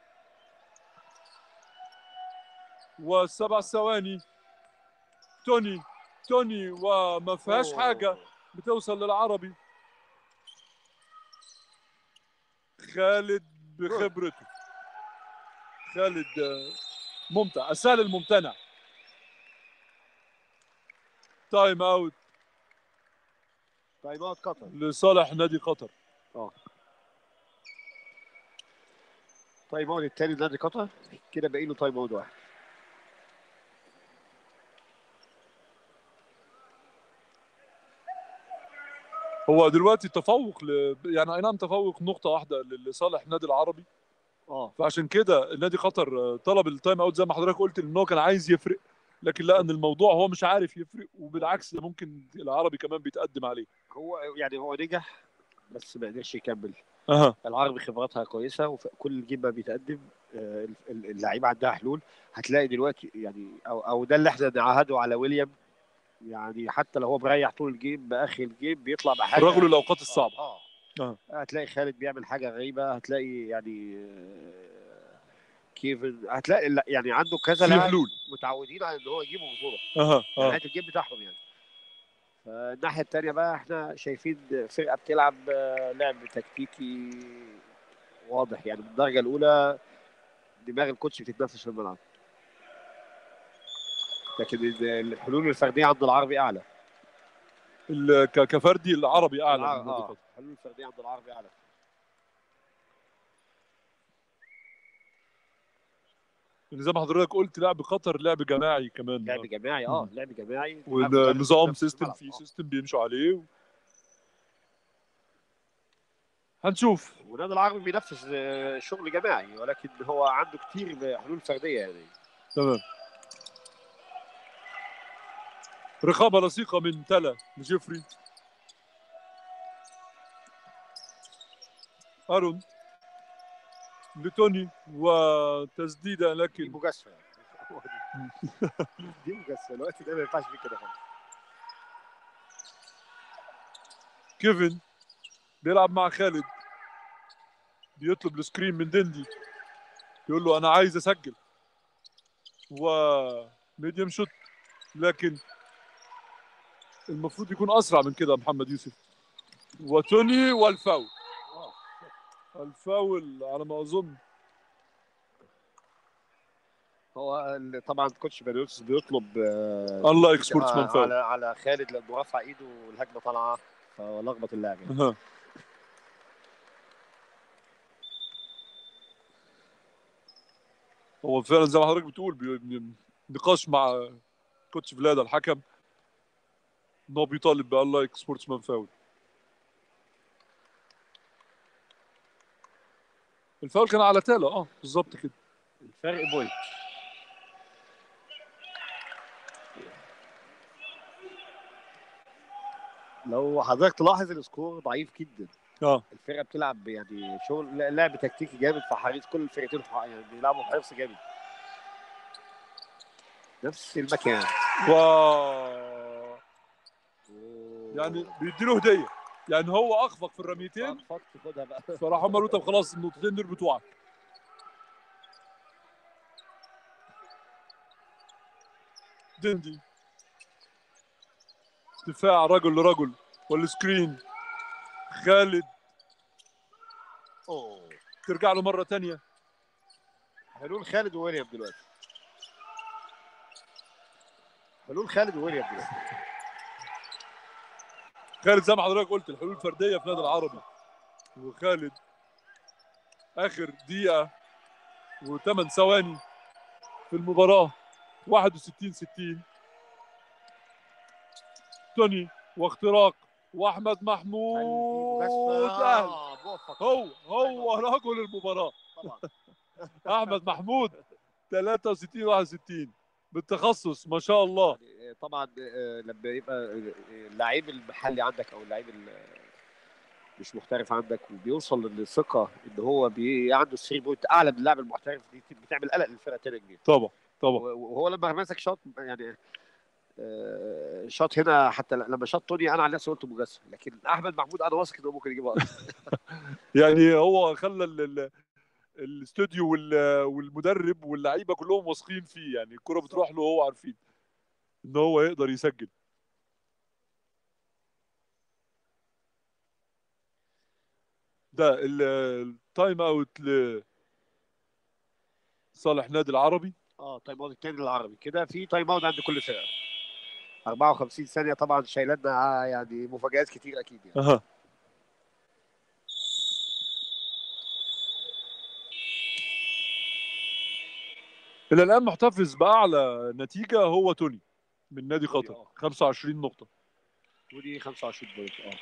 وسبع ثواني توني توني وما فيهاش
أوه.
حاجه بتوصل للعربي خالد بخبرته خالد آه، ممتع اسال الممتنع تايم اوت
تايم اوت قطر
لصالح نادي قطر
تايم اوت الثاني نادي قطر كده باقي له تايم اوت واحد
هو دلوقتي تفوق ل... يعني اي نعم تفوق نقطه واحده لصالح النادي العربي
اه
فعشان كده نادي قطر آه، طلب التايم اوت زي ما حضرتك قلت ان هو كان عايز يفرق لكن لقى ان الموضوع هو مش عارف يفرق وبالعكس ده ممكن العربي كمان بيتقدم عليه
هو يعني هو نجح بس ما قدرش يكمل
اها
العربي خبراتها كويسه وكل جيم ما بيتقدم آه، ال- ال- اللعيبه عندها حلول هتلاقي دلوقتي يعني او او ده اللي احنا نعهده على ويليام يعني حتى لو هو مريح طول الجيم باخر الجيم بيطلع بحاجه
رغم الاوقات الصعبه
اه
آه.
هتلاقي خالد بيعمل حاجه غريبه هتلاقي يعني آه، كيفن هتلاقي لا، يعني عنده كذا
في
لاعب
حلول
متعودين على ان هو يجيبوا بطوله
اها اه
نهايه الجيم بتاعهم يعني فالناحيه الثانيه بقى احنا شايفين فرقه بتلعب آه، لعب تكتيكي واضح يعني من الدرجه الاولى دماغ الكوتش بتتنفس في الملعب لكن ال- الحلول الفرديه عند العربي اعلى
ال- ك- كفردي العربي اعلى
الع-
من نادي
اه
قطر
الحلول الفرديه عند العربي اعلى
لأن زي ما حضرتك قلت لعب قطر لعب جماعي كمان
لعب جماعي اه لعب جماعي
والنظام
نفس
سيستم
الملعب.
في
آه.
سيستم بيمشوا عليه هنشوف
ونادي العربي بينفذ آه، شغل جماعي ولكن هو عنده كتير حلول فرديه يعني
تمام رقابة لصيقة من تلا لجيفري أرون لتوني وتسديدة
دي
لكن
مجازفه يعني دي مجازفه الوقت ده ما ينفعش فيه كده خالص
كيفن بيلعب مع خالد بيطلب السكرين من دندي يقول له أنا عايز أسجل وميديم شوت لكن المفروض يكون أسرع من كده محمد يوسف وتوني والفاول
آه.
الفاول على ما أظن
هو ال- طبعا كوتش بنوتس بيطلب آه،
الله اكسبورتس
آه،
مان فاول
على على خالد لانه رفع ايده والهجمه طالعه فلخبط اللاعب يعني.
أها. هو فعلا زي ما حضرتك بتقول بي- بي- نقاش مع كوتش فلاد الحكم ان هو بيطالب بالله سبورتس مان فاول الفاول كان على تالا اه بالظبط كده
الفرق بوينت لو حضرتك تلاحظ السكور ضعيف جدا
اه
الفرقه بتلعب يعني شغل لعب تكتيكي جامد فحريص كل الفرقتين ح- يعني بيلعبوا بحرص جامد نفس المكان
و يعني بيديله هديه يعني هو اخفق في الرميتين
فقط خدها بقى
فراح هم قالوا طب خلاص النقطتين دول بتوعك دندي دفاع رجل لرجل والسكرين خالد
اوه
ترجع له مره تانية
حلول خالد وويليام دلوقتي حلول خالد وويليام دلوقتي
خالد زي ما حضرتك قلت الحلول الفرديه في نادي العربي وخالد اخر دقيقه وثمان ثواني في المباراه 61 60 توني واختراق واحمد محمود اهل
آه، موفق
هو هو رجل المباراه
طبعا
احمد محمود 63 61 بالتخصص ما شاء الله
يعني طبعا آه، لما يبقى اللعيب المحلي عندك او اللعيب ال- مش محترف عندك وبيوصل للثقه ان هو بي عنده 3 بوينت اعلى من اللاعب المحترف دي بتعمل قلق للفرقه تاني كبير
طبعا طبعا
وهو لما مسك شوت يعني آه، شوت هنا حتى لما شوت توني انا على نفسي قلت مجسم لكن احمد محمود انا واثق انه ممكن يجيبها أكتر.
يعني هو خلى ال- ال- الاستوديو وال- والمدرب واللعيبه كلهم واثقين فيه يعني الكره بتروح له وهو عارفين ان هو يقدر يسجل ده ال- التايم اوت لصالح نادي العربي
اه تايم اوت التاني العربي كده في تايم اوت عند كل فرقه 54 ثانيه طبعا شايله لنا يعني مفاجآت كتير اكيد يعني
اها الى الان محتفظ باعلى نتيجه هو توني من نادي
توني،
قطر
آه.
25 نقطه
ودي 25 بوينت اه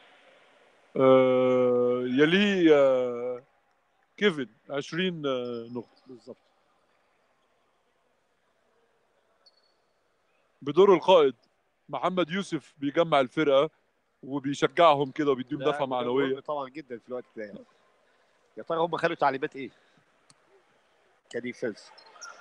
آه يليه آه كيفن 20 آه، نقطه
بالظبط
بدور القائد محمد يوسف بيجمع الفرقه وبيشجعهم كده وبيديهم
ده-
دفعه
ده
معنويه
مهم طبعا جدا في الوقت ده يعني. يا ترى هم خدوا تعليمات ايه؟ كديفنس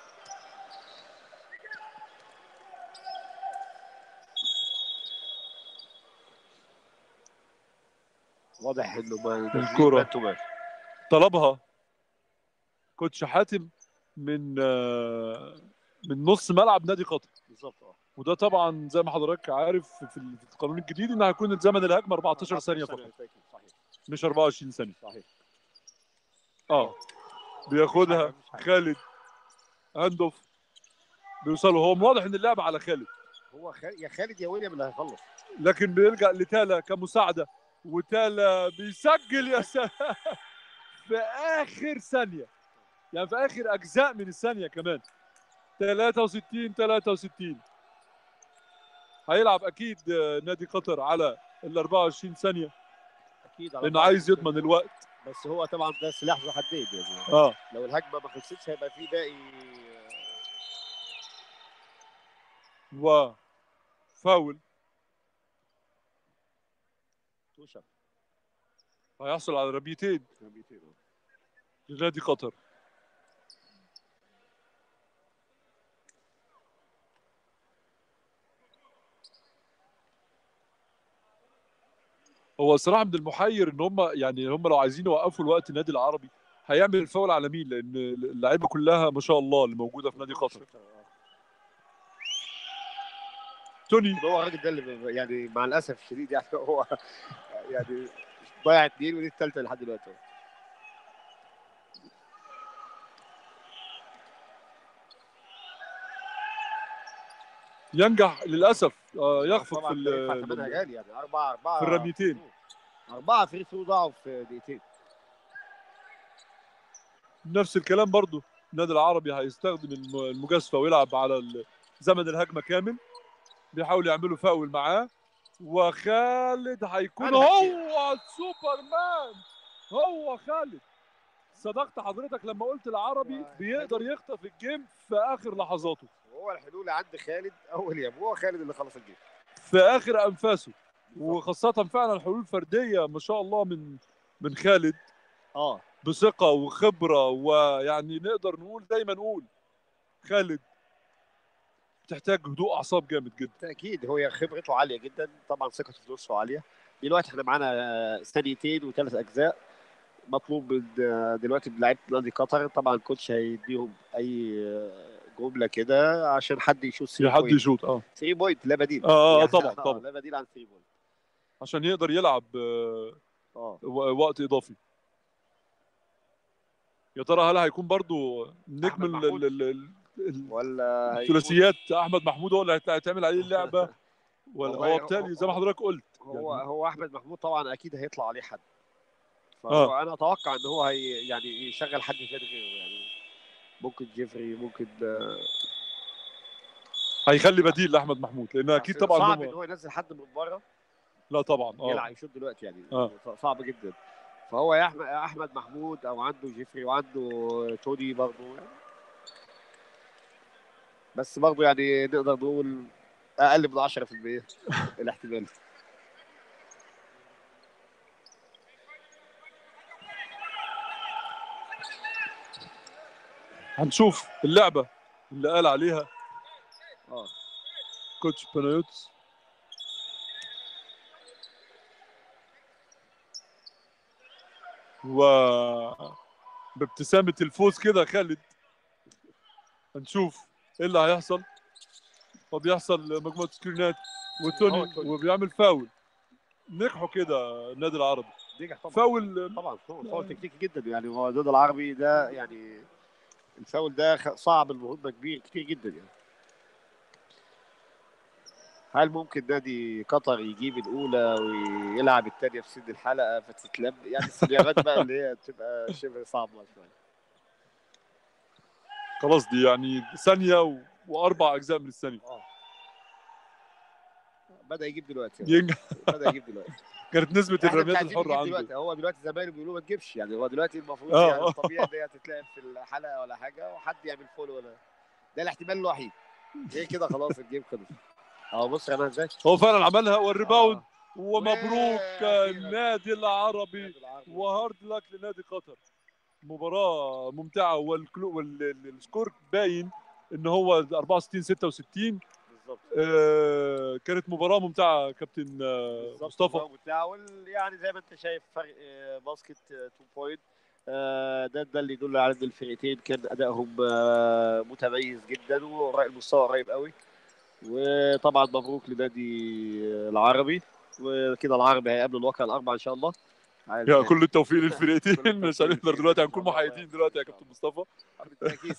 واضح انه ما
الكرة.
مان تو مان.
طلبها كوتش حاتم من آه من نص ملعب نادي قطر
بالظبط اه
وده طبعا زي ما حضرتك عارف في ال- في القانون الجديد ان هيكون زمن الهجمه 14 ثانيه فقط
صحيح
مش 24 ثانيه
صحيح
اه بياخدها خالد هاندوف بيوصلوا هو واضح ان اللعبه على خالد
هو خ... يا خالد يا ويليام اللي هيخلص
لكن بيلجا لتالا كمساعده وتالا بيسجل يا سلام في اخر ثانيه يعني في اخر اجزاء من الثانيه كمان 63 63 هيلعب اكيد آه، نادي قطر على ال 24 ثانيه
اكيد على
لانه عايز يضمن الوقت
بس هو طبعا ده سلاح ذو حدين يعني
اه
لو الهجمه ما خلصتش هيبقى في باقي
و فاول
توشة
هيحصل على رميتين لنادي قطر هو الصراحه من المحير ان هم يعني هم لو عايزين يوقفوا الوقت النادي العربي هيعمل الفاول على مين لان اللعيبه كلها ما شاء الله اللي موجوده في نادي قطر توني
هو الراجل ده اللي يعني مع الاسف الشديد يعني هو يعني ضيع اثنين ودي الثالثه لحد دلوقتي
ينجح للاسف آه، يخفق في
طبعا
ال-
ده يدفع ثمنها غالي يعني اربعه اربعه
في الرميتين.
اربعه فري ثرو ضاعوا في دقيقتين
نفس الكلام برضو النادي العربي هيستخدم الم- المجازفه ويلعب على ال- زمن الهجمه كامل بيحاول يعملوا فاول معاه وخالد هيكون
أنا
هو السوبرمان هو خالد صدقت حضرتك لما قلت العربي
هو
بيقدر يخطف الجيم في اخر لحظاته
وهو الحلول عند خالد اول يوم هو خالد اللي خلص الجيم
في اخر انفاسه وخاصه فعلا حلول فرديه ما شاء الله من من خالد
اه
بثقه وخبره ويعني نقدر نقول دايما نقول خالد بتحتاج هدوء اعصاب جامد جدا
بالتاكيد هو خبرته عاليه جدا طبعا ثقته في نفسه عاليه دلوقتي احنا معانا ثانيتين وثلاث اجزاء مطلوب من دلوقتي من لعيبه نادي قطر طبعا الكوتش هيديهم اي جمله كده عشان حد يشوط 3
حد
بوينت
يشوط اه
3 بوينت لا بديل
اه اه
يعني
طبعا طبعا
لا بديل عن 3 بوينت
عشان يقدر يلعب آه،
اه
و- وقت اضافي يا ترى هل هيكون برضو نجم
أحمد
ال-
محمود.
ال- ال- ال-
ولا هيكون-
الثلاثيات احمد محمود هو اللي هت- هيتعمل عليه اللعبه ولا
والله
هو
هو-
بالتالي زي ما حضرتك قلت
هو
يعني
هو احمد محمود طبعا اكيد هيطلع عليه حد فهو
آه.
انا اتوقع ان هو هي يعني يشغل حد تاني غيره يعني ممكن جيفري ممكن آه،
هيخلي بديل لاحمد محمود لان اكيد طبعا
صعب
هم-
ان هو ينزل حد من بره
لا طبعا اه
يلعب يشوط دلوقتي يعني
آه.
صعب جدا فهو يا احمد احمد محمود او عنده جيفري وعنده توني برضه يعني. بس برضه يعني نقدر نقول اقل من 10% الاحتمال
هنشوف اللعبه اللي قال عليها
اه
كوتش بنايوتس و بابتسامة الفوز كده خالد هنشوف ايه اللي هيحصل وبيحصل مجموعة سكرينات
هو
وتوني
توني.
وبيعمل فاول نجحوا كده النادي العربي
نجح طبعا
فاول
طبعا فاول فاول تكتيكي جدا يعني هو ضد العربي ده يعني الفاول ده خ- صعب المهمه كبير كتير جدا يعني هل ممكن نادي قطر يجيب الاولى ويلعب الثانيه في سن الحلقه فتتلم يعني السيناريوهات بقى اللي هي بتبقى شبه صعبه شويه
خلاص دي يعني ثانية و... وأربع أجزاء من الثانية
اه بدا يجيب دلوقتي
ينجح
بدا يجيب دلوقتي
كانت نسبة
احنا مش
الرميات
عايزين
الحرة
نجيب
عنده
دلوقتي هو دلوقتي زمايله بيقولوا ما تجيبش يعني هو دلوقتي المفروض
آه،
يعني
آه.
الطبيعي ان هي تتلعب في الحلقه ولا حاجه وحد يعمل فول ولا ده الاحتمال الوحيد غير كده خلاص الجيم خلص اهو بص انا ازاي
هو فعلا عملها والريباوند
آه.
ومبروك
وأخيراً.
النادي العربي
بالعربي.
وهارد لك لنادي قطر مباراة ممتعة والكلو والسكور باين ان هو 64 66
بالظبط
آه كانت مباراة ممتعة كابتن آه
بالظبط
مصطفى
الموضوع بتاعه وال- يعني زي ما انت شايف فرق آه، باسكت 2 بوينت ده ده اللي يدل على ان الفرقتين كان ادائهم آه، متميز جدا والمستوى قريب قوي وطبعا مبروك لنادي العربي وكده العربي هيقابل الواقع الاربعه ان شاء الله
يا كل التوفيق
كل
للفرقتين
التوفيق
مش هنقدر
للفرقتين.
دلوقتي هنكون
والله
محايدين دلوقتي يا كابتن مصطفى
بالتاكيد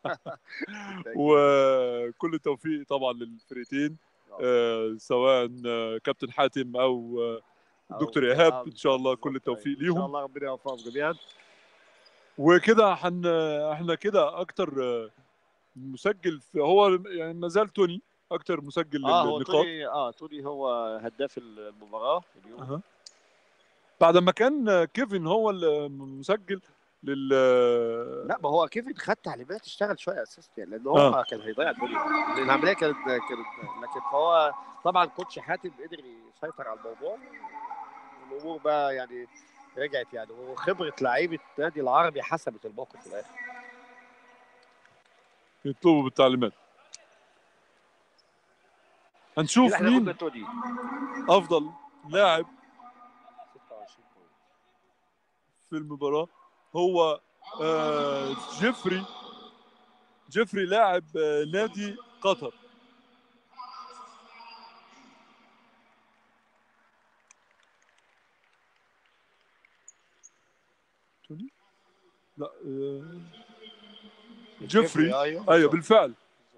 وكل التوفيق طبعا للفرقتين آه سواء آه، كابتن حاتم او آه، دكتور ايهاب ان شاء الله كل التوفيق
ان شاء
ليهم
الله ربنا يوفقهم جميعا
وكده حن احنا كده اكتر آه، مسجل في هو يعني ما زال توني اكتر مسجل
اه هو
للنقاط
توني اه توني هو هداف المباراه اليوم
أها. بعد ما كان آه، كيفن هو المسجل لل
لا ما هو كيفن خد تعليمات اشتغل شويه اساسا يعني لان هو
آه.
كان هيضيع الدنيا لان العمليه كانت كانت لكن فهو طبعا كوتش حاتم قدر يسيطر على الموضوع الامور بقى يعني رجعت يعني وخبره لعيبه نادي العربي حسبت الموقف في الاخر
يطلبوا بالتعليمات هنشوف
كده احنا قلنا
مين
توني
افضل لاعب
26 بوينت
في المباراة هو آه، جيفري جيفري لاعب آه، نادي قطر توني؟ لا آه، جيفري
ايوه
ايوه بالفعل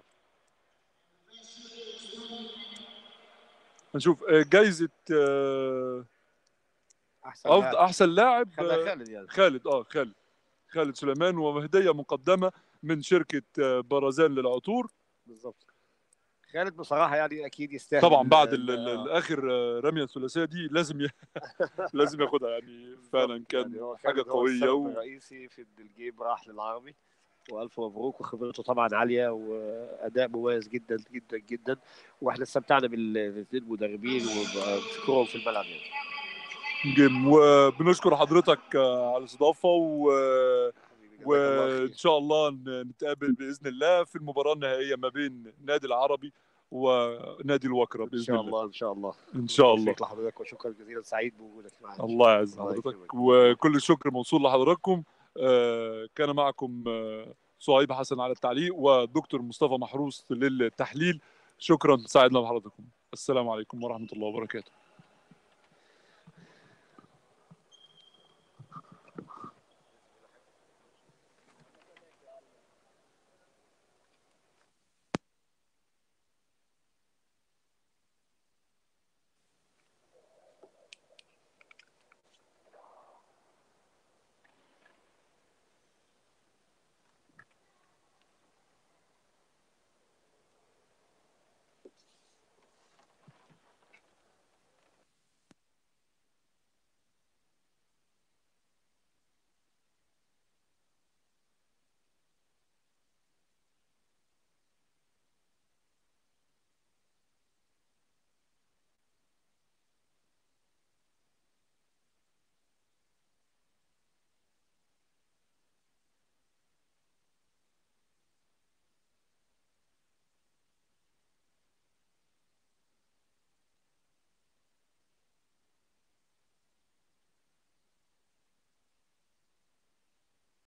هنشوف آه، جايزة آه،
احسن
أفضل
لاعب.
أحسن لاعب
خلى
آه،
خالد يعني
خالد اه خالد خالد سليمان وهدية مقدمة من شركة آه، برزان للعطور
بالظبط خالد بصراحه يعني اكيد يستاهل
طبعا بعد
ال-
ال- ال-
آه.
الاخر آه، رمية الثلاثية دي لازم ي... لازم ياخدها يعني فعلا
بالظبط،
كان
يعني هو
حاجة
خالد هو
قوية
السبب
و...
الرئيسي في ان الجيم راح للعربي والف مبروك وخبرته طبعا عاليه واداء مميز جدا جدا جدا واحنا استمتعنا بالاثنين مدربين وبفكرهم في الملعب يعني
جيم وبنشكر حضرتك آه، على الاستضافة و...
حبيبي، جزاك الله خير.
وان شاء الله ن- نتقابل باذن الله في المباراه النهائيه ما بين النادي العربي ونادي الوكره
ان
باذن
شاء
الله
الله ان شاء الله
ان شاء الله
شكرا لحضرتك وشكرا جزيلا سعيد بوجودك معنا
الله يعز
الله
حضرتك
يكرمك.
وكل الشكر موصول لحضراتكم آه، كان معكم آه، صهيب حسن على التعليق والدكتور مصطفى محروس للتحليل شكرا سعدنا بحضراتكم السلام عليكم ورحمه الله وبركاته